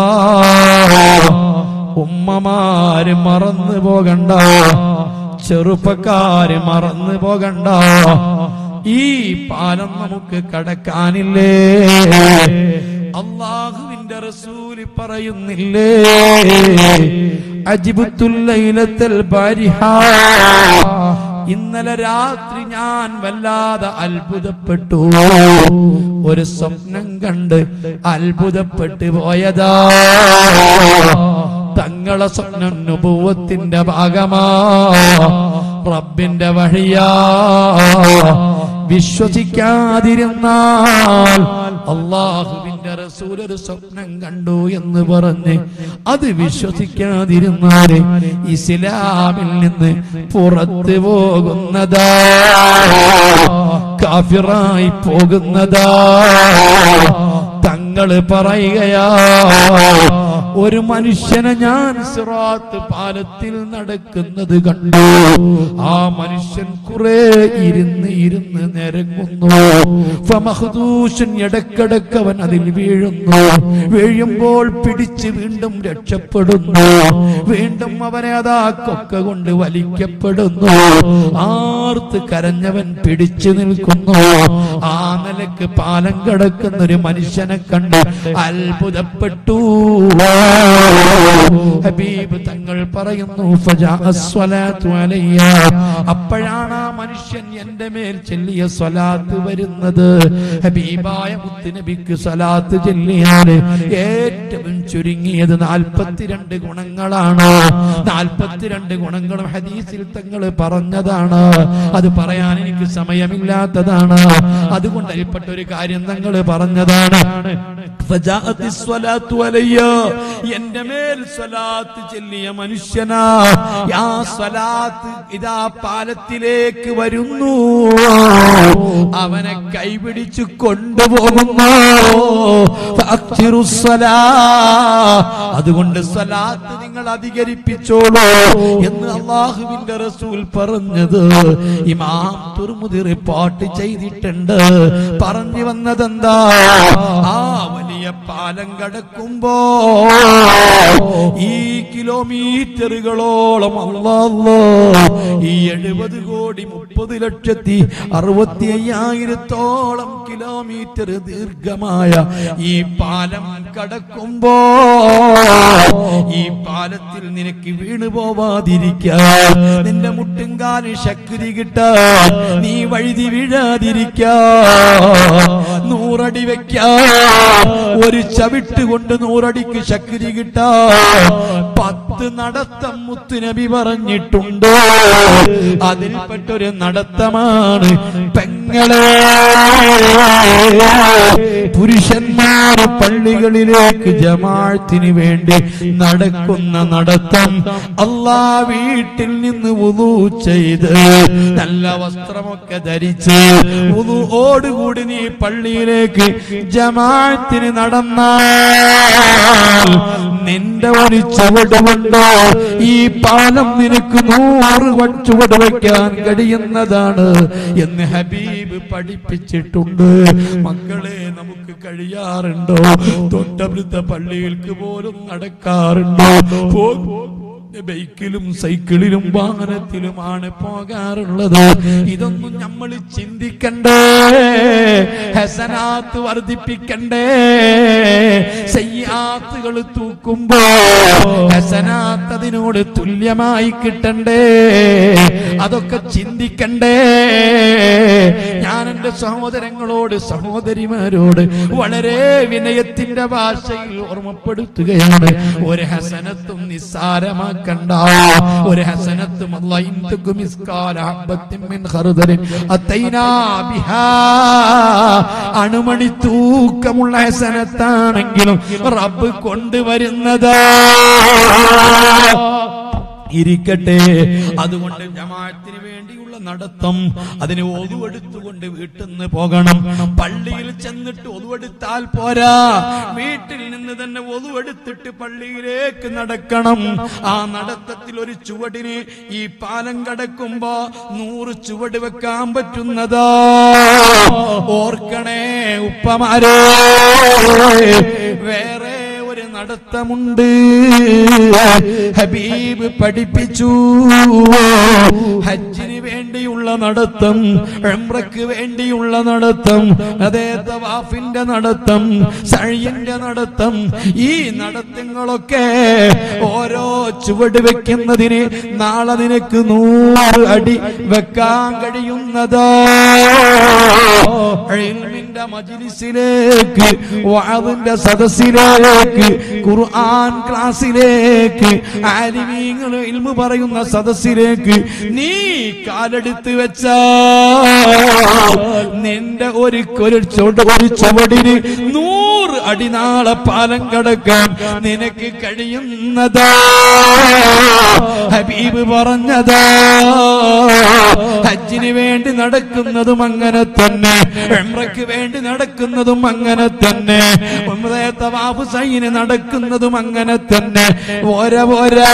ഉമ്മമാര് മറന്നു പോകണ്ട ചെറുപ്പക്കാര് മറന്നു പോകണ്ട ഈ പാലം നമുക്ക് കടക്കാനില്ലേ അള്ളാഹുവിന്റെ റസൂല് പറയുന്നില്ലേ അജിബുത്തുല്ലൈലത്തൽ ബാരിഹ ഇന്നലെ രാത്രി ഞാൻ വല്ലാതെ അത്ഭുതപ്പെട്ടു ഒരു സ്വപ്നം കണ്ട് അത്ഭുതപ്പെട്ടു പോയതാ തങ്ങളെ സ്വപ്നം നുപൂവത്തിന്റെ ഭാഗമാ റബ്ബിന്റെ വഴിയാ വിശ്വസിക്കാതിരുന്നാൽ അള്ളാഹുവിന്റെ റസൂൽ ഒരു സ്വപ്നം കണ്ടു എന്ന് പറഞ്ഞ് അത് വിശ്വസിക്കാതിരുന്നാല് ഇസ്ലാമിൽ നിന്ന് പുറത്തു പോകുന്നതാ കാഫിറായി പോകുന്നതാ തങ്ങള് പറയുകയാ ഒരു മനുഷ്യനെ ഞാൻ സിറാത്ത് പാലത്തിൽ നടക്കുന്നത് കണ്ടു ആ മനുഷ്യൻ കുറെ ഇരുന്ന് ഇരുന്ന് നിരങ്ങുന്നു ഫമഹദൂഷൻ ഇടക്കിടക്ക് അവൻ അതിൽ വീഴുന്നു വീഴുമ്പോൾ പിടിച്ച് വീണ്ടും രക്ഷപ്പെടുന്നു വീണ്ടും അവനെ അതാ കൊക്ക കൊണ്ട് വലിക്കപ്പെടുന്നു ആർത്ത് കരഞ്ഞവൻ പിടിച്ചു നിൽക്കുന്നു ആ നിലക്ക് പാലം കിടക്കുന്ന ഒരു മനുഷ്യനെ കണ്ട് അത്ഭുതപ്പെട്ടു ഹബീബ് തങ്ങൾ പറയുന്നു ഫജാ അസ്വലാത്തു അലയ്യ. അപ്പോഴാണ് ആ മനുഷ്യൻ എന്റെ മേൽ ചെല്ലിയ സ്വലാത്ത് വരുന്നത് ഹബീബായ മുത്തുനബിക്ക് സ്വലാത്ത് ചെല്ലിയാൽ ഏറ്റവും ചുരുങ്ങിയത് നാൽപ്പത്തിരണ്ട് ഗുണങ്ങളാണ് നാൽപ്പത്തിരണ്ട് ഗുണങ്ങളും ഹദീസിൽ തങ്ങൾ പറഞ്ഞതാണ് അത് പറയാൻ എനിക്ക് സമയമില്ലാത്തതാണ് അതുകൊണ്ട് അതിൽപ്പെട്ട ഒരു കാര്യം തങ്ങൾ പറഞ്ഞതാണ് ഫജാഅത്തി സ്വലാത്തു അലയ്യ. എന്റെ മേൽ സ്വലാത്ത് ചെല്ലിയ മനുഷ്യനാ ആ സ്വലാത്ത് ഇതാ പാലത്തിലേക്ക് വരുന്നു അവനെ കൈപിടിച്ചു കൊണ്ടുപോകുന്നു ഫഅക്തിറു സ്വലാ. അതുകൊണ്ട് സ്വലാത്ത് നിങ്ങൾ അധികരിപ്പിച്ചോളൂ എന്ന് അള്ളാഹുവിന്റെ റസൂൽ പറഞ്ഞത് ഇമാം തുർമുദി റിപ്പോർട്ട് ചെയ്തിട്ടുണ്ട് പറഞ്ഞു വന്നതെന്താ ആ വലിയ പാലം കടക്കുമ്പോ ഈ കിലോമീറ്ററുകളോളം അള്ളാഹ് ഈ എഴുപത് കോടി മുപ്പത് ലക്ഷത്തി അറുപത്തി അയ്യായിരത്തോളം കിലോമീറ്റർ ദീർഘമായ ഈ പാലം കടക്കുമ്പോ ഈ പാലത്തിൽ നിനക്ക് വീണു പോവാതിരിക്കാൻ നിന്റെ മുട്ടുംകാല് ശക്തി കിട്ടാൻ നീ വഴുതി വീഴാതിരിക്കാൻ നൂറടി വെക്കാൻ ഒരു ചവിട്ട് കൊണ്ട് നൂറടിക്ക് ശക്തി കിട്ടാൻ പത്ത് നടത്തം മുത്തുനബി പറഞ്ഞിട്ടുണ്ട് അതിൽപ്പെട്ടൊരു നടത്തമാണ് പെങ്ങളെ പുരുഷന്മാർ പള്ളികളിലേക്ക് ജമാഴത്തിന് വേണ്ടി നടക്കുന്ന നടത്തം അല്ലാ വീട്ടിൽ നിന്ന് ഉദു ചെയ്ത് നല്ല വസ്ത്രമൊക്കെ ധരിച്ച് ഉദുവോടുകൂടി നീ പള്ളിയിലേക്ക് ജമാഴത്തിന് നടന്നാൽ നിന്റെ ഒരു ചുവട് കൊണ്ട് ഈ പാലം നിനക്ക് നൂറ് വൺ ചുവട് വയ്ക്കാൻ കഴിയുന്നതാണ് എന്ന് ഹബീബ് പഠിപ്പിച്ചിട്ടുണ്ട് മക്കളെ നമുക്ക് കഴിയാറുണ്ടോ തൊട്ടടുത്ത പള്ളികൾക്ക് പോലും നടക്കാറുണ്ടോ പോ- ബൈക്കിലും സൈക്കിളിലും വാഹനത്തിലുമാണ് പോകാറുള്ളത് ഇതൊന്നും നമ്മൾ ചിന്തിക്കണ്ടേ ഹസനാത്ത് വർദ്ധിപ്പിക്കണ്ടേ സയ്യാത്തുകൾ തൂക്കുമ്പോ ഹസനാത്ത് അതിനോട് തുല്യമായി കിട്ടണ്ടേ അതൊക്കെ ചിന്തിക്കണ്ടേ ഞാൻ എന്റെ സഹോദരങ്ങളോട് സഹോദരിമാരോട് വളരെ വിനയത്തിന്റെ ഭാഷയിൽ ഓർമ്മപ്പെടുത്തുകയാണ് ഒരു ഹസനത്തും നിസ്സാരമാക്കണ്ട ഒരു ഹസനത്തും അല്ലാഹ് ഇൻതകു മിസ്കാല ഹബ്ബത്തിൻ മിൻ ഖർദലിൻ അത്തൈനാ ബിഹാ അണുമണി തൂക്കമുള്ള ഹസനത്താണെങ്കിലും റബ്ബ് കൊണ്ടുവരുന്നതാ ഇരിക്കട്ടെ അതുകൊണ്ട് ജമാഅത്തിന് വേണ്ടിയുള്ള നടത്തം അതിന് ഒതുവെടുത്തുകൊണ്ട് വീട്ടിൽ നിന്ന് പോകണം പള്ളിയിൽ ചെന്നിട്ട് ഒതുവെടുത്താൽ പോരാ വീട്ടിൽ നിന്ന് തന്നെ ഒതുവെടുത്തിട്ട് പള്ളിയിലേക്ക് നടക്കണം ആ നടത്തത്തിൽ ഒരു ചുവടിന് ഈ പാലം കടക്കുമ്പോ നൂറ് ചുവട് വെക്കാൻ പറ്റുന്നതാ ഓർക്കണേ ഉപ്പമാരേ വേറെ ഒരു നടത്തമുണ്ട് ഹബീബ് പഠിപ്പിച്ചു ഹജ്ജിന് വേണ്ടിയുള്ള നടത്തം ഉംറയ്ക്ക് വേണ്ടിയുള്ള നടത്തം അതേ തവാഫിന്റെ നടത്തം സഴിയന്റെ നടത്തം ഈ നടത്തങ്ങളൊക്കെ ഓരോ ചുവട് വെക്കുന്നതിന് നാളെ നിനക്ക് നൂറ് അടി വെക്കാൻ കഴിയുന്നതോ ഇൽമിന്റെ മജ്ലിസിലേക്ക് വഅദിന്റെ സദസ്സിലേക്ക് ഖുർആൻ ക്ലാസ്സിലേക്ക് ആലിമീങ്ങൾ ഇൽമു പറയുന്ന സദസ്സിലേക്ക് നീ കാലെടുത്ത് വെച്ചാ നിന്റെ ഒരു ഒരു ചുവട് ഒരു ചുവടിന് നൂറ് അടിനാളെ പാലം കടക്കാൻ നിനക്ക് കഴിയുന്നതാ ഹബീബ് പറഞ്ഞതാ ഹജ്ജിന് വേണ്ടി നടക്കുന്നതും അങ്ങനെ തന്നെ ഉംറയ്ക്ക് വേണ്ടി നടക്കുന്നതും അങ്ങനെ തന്നെ ഉംറയെ തവാഫ് സൈന് നടക്കുന്നതും അങ്ങനെ തന്നെ പോര പോരാ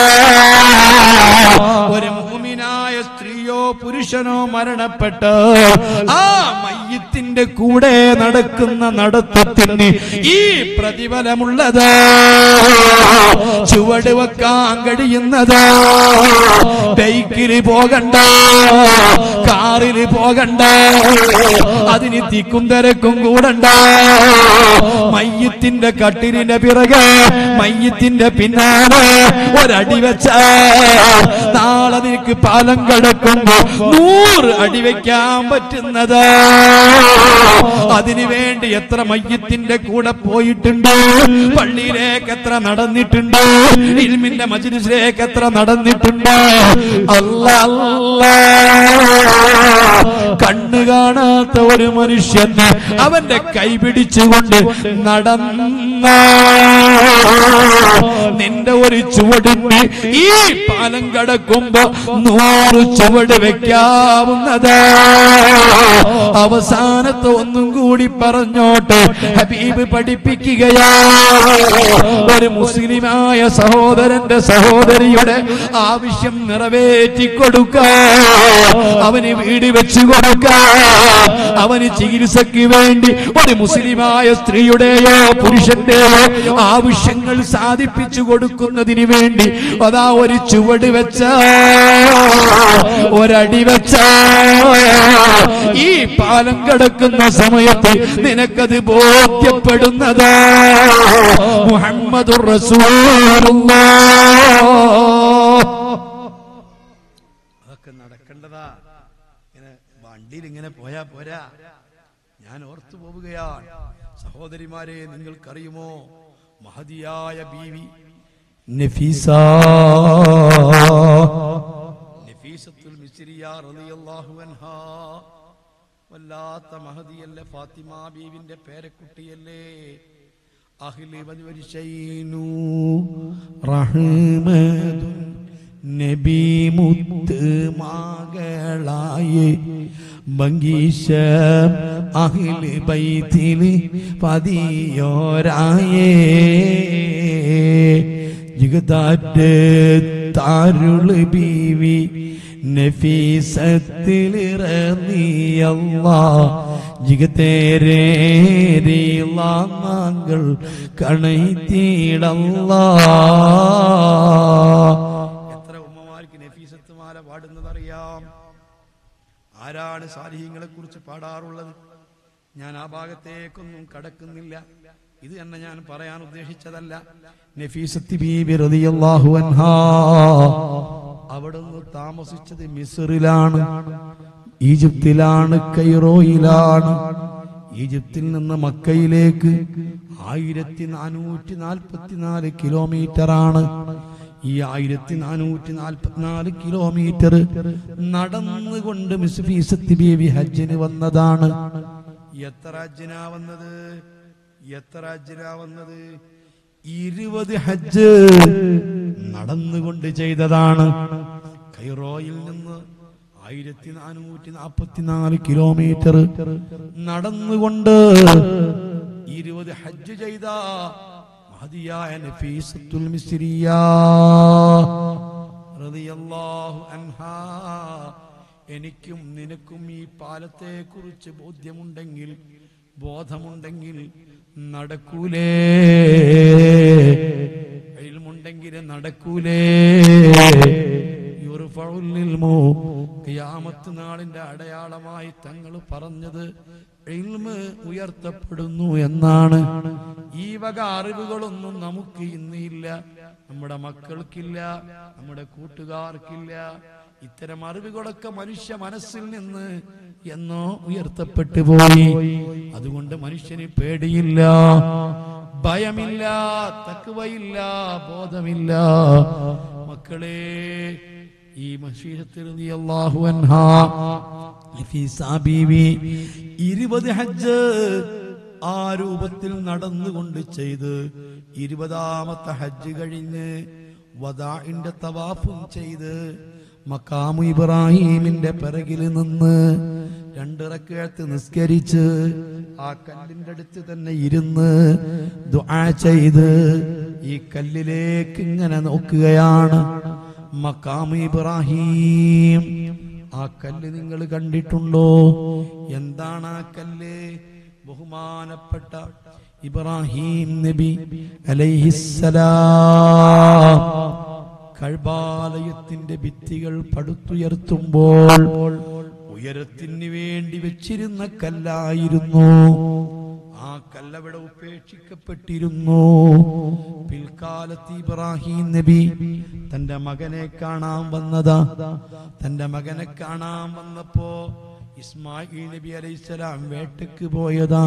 ഒരു മൂമിനായ സ്ത്രീയോ പുരുഷനോ മരണപ്പെട്ട് ആ മയ്യത്തിന്റെ കൂടെ നടക്കുന്ന നടത്തത്തിന് ഈ പ്രതിഫലമുള്ളതാ ചുവട് വെക്കാൻ കഴിയുന്നതാ ബൈക്കില് പോകണ്ട കാറില് പോകണ്ട അതിന് തിക്കും തിരക്കും കൂടണ്ട മയ്യത്തിന്റെ കട്ടിലിന്റെ പിറകെ മയ്യത്തിന്റെ പിന്നാലെ ഒരടി വെച്ച നാളെ നിനക്ക് പാലം കടക്കുമ്പോ നൂറ് അടി വെക്കാൻ പറ്റുന്നതാ അതിനു വേണ്ടി എത്ര മയ്യത്തിന്റെ കൂടെ പോയിട്ടുണ്ട് പള്ളിയിലേക്ക് എത്ര നടന്നിട്ടുണ്ട് ഇൽമിന്റെ മജിലിസിലേക്ക് എത്ര നടന്നിട്ടുണ്ട് അല്ല അല്ല കണ്ണു കാണാത്ത ഒരു മനുഷ്യന് അവന്റെ കൈ പിടിച്ചുകൊണ്ട് നടന്ന നിന്റെ ഒരു ചുവടിന് ഈ പാലം കടക്കുമ്പോ നൂറ് ചുവട് വെക്കാവുന്നതാ അവസാനത്തെ ഒന്നും കൂടി പറഞ്ഞോട്ട് ഹബീബ് പഠിപ്പിക്കുകയാ ഒരു മുസ്ലിമായ സഹോദരന്റെ സഹോദരിയുടെ ആവശ്യം നിറവേറ്റി കൊടുക്ക അവന് വീട് വെച്ചു കൊടുക്ക അവന് ചികിത്സയ്ക്ക് വേണ്ടി ഒരു മുസ്ലിമായ സ്ത്രീയുടെയോ പുരുഷന്റെയോ ആവശ്യങ്ങൾ സാധിപ്പിച്ചു കൊടുക്കുന്നതിന് വേണ്ടി അതാ ഒരു ചുവട് വെച്ച ഒരടി വെച്ച ഈ പാലം കിടക്കുന്ന സമയത്ത് നിനക്കത് ബോധ്യപ്പെടുന്നതാ മുഹമ്മദ് അതൊക്കെ നടക്കേണ്ടതാ ഇങ്ങനെ വണ്ടിയിൽ ഇങ്ങനെ പോയാ പോരാ ഞാൻ ഓർത്തു പോവുകയാണ് സഹോദരിമാരെ നിങ്ങൾക്കറിയുമോ മഹതിയായ ബീവി നഫീസ നഫീസത്തുൽ മിസ്രിയ റളിയല്ലാഹു അൻഹാ വല്ലാത്ത മഹദിയല്ലേ ഫാത്തിമ ബീവിന്റെ പേരക്കുട്ടിയല്ലേ അഹ്ലി വരിശൈനു റഹ്മതുൻ നബി മുത്ത് മകളായി മങ്കീശ അഹില് ബൈത്തില് പതിയോരായേ ജിഗതാറ്റ് താരുള് ബീവി നഫീസത്തിലിറങ്ങിയല്ലാ ജിഗത്തേരേരിളാങ്ങൾ കണൈത്തീടല്ലാ എത്ര ഉമ്മമാർക്ക് നഫീസത്ത് മാല പാടുന്നതറിയാം ആരാണ് സാലിഹ്യങ്ങളെ കുറിച്ച് പാടാറുള്ളത് ഞാൻ ആ ഭാഗത്തേക്കൊന്നും കടക്കുന്നില്ല ഇത് തന്നെ ഞാൻ പറയാൻ ഉദ്ദേശിച്ചതല്ല നഫീസത്ത് ബീബി റളിയല്ലാഹു അൻഹാ അവിടുന്ന് താമസിച്ചത് മിസ്റിലാണ് ഈജിപ്തിലാണ് കൈറോയിലാണ് ഈജിപ്തിൽ നിന്ന് മക്കയിലേക്ക് ആയിരത്തി നാനൂറ്റി നാൽപ്പത്തിനാല് കിലോമീറ്റർ ആണ് ഈ ആയിരത്തി നാനൂറ്റി നാൽപ്പത്തിനാല് കിലോമീറ്റർ നടന്നുകൊണ്ട് മിസ് ഫീസത്തി ബീവി ഹജ്ജിന് വന്നതാണ് എത്ര ഹജ്ജിനാ വന്നത് എത്ര ഹജ്ജിനാ വന്നത് ഇരുപത് ഹജ്ജ് നടന്നുകൊണ്ട് ചെയ്തതാണ് കൈറോയിൽ നിന്ന് ആയിരത്തി നാനൂറ്റി നാൽപ്പത്തിനാല് കിലോമീറ്റർ നടന്നുകൊണ്ട് ഇരുപത് ഹജ്ജ് ചെയ്ത മഹതിയായ നഫീസത്തുൽ മിസ്രിയ റളിയല്ലാഹു അൻഹാ എനിക്കും നിനക്കും ഈ പാലത്തെ കുറിച്ച് ബോധ്യമുണ്ടെങ്കിൽ ബോധമുണ്ടെങ്കിൽ നടക്കൂലേ ഇൽമുണ്ടെങ്കിൽ നടക്കൂലേ യുർഫഉൽ ഇൽമു ഖിയാമത്ത് നാളിന്റെ അടയാളമായി തങ്ങൾ പറഞ്ഞത് ഇൽമ് ഉയർത്തപ്പെടുന്നു എന്നാണ് ഈ വക അറിവുകളൊന്നും നമുക്ക് ഇന്നില്ല നമ്മുടെ മക്കൾക്കില്ല നമ്മുടെ കൂട്ടുകാർക്കില്ല ഇത്തരം അറിവുകളൊക്കെ മനുഷ്യ മനസ്സിൽ നിന്ന് എന്നോ ഉയർത്തപ്പെട്ടു പോയി അതുകൊണ്ട് മനുഷ്യന് പേടിയില്ല ഭയമില്ല തക്കുവയില്ല ബോധമില്ല മക്കളെ ഈ മഷീഹത്തിൽ അള്ളാഹു അൻഹാ നഫീസ ബീവി ഇരുപത് ഹജ്ജ് ആ രൂപത്തിൽ നടന്നുകൊണ്ട് ചെയ്ത് ഇരുപതാമത്തെ ഹജ്ജ് കഴിഞ്ഞ് വദാഇന്റെ തവാഫും ചെയ്ത് മക്കാമു ഇബ്രാഹീമിന്റെ പിറകിൽ നിന്ന് രണ്ടിറക്കഴത്ത് നിസ്കരിച്ച് ആ കല്ലിന്റെ അടുത്ത് തന്നെ ഇരുന്ന് ദുആ ചെയ്ത് ഈ കല്ലിലേക്ക് ഇങ്ങനെ നോക്കുകയാണ് മക്കാമു ഇബ്രാഹീം ആ കല്ല് നിങ്ങൾ കണ്ടിട്ടുണ്ടോ എന്താണ് ആ കല്ല് ബഹുമാനപ്പെട്ട ഇബ്രാഹിം നബി അലൈഹിസ്സലാം കഴ്ബാലയത്തിന്റെ ഭിത്തികൾ പടുത്തുയർത്തുമ്പോൾ ഉയരത്തിന് വേണ്ടി വെച്ചിരുന്ന കല്ലായിരുന്നു ആ കല്ലവിടെ ഉപേക്ഷിക്കപ്പെട്ടിരുന്നു പിൽക്കാലത്ത് ഇബ്രാഹിം നബി തന്റെ മകനെ കാണാൻ വന്നതാ തന്റെ മകനെ കാണാൻ വന്നപ്പോ ഇസ്മായിൽ നബി അലൈഹിസ്സലാം വേട്ടക്ക് പോയതാ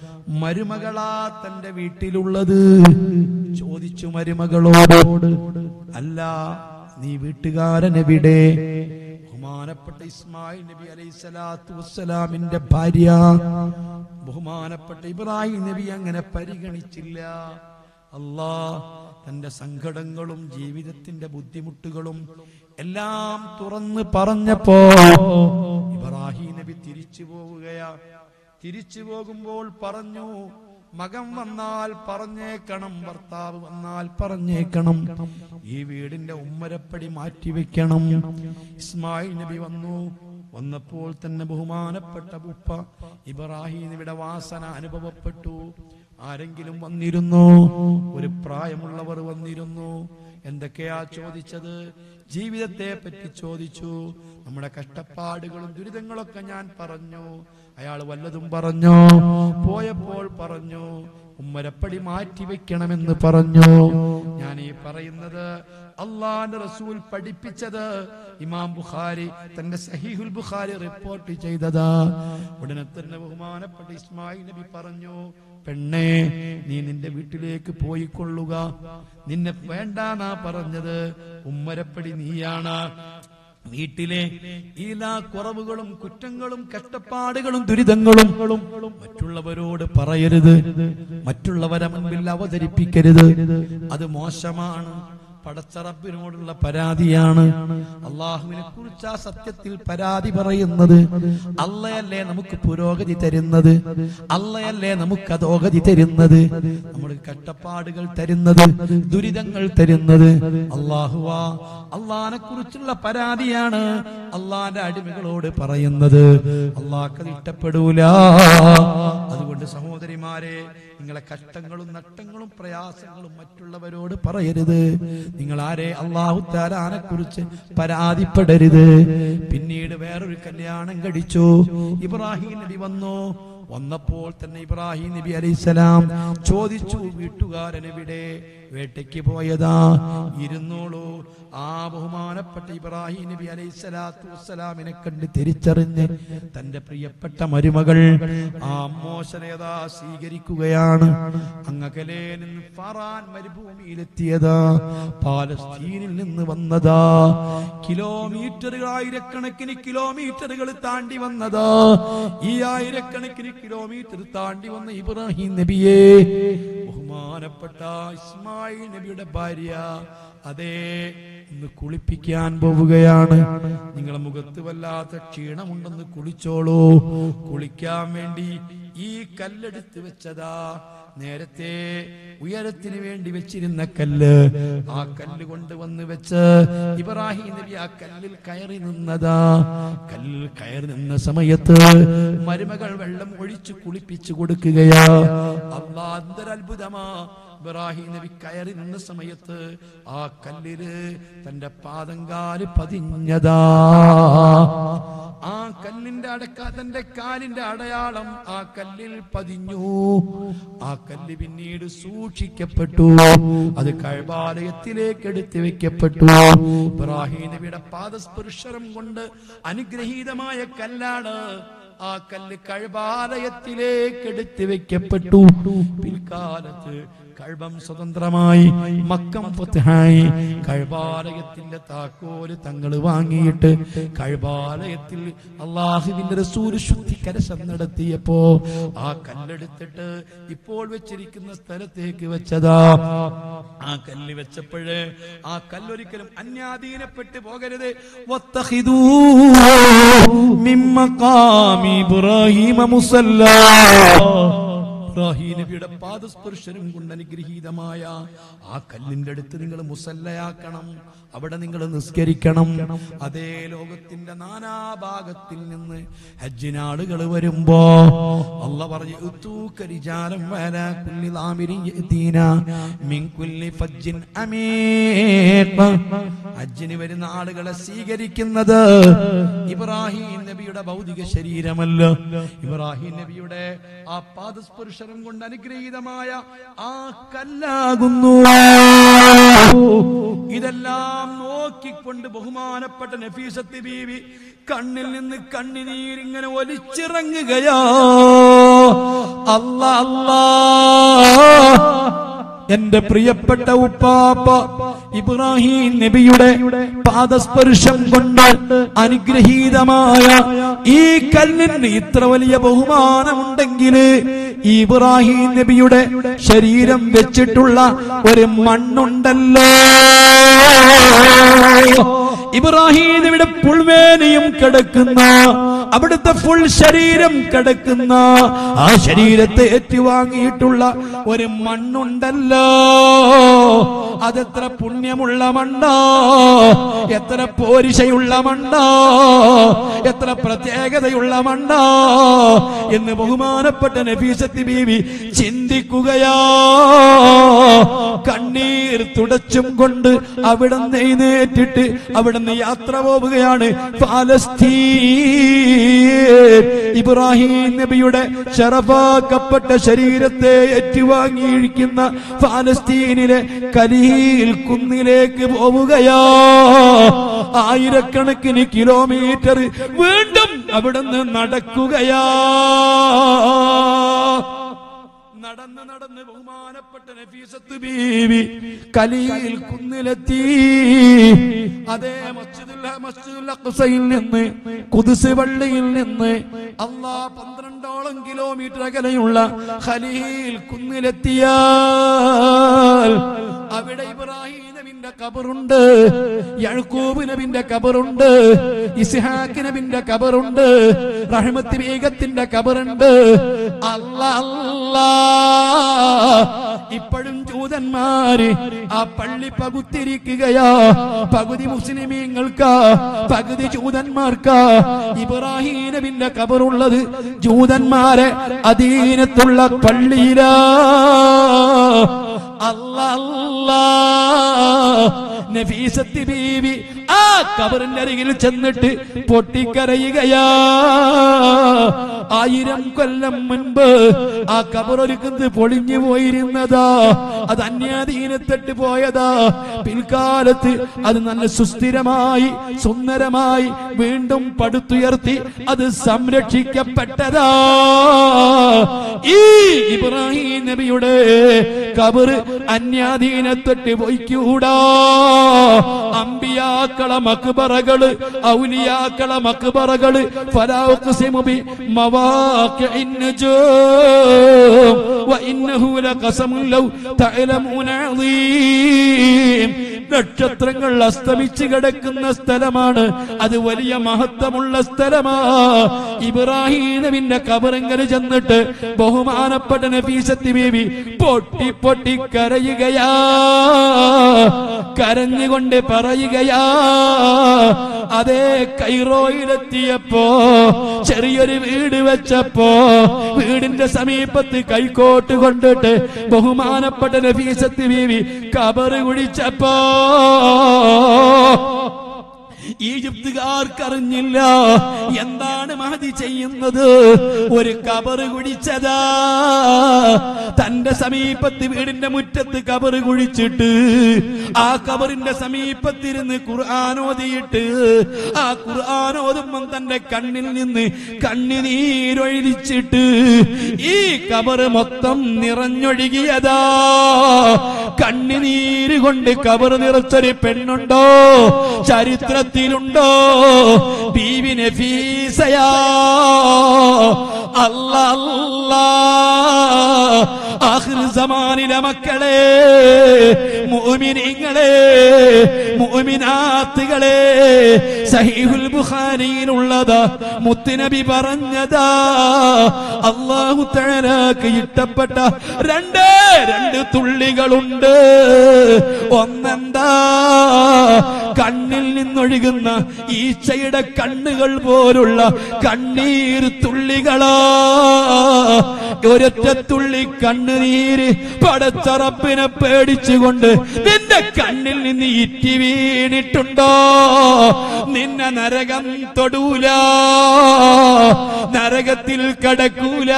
മരുമകളാ തന്റെ വീട്ടിലുള്ളത് ചോദിച്ചു മരുമകളോട് അല്ല നീ വീട്ടുകാരൻ എവിടെ ബഹുമാനപ്പെട്ട ഇസ്മായിൽ നബി അലൈഹി സ്വലാത്തു വസ്സലാമിന്റെ ഭാര്യ ബഹുമാനപ്പെട്ട ഇബ്രാഹിം നബി അങ്ങനെ പരിഗണിച്ചില്ല അല്ലാ തന്റെ സങ്കടങ്ങളും ജീവിതത്തിന്റെ ബുദ്ധിമുട്ടുകളും എല്ലാം തുറന്ന് പറഞ്ഞപ്പോ ഇബ്രാഹിം നബി തിരിച്ചു പോവുകയാ തിരിച്ചു പോകുമ്പോൾ പറഞ്ഞു മകൻ വന്നാൽ പറഞ്ഞേക്കണം ഭർത്താവ് വന്നാൽ പറഞ്ഞേക്കണം ഈ വീടിന്റെ ഉമ്മരപ്പടി മാറ്റിവെക്കണം ഇസ്മായിൽ നബി വന്നു വന്നപ്പോൾ തന്നെ ബഹുമാനപ്പെട്ട ഉപ്പ ഇബ്രാഹിം നബിയുടെ വാസന അനുഭവപ്പെട്ടു ആരെങ്കിലും വന്നിരുന്നു ഒരു പ്രായമുള്ളവർ വന്നിരുന്നു എന്തൊക്കെയാ ചോദിച്ചത് ജീവിതത്തെ പറ്റി ചോദിച്ചു നമ്മുടെ കഷ്ടപ്പാടുകളും ദുരിതങ്ങളൊക്കെ ഞാൻ പറഞ്ഞു അയാൾ വല്ലതും പറഞ്ഞു പോയപ്പോൾ പറഞ്ഞു ഉമ്മരപ്പടി മാറ്റി വെക്കണമെന്ന് പറഞ്ഞു ഞാൻ ഈ പറയുന്നത് അള്ളാന്റെ റസൂൽ പഠിപ്പിച്ചത് ഇമാം ബുഖാരി തന്റെ സഹീഹുൽ ബുഖാരി റിപ്പോർട്ട് ചെയ്തതാ ഉടനെ തന്നെ ബഹുമാനപ്പെട്ട ഇസ്മായിൽ നബി പറഞ്ഞു പെണ്ണേ നീ നിന്റെ വീട്ടിലേക്ക് പോയിക്കൊള്ളുക നിന്നെ വേണ്ടാന്നാ പറഞ്ഞത് ഉമ്മരപ്പടി നീയാണ് വീട്ടിലെ എല്ലാ കുറവുകളും കുറ്റങ്ങളും കഷ്ടപ്പാടുകളും ദുരിതങ്ങളും മറ്റുള്ളവരോട് പറയരുത് മറ്റുള്ളവരെ മുൻപിൽ അവതരിപ്പിക്കരുത് അത് മോശമാണ് പടച്ചറപ്പിനോടുള്ള പരാതിയാണ് അള്ളാഹുവിനെ കുറിച്ച് ആ സത്യത്തിൽ പരാതി പറയുന്നത് അള്ളയല്ലേ നമുക്ക് പുരോഗതി തരുന്നത് അള്ളയല്ലേ നമുക്ക് അധോഗതി തരുന്നത് നമ്മുടെ കഷ്ടപ്പാടുകൾ തരുന്നത് ദുരിതങ്ങൾ തരുന്നത് അള്ളാഹുവാ അള്ളഹാനെ കുറിച്ചുള്ള പരാതിയാണ് അള്ളാന്റെ അടിമകളോട് പറയുന്നത് അള്ളാഹ് ഇഷ്ടപ്പെടൂല അതുകൊണ്ട് സഹോദരിമാരെ നിങ്ങളെ കഷ്ടങ്ങളും നഷ്ടങ്ങളും പ്രയാസങ്ങളും മറ്റുള്ളവരോട് പറയരുത് നിങ്ങൾ ആരെ അള്ളാഹു താലാനെ കുറിച്ച് പരാതിപ്പെടരുത് പിന്നീട് വേറൊരു കല്യാണം കഴിച്ചു ഇബ്രാഹിം നബി വന്നു വന്നപ്പോൾ തന്നെ ഇബ്രാഹിം നബി അലൈഹിസ്സലാം ചോദിച്ചു വീട്ടുകാരൻ എവിടെ വേട്ടയ്ക്ക് പോയതാ ഇരുന്നോളൂ ആ ബഹുമാനപ്പെട്ട ഇബ്രാഹിം നബി അലൈഹി സ്വലാത്തു വസ്സലാമിനെ കണ്ട് തിരിച്ചറിഞ്ഞ് തന്റെ പ്രിയപ്പെട്ട മരുമകൾ ആ മോശനേതാ സ്വീകരിക്കുകയാണ് അങ്ങകലെ നിന്ന് ഫറാൻ മരുഭൂമിയിലെത്തിയതാ പാലസ്തീനിൽ നിന്ന് വന്നതാ കിലോമീറ്ററുകൾ ആയിരക്കണക്കിന് കിലോമീറ്ററുകൾ താണ്ടി വന്നതാ ഈ ആയിരക്കണക്കിന് കിലോമീറ്റർ താണ്ടി വന്ന ഇബ്രാഹിം നബിയെ ബഹുമാനപ്പെട്ട ഇസ്മായിൽ നബിയുടെ ഭാര്യ അതെ ഇന്ന് കുളിപ്പിക്കാൻ പോവുകയാണ് നിങ്ങളെ മുഖത്ത് വല്ലാത്ത ക്ഷീണമുണ്ടെന്ന് കുളിച്ചോളൂ കുളിക്കാൻ വേണ്ടി ഈ കല്ലെടുത്ത് വെച്ചതാ നേരത്തെ ഉയരത്തിന് വേണ്ടി വെച്ചിരുന്ന കല്ല് ആ കല്ല് കൊണ്ടുവന്ന് വെച്ച് ഇബ്രാഹിം നബി ആ കല്ലിൽ കയറി നിന്നതാ കല്ലിൽ കയറി നിന്ന സമയത്ത് മരുമകൾ വെള്ളം ഒഴിച്ചു കുളിപ്പിച്ചു കൊടുക്കുകയാ അള്ളാ അന്തരത്ഭുതമാ ഇബ്രാഹിം നബി കയറി നിന്ന സമയത്ത് ആ കല്ലില് തന്റെ പാദങ്കാല് പതിഞ്ഞതാ ആ കല്ലിന്റെ അടക്ക തന്റെ കാലിന്റെ അടയാളം ആ കല്ലിൽ പതിഞ്ഞു ആ കല്ല് പിന്നീട് സൂക്ഷിക്കപ്പെട്ടു അത് കഴബാലയത്തിലേക്ക് എടുത്തു വെക്കപ്പെട്ടു ഇബ്രാഹിം നബിയുടെ പാദസ്പർശനം കൊണ്ട് അനുഗ്രഹീതമായ കല്ലാണ് ആ കല്ല് കഴബാലയത്തിലേക്ക് എടുത്തു വെക്കപ്പെട്ടു പിൽക്കാലത്ത് കഴബം സ്വതന്ത്രമായി മക്കം ഫത്ഹായി കഴബാലയത്തിന്റെ താക്കോല് തങ്ങൾ വാങ്ങിയിട്ട് കഴബാലയത്തിൽ അള്ളാഹുവിന്റെ റസൂൽ ശുദ്ധി കരശം നടത്തിയപ്പോ ആ കല്ലെടുത്തിട്ട് ഇപ്പോൾ വെച്ചിരിക്കുന്ന സ്ഥലത്തേക്ക് വെച്ചതാ ആ കല്ല് വെച്ചപ്പോഴേ ആ കല്ലൊരിക്കലും അന്യാധീനപ്പെട്ട് പോകരുത് വത്തഖിദൂ മിൻ മഖാമി ഇബ്രാഹീമ മുസല്ലാ ഇബ്രാഹിം നബിയുടെ പാദസ്പർശനം കൊണ്ട് അനുഗ്രഹീതമായ ആ കല്ലിന്റെ അടുത്ത് നിങ്ങൾ മുസല്ലയാക്കണം അവിടെ നിങ്ങൾ നിസ്കരിക്കണം അതേ ലോകത്തിന്റെ നാനാഭാഗത്തിൽ നിന്ന് ഹജ്ജിനാളുകൾ വരുമ്പോ അല്ല പറഞ്ഞു "ഉത്തൂക റിജാലൻ വഅലാ കുല്ലി ളാമിരിൻ യഅതീന മിൻ കുല്ലി ഫജ്ജിൻ അമീഖ്." ഹജ്ജിന് വരുന്ന ആളുകളെ സ്വീകരിക്കുന്നത് ഇബ്രാഹിം നബിയുടെ ഭൗതിക ശരീരമല്ല ഇബ്രാഹിം നബിയുടെ ആ പാദസ്പർശനം കൊണ്ട് അനുഗ്രഹീതമായ ആ കല്ലാകുന്നു ഇതെല്ലാം നോക്കിക്കൊണ്ട് ബഹുമാനപ്പെട്ട നഫീസത്ത് ബീവി കണ്ണിൽ നിന്ന് കണ്ണിനീരിങ്ങനെ ഒലിച്ചിറങ്ങുകയാ അല്ല അല്ലാ എന്റെ പ്രിയപ്പെട്ട ഉപ്പാപ്പ ഇബ്രാഹിം നബിയുടെ പാദസ്പർശം കൊണ്ട് അനുഗ്രഹീതമായ ഈ കല്ലിന് ഇത്ര വലിയ ബഹുമാനമുണ്ടെങ്കിൽ ഇബ്രാഹിം നബിയുടെ ശരീരം വെച്ചിട്ടുള്ള ഒരു മണ്ണുണ്ടല്ലോ ഇബ്രാഹിം നബിയുടെ പുൾവേനയും കിടക്കുന്ന അവിടുത്തെ ഫുൾ ശരീരം കിടക്കുന്ന ആ ശരീരത്തെ ഏറ്റുവാങ്ങിയിട്ടുള്ള ഒരു മണ്ണുണ്ടല്ലോ അതെത്ര പുണ്യമുള്ള മണ്ണോ എത്ര പോരിശയുള്ള മണ്ണോ എത്ര പ്രത്യേകതയുള്ള മണ്ണോ എന്ന് ബഹുമാനപ്പെട്ട നഫീസത്തി ബീവി ചിന്തിക്കുകയാ കണ്ണീർ തുടച്ചും കൊണ്ട് അവിടെ നിന്ന് എഴുന്നേറ്റിട്ട് അവിടെ നിന്ന് യാത്ര പോവുകയാണ് പാലസ്തീൻ ഇബ്രാഹിം നബിയുടെ ഷറഫാക്കപ്പെട്ട ശരീരത്തെ ഏറ്റുവാങ്ങിയിരിക്കുന്ന പാലസ്തീനിലെ കലീൽ കുന്നിലേക്ക് പോവുകയാ ആയിരക്കണക്കിന് കിലോമീറ്റർ വീണ്ടും അവിടുന്ന് നടക്കുകയാ നടന്ന് നടന്ന് ബഹുമാനപ്പെട്ട നഫീസത്ത് ബീവി കലീൽ കുന്നിലെത്തി അതേ മസ്ജിദുൽ മസ്ജിദുൽ അഖ്സയിൽ നിന്ന് കുദ്സ് പള്ളിയിൽ നിന്ന് അള്ളാ പന്ത്രണ്ടോളം കിലോമീറ്റർ അകലെയുള്ള ഖലീൽ കുന്നിലെത്തിയാൽ അവിടെ ഇബ്രാഹിം നബിന്റെ കബറുണ്ട് യഴക്കൂബ് നബിന്റെ കബറുണ്ട് ഇസ്ഹാഖ് നബിന്റെ കബറുണ്ട് റഹ്മത്ത് ബീഗത്തിന്റെ കബറുണ്ട് അല്ല അല്ലാ ഇപ്പോഴും ജൂതന്മാര് ആ പള്ളി പകുത്തിരിക്കുകയാ പകുതി മുസ്ലിമീങ്ങൾക്ക് പകുതി ജൂതന്മാർക്ക് ഇബ്രാഹിം നബിന്റെ കബറുള്ളത് ജൂതന്മാരെ അധീനത്തുള്ള പള്ളിയിലാ അല്ലാ നഫീസത്തി ബീവി ആ കബറിന്റെ അരികിൽ ചെന്നിട്ട് പൊട്ടിക്കരയുകയാ ആയിരം കൊല്ലം മുൻപ് ആ കബറൊരുക്കുന്നത് പൊളിഞ്ഞു പോയിരുന്നതാ അത് അന്യാധീനത്തിട്ട് പോയതാ പിൽക്കാലത്ത് അത് നല്ല സുസ്ഥിരമായി സുന്ദരമായി വീണ്ടും പടുത്തുയർത്തി അത് സംരക്ഷിക്കപ്പെട്ടതാ ഈ ഇബ്രാഹിം നബിയുടെ കബറ് അന്യാധീനത്തൊട്ട് പോയിക്കൂടാ അമ്പിയാക്കള മക്ബറകള് ഔലിയാക്കള മക്ബറകള് ഫലാഖ്സിമുബി മവാഖിഇൻ നജൂം വഇന്നഹു ലഖസമുൻ ലൗ തഅലമൂന അളീം നക്ഷത്രങ്ങൾ അസ്തമിച്ച് കിടക്കുന്ന സ്ഥലമാണ് അത് വലിയ മഹത്വമുള്ള സ്ഥലമാ ഇബ്രാഹിം നബിന്റെ കബറങ്കല് ചെന്നിട്ട് ബഹുമാനപ്പെട്ട നഫീസത്തി ബീവി പൊട്ടി പൊട്ടി കരയുകയാ കരഞ്ഞുകൊണ്ട് പറയുകയാ അതേ കൈറോയിലെത്തിയപ്പോ ചെറിയൊരു വീട് വെച്ചപ്പോ വീടിന്റെ സമീപത്ത് കൈക്കോട്ട് കൊണ്ടിട്ട് ബഹുമാനപ്പെട്ട നഫീസത്ത് ബീവി കബറ് കുടിച്ചപ്പോ ഈജിപ്തുകാർക്കറിഞ്ഞില്ല എന്താണ് മഹതി ചെയ്യുന്നത് ഒരു കബറ് കുഴിച്ചതാ തന്റെ സമീപത്ത് വീടിന്റെ മുറ്റത്ത് കബറ് കുഴിച്ചിട്ട് ആ കബറിന്റെ സമീപത്തിരുന്ന് ഖുർആാനോദിയിട്ട് ആ ഖുർആാനോതുമ്പം തന്റെ കണ്ണിൽ നിന്ന് കണ്ണിനീരൊഴിച്ചിട്ട് ഈ കബറ് മൊത്തം നിറഞ്ഞൊഴുകിയതാ കണ്ണിനീര് കൊണ്ട് കബറ് നിറച്ചൊരു പെണ്ണുണ്ടോ ചരിത്രത്തിലുണ്ടോ ബീവി നഫീസയാ അല്ല അല്ലാ ആഖിർ സമാനിലെ മക്കളെ മുഅ്മിനീങ്ങളെ മുഅ്മിനാത്തുകളെ സഹീഹുൽ ബുഖാരിയിലുള്ളതാ മുത്തുനബി പറഞ്ഞതാ അല്ലാഹു തആലാക്ക് ഇഷ്ടപ്പെട്ട രണ്ട് രണ്ട് തുള്ളികളുണ്ട് ഒന്നെന്താ കണ്ണിൽ നിന്നൊഴുകുന്ന ഈച്ചയുടെ കണ്ണുകൾ പോലുള്ള കണ്ണീർ തുള്ളികളാ ഒരൊറ്റ തുള്ളി കണ്ണുനീര് പടച്ചറപ്പിനെ പേടിച്ചുകൊണ്ട് നിന്റെ കണ്ണിൽ നിന്ന് ഇറ്റി വീണിട്ടുണ്ടോ നിന്നെ നരകം തൊടൂല നരകത്തിൽ കടക്കൂല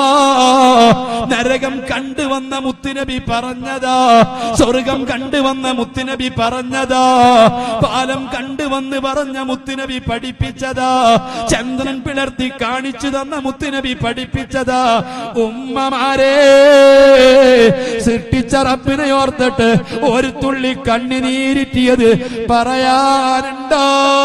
നരകം കണ്ടുവന്ന മുത്തുനബി പറഞ്ഞതാ സ്വർഗം കണ്ടുവന്ന മുത്തുനബി പറഞ്ഞതാ പാലം കണ്ടുവന്ന് പറഞ്ഞ മുത്തുനബി പഠിപ്പിച്ചതാ ചന്ദ്രൻ പിളർത്തി കാണിച്ചു തന്ന മുത്തുനബി പഠിപ്പിച്ചതാ ഉമ്മമാരെ സൃഷ്ടിച്ച റബ്ബിനെ ഓർത്തിട്ട് ഒരു തുള്ളി കണ്ണിനീരിറ്റിയത് പറയാനുണ്ടോ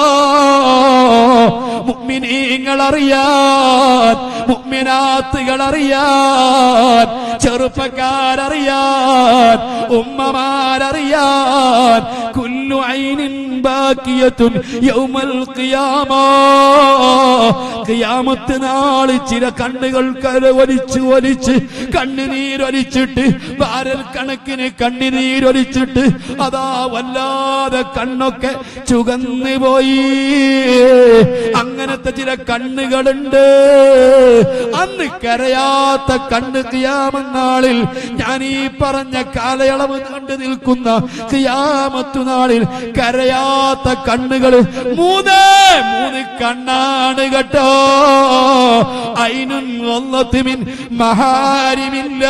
മുഗ്മിനീങ്ങൾ അറിയാൻ മുഗ്മിനാത്തുകൾ അറിയാൻ ചെറുപ്പക്കാരറിയാൻ ഉമ്മമാരറിയാൻ കുല്ലു ഐനിൻ ബാക്കിയത്തുൻ യൗമൽ ഖിയാമ ഖിയാമത്ത് നാള് ചില കണ്ണുകൾ കര ഒലിച്ച് ഒലിച്ച് കണ്ണുനീരൊലിച്ചിട്ട് വാരൽ കണക്കിന് കണ്ണുനീരൊലിച്ചിട്ട് അതാ വല്ലാതെ കണ്ണൊക്കെ ചുകന്നു പോയി അങ്ങനത്തെ ചില കണ്ണുകളുണ്ട് അന്ന് കരയാത്ത കണ്ണ് കിയാമനാളിൽ ഞാൻ ഈ പറഞ്ഞ കാലയളവ് കണ്ടു നിൽക്കുന്ന കിയാമത്തു നാളിൽ കരയാത്ത കണ്ണുകൾ മൂന്ന് മൂന്ന് കണ്ണാണ് കേട്ടോ അയിനും ഒന്നത്തിമിൻ മഹാരിമില്ല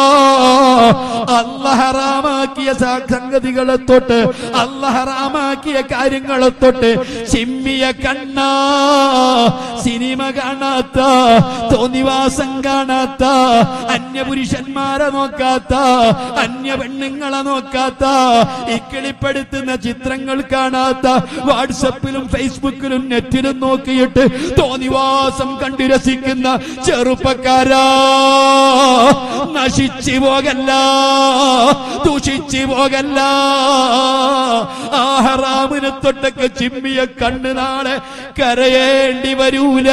അള്ളഹറാമാക്കിയ സംഗതികളെ തൊട്ട് അള്ളഹറാമാക്കിയ കാര്യങ്ങളെ തൊട്ട് ചിമ്മിയ കണ്ണ സിനിമ കാണാത്ത തോന്നിവാസം കാണാത്ത അന്യപുരുഷന്മാരെ നോക്കാത്ത അന്യ പെണ്ണുങ്ങളെ നോക്കാത്ത ഇക്കിളിപ്പെടുത്തുന്ന ചിത്രങ്ങൾ കാണാത്ത വാട്സപ്പിലും ഫേസ്ബുക്കിലും നെറ്റിലും നോക്കിയിട്ട് തോന്നിവാസം കണ്ടു രസിക്കുന്ന ചെറുപ്പക്കാരാ നശിച്ചു പോകല്ല ദൂഷിച്ചു പോകല്ല ആഹറാമിനെ തൊട്ടൊക്കെ ചിമ്മിയ കണ്ണ് നാളെ കരയേണ്ടി വരൂല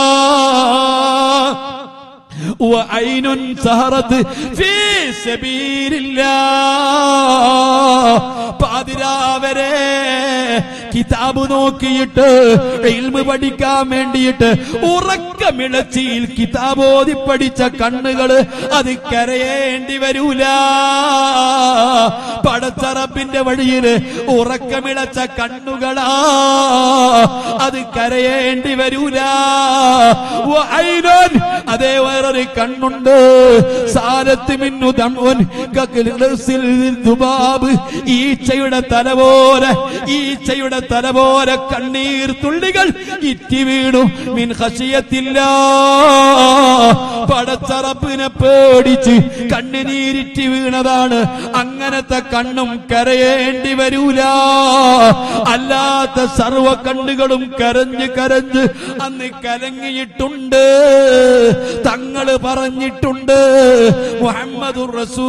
وعين سهرت في سبيل الله പാതിരാവരെ കിതാബ് നോക്കിയിട്ട് ഇൽമ് പഠിക്കാൻ വേണ്ടിയിട്ട് ഉറക്കമിളച്ചിയിൽ കിതാബ് ഓതി പഠിച്ച കണ്ണുകള് അത് കരയേണ്ടി വരൂല പടച്ചറപ്പിന്റെ വഴിയിൽ ഉറക്കമിളച്ച കണ്ണുകളാ അത് കരയേണ്ടി വരൂല വഅയ്നുൻ, അതേ വേറൊരു കണ്ണുണ്ട് സാലത്ത് മിന്നു ദംഉൻ കക്ലിസിൽ ദുബാബ് ഈച്ചയുടെ തല പോലെ ഈച്ചയുടെ തല പോലെ കണ്ണീർ തുള്ളികൾ ഇറ്റി വീണു മിൻ ഹസിയത്തില്ല പടച്ചറപ്പിനെ പേടിച്ച് കണ്ണുനീരിറ്റി വീണതാണ് അങ്ങനത്തെ കണ്ണും കരയേണ്ടി വരൂല അല്ലാത്ത സർവ കണ്ണുകളും കരഞ്ഞ് കരഞ്ഞ് അന്ന് കലങ്ങിയിട്ടുണ്ട് തങ്ങള് പറഞ്ഞിട്ടുണ്ട് മുഹമ്മദുർ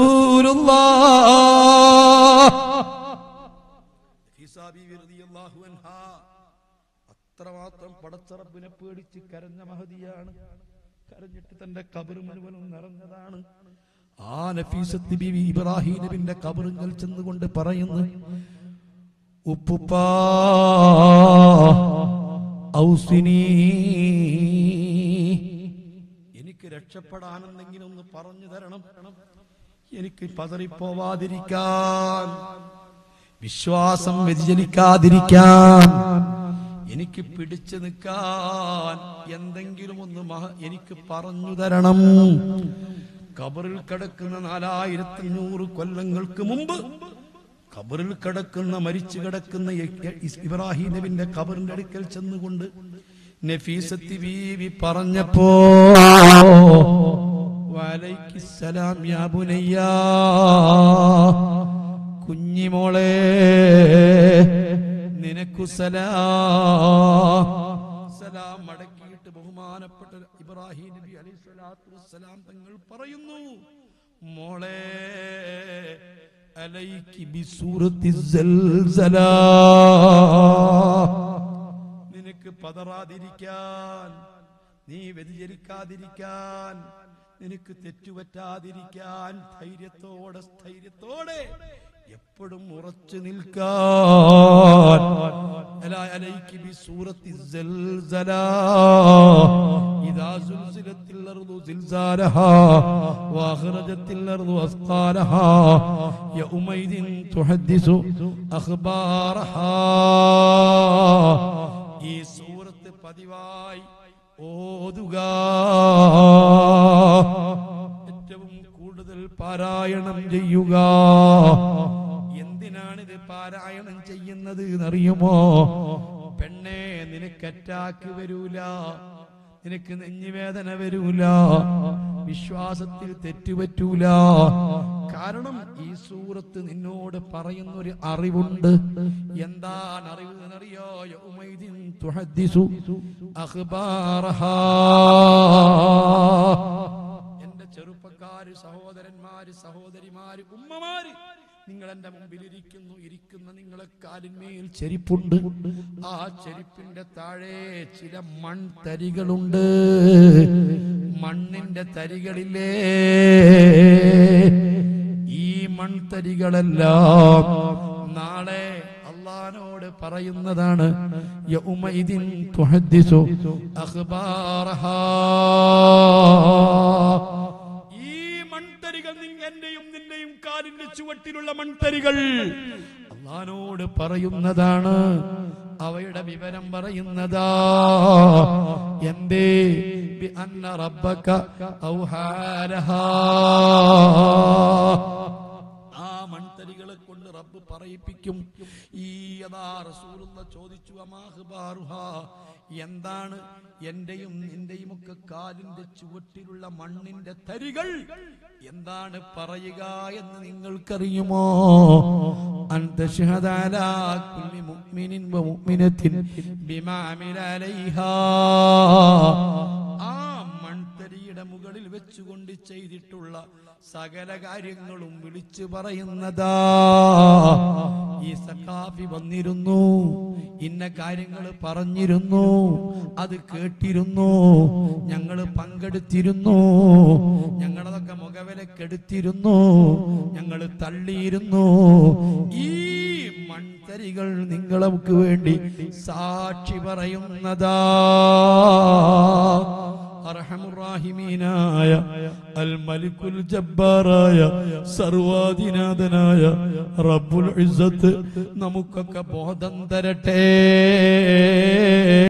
അത്രമാത്രം പടച്ചറപ്പിനെ പേടിച്ച് കരഞ്ഞ മഹതിയാണ് കരഞ്ഞിട്ട് തന്റെ കബർ മുഴുവനും നിറഞ്ഞതാണ് ആ നഫീസത്ത് ബിബി ഇബ്രാഹിം നബിന്റെ കബറുകൾ ചെന്നുകൊണ്ട് പറയുന്നു ഉപ്പുപ്പാ ഔസിനീ എനിക്ക് രക്ഷപ്പെടാനെന്തെങ്കിലും ഒന്ന് പറഞ്ഞു തരണം എനിക്ക് പതറിപ്പോവാതിരിക്കാൻ വിശ്വാസം വ്യതിചലിക്കാതിരിക്കാൻ എനിക്ക് പിടിച്ചു നിൽക്കാൻ എന്തെങ്കിലും ഒന്ന് മഹ എനിക്ക് പറഞ്ഞു തരണം കബറിൽ കിടക്കുന്ന നാലായിരത്തി അഞ്ഞൂറ് കൊല്ലങ്ങൾക്ക് മുമ്പ് ഖബറിൽ കിടക്കുന്ന മരിച്ചു കിടക്കുന്ന ഇ- ഇ- ഇബ്രാഹിം നബിന്റെ ഖബറിന്റെ അടുക്കൽ ചെന്നുകൊണ്ട് നഫീസത്തി ബീവി പറഞ്ഞപ്പോ വലൈക്കിസ്സലാം യാ ബുനയ്യാ കുഞ്ഞിമോളെ നിനക്കു സലാം സലാം മടക്കിയിട്ട് ബഹുമാനപ്പെട്ട ഇബ്രാഹിം നബി അലൈഹി സ്വലാത്തു വസ്സലാം തങ്ങൾ പറയുന്നു മോളെ അലൈക്ക് ബിസൂറത്തി സൽസലാ നിനക്ക് പതറാതിരിക്കാൻ നീ വ്യതിചരിക്കാതിരിക്കാൻ നിനക്ക് തെറ്റുപറ്റാതിരിക്കാൻ ധൈര്യത്തോടെ സ്ഥൈര്യത്തോടെ എപ്പോഴും ഉറച്ചു നിൽക്കാൻ അലാ അലൈക്ക് ബിസൂറത്തി സൽസലാ ഇദാ സുൽസിലത്തിൽ അർദു സിൽസാലഹാ വാഖറജത്തിൽ അർദു അസ്ഖാലഹാ യൗമൈദിൻ തുഹദ്ദിസു അഖ്ബാറഹാ ഈ സൂറത്ത് പതിവായി ഓതുക ഏറ്റവും കൂടുതൽ പാരായണം ചെയ്യുക എന്തിനാണിത് പാരായണം ചെയ്യുന്നത് എന്നറിയുമോ പെണ്ണെ നിനക്ക് അറ്റാക്ക് വരൂല നിനക്ക് നെഞ്ഞുവേദന വരൂല വിശ്വാസത്തിൽ തെറ്റുപറ്റൂല കാരണം ഈ സൂറത്ത് നിന്നോട് പറയുന്ന ഒരു അറിവുണ്ട് എന്താണ് അറിവ് എന്നറിയോ യൗമൈദിൻ തുഹദ്ദിസു അഖ്ബാറഹാ എന്റെ ചെറുപ്പക്കാര് സഹോദരന്മാര് സഹോദരിമാര് ഉമ്മമാര് നിങ്ങൾ എന്റെ മുമ്പിൽ ഇരിക്കുന്നു ഇരിക്കുന്ന നിങ്ങളെ കാലിന്മേൽ ചെരിപ്പുണ്ട് ആ ചെരിപ്പിന്റെ താഴെ ചില മൺതരികളുണ്ട് മണ്ണിന്റെ തരികളില്ലേ ഈ മൺതരികളെല്ലാം നാളെ അള്ളഹാനോട് പറയുന്നതാണ് യൗമഇദിൻ തുഹദ്ദിസു അഖ്ബാറഹാ ഈ മൺതരികൾ നിങ്ങ- എന്റെയും നിന്റെയും കാലിന്റെ ചുവട്ടിലുള്ള മൺതരികൾ അള്ളഹാനോട് പറയുന്നതാണ് അവയുടെ വിവരം പറയുന്നതാ എന്തേ ബി അന്ന റബ്ബക ഔഹാലഹാ ആ മൺതരികളെ കൊണ്ട് റബ്ബ് പറയിപ്പിക്കും ഈ യഥാ റസൂലുള്ള ചോദിച്ചു അമാഹ്ബാറുഹ എന്താണ് എന്റെയും നിന്റെയും ഒക്കെ കാലിന്റെ ചുവട്ടിലുള്ള മണ്ണിന്റെ തരികൾ എന്താണ് പറയുക എന്ന് നിങ്ങൾക്കറിയുമോ അൻത ശഹദ അലാ കുല്ലി മുഅ്മിനിൻ വ മുഅ്മിനത്തിൻ ബിമാ അമില അലൈഹാ ആ മൺതരിയുടെ മുകളിൽ വെച്ചുകൊണ്ട് ചെയ്തിട്ടുള്ള സകല കാര്യങ്ങളും വിളിച്ചു പറയുന്നതാ ഈ സഖാഫി വന്നിരുന്നു ഇന്ന കാര്യങ്ങൾ പറഞ്ഞിരുന്നു അത് കേട്ടിരുന്നു ഞങ്ങൾ പങ്കെടുത്തിരുന്നു ഞങ്ങളതൊക്കെ മുഖവിലക്കെടുത്തിരുന്നു ഞങ്ങൾ തള്ളിയിരുന്നു ഈ മൺതരികൾ നിങ്ങൾക്ക് വേണ്ടി സാക്ഷി പറയുന്നതാ അർഹമുറാഹിമീനായ അൽ മലിക്കുൽ ജബ്ബാറായ സർവാധിനാഥനായ റബ്ബുൽ ഇസ്സത്ത് നമുക്കൊക്കെ ബോധം തരട്ടെ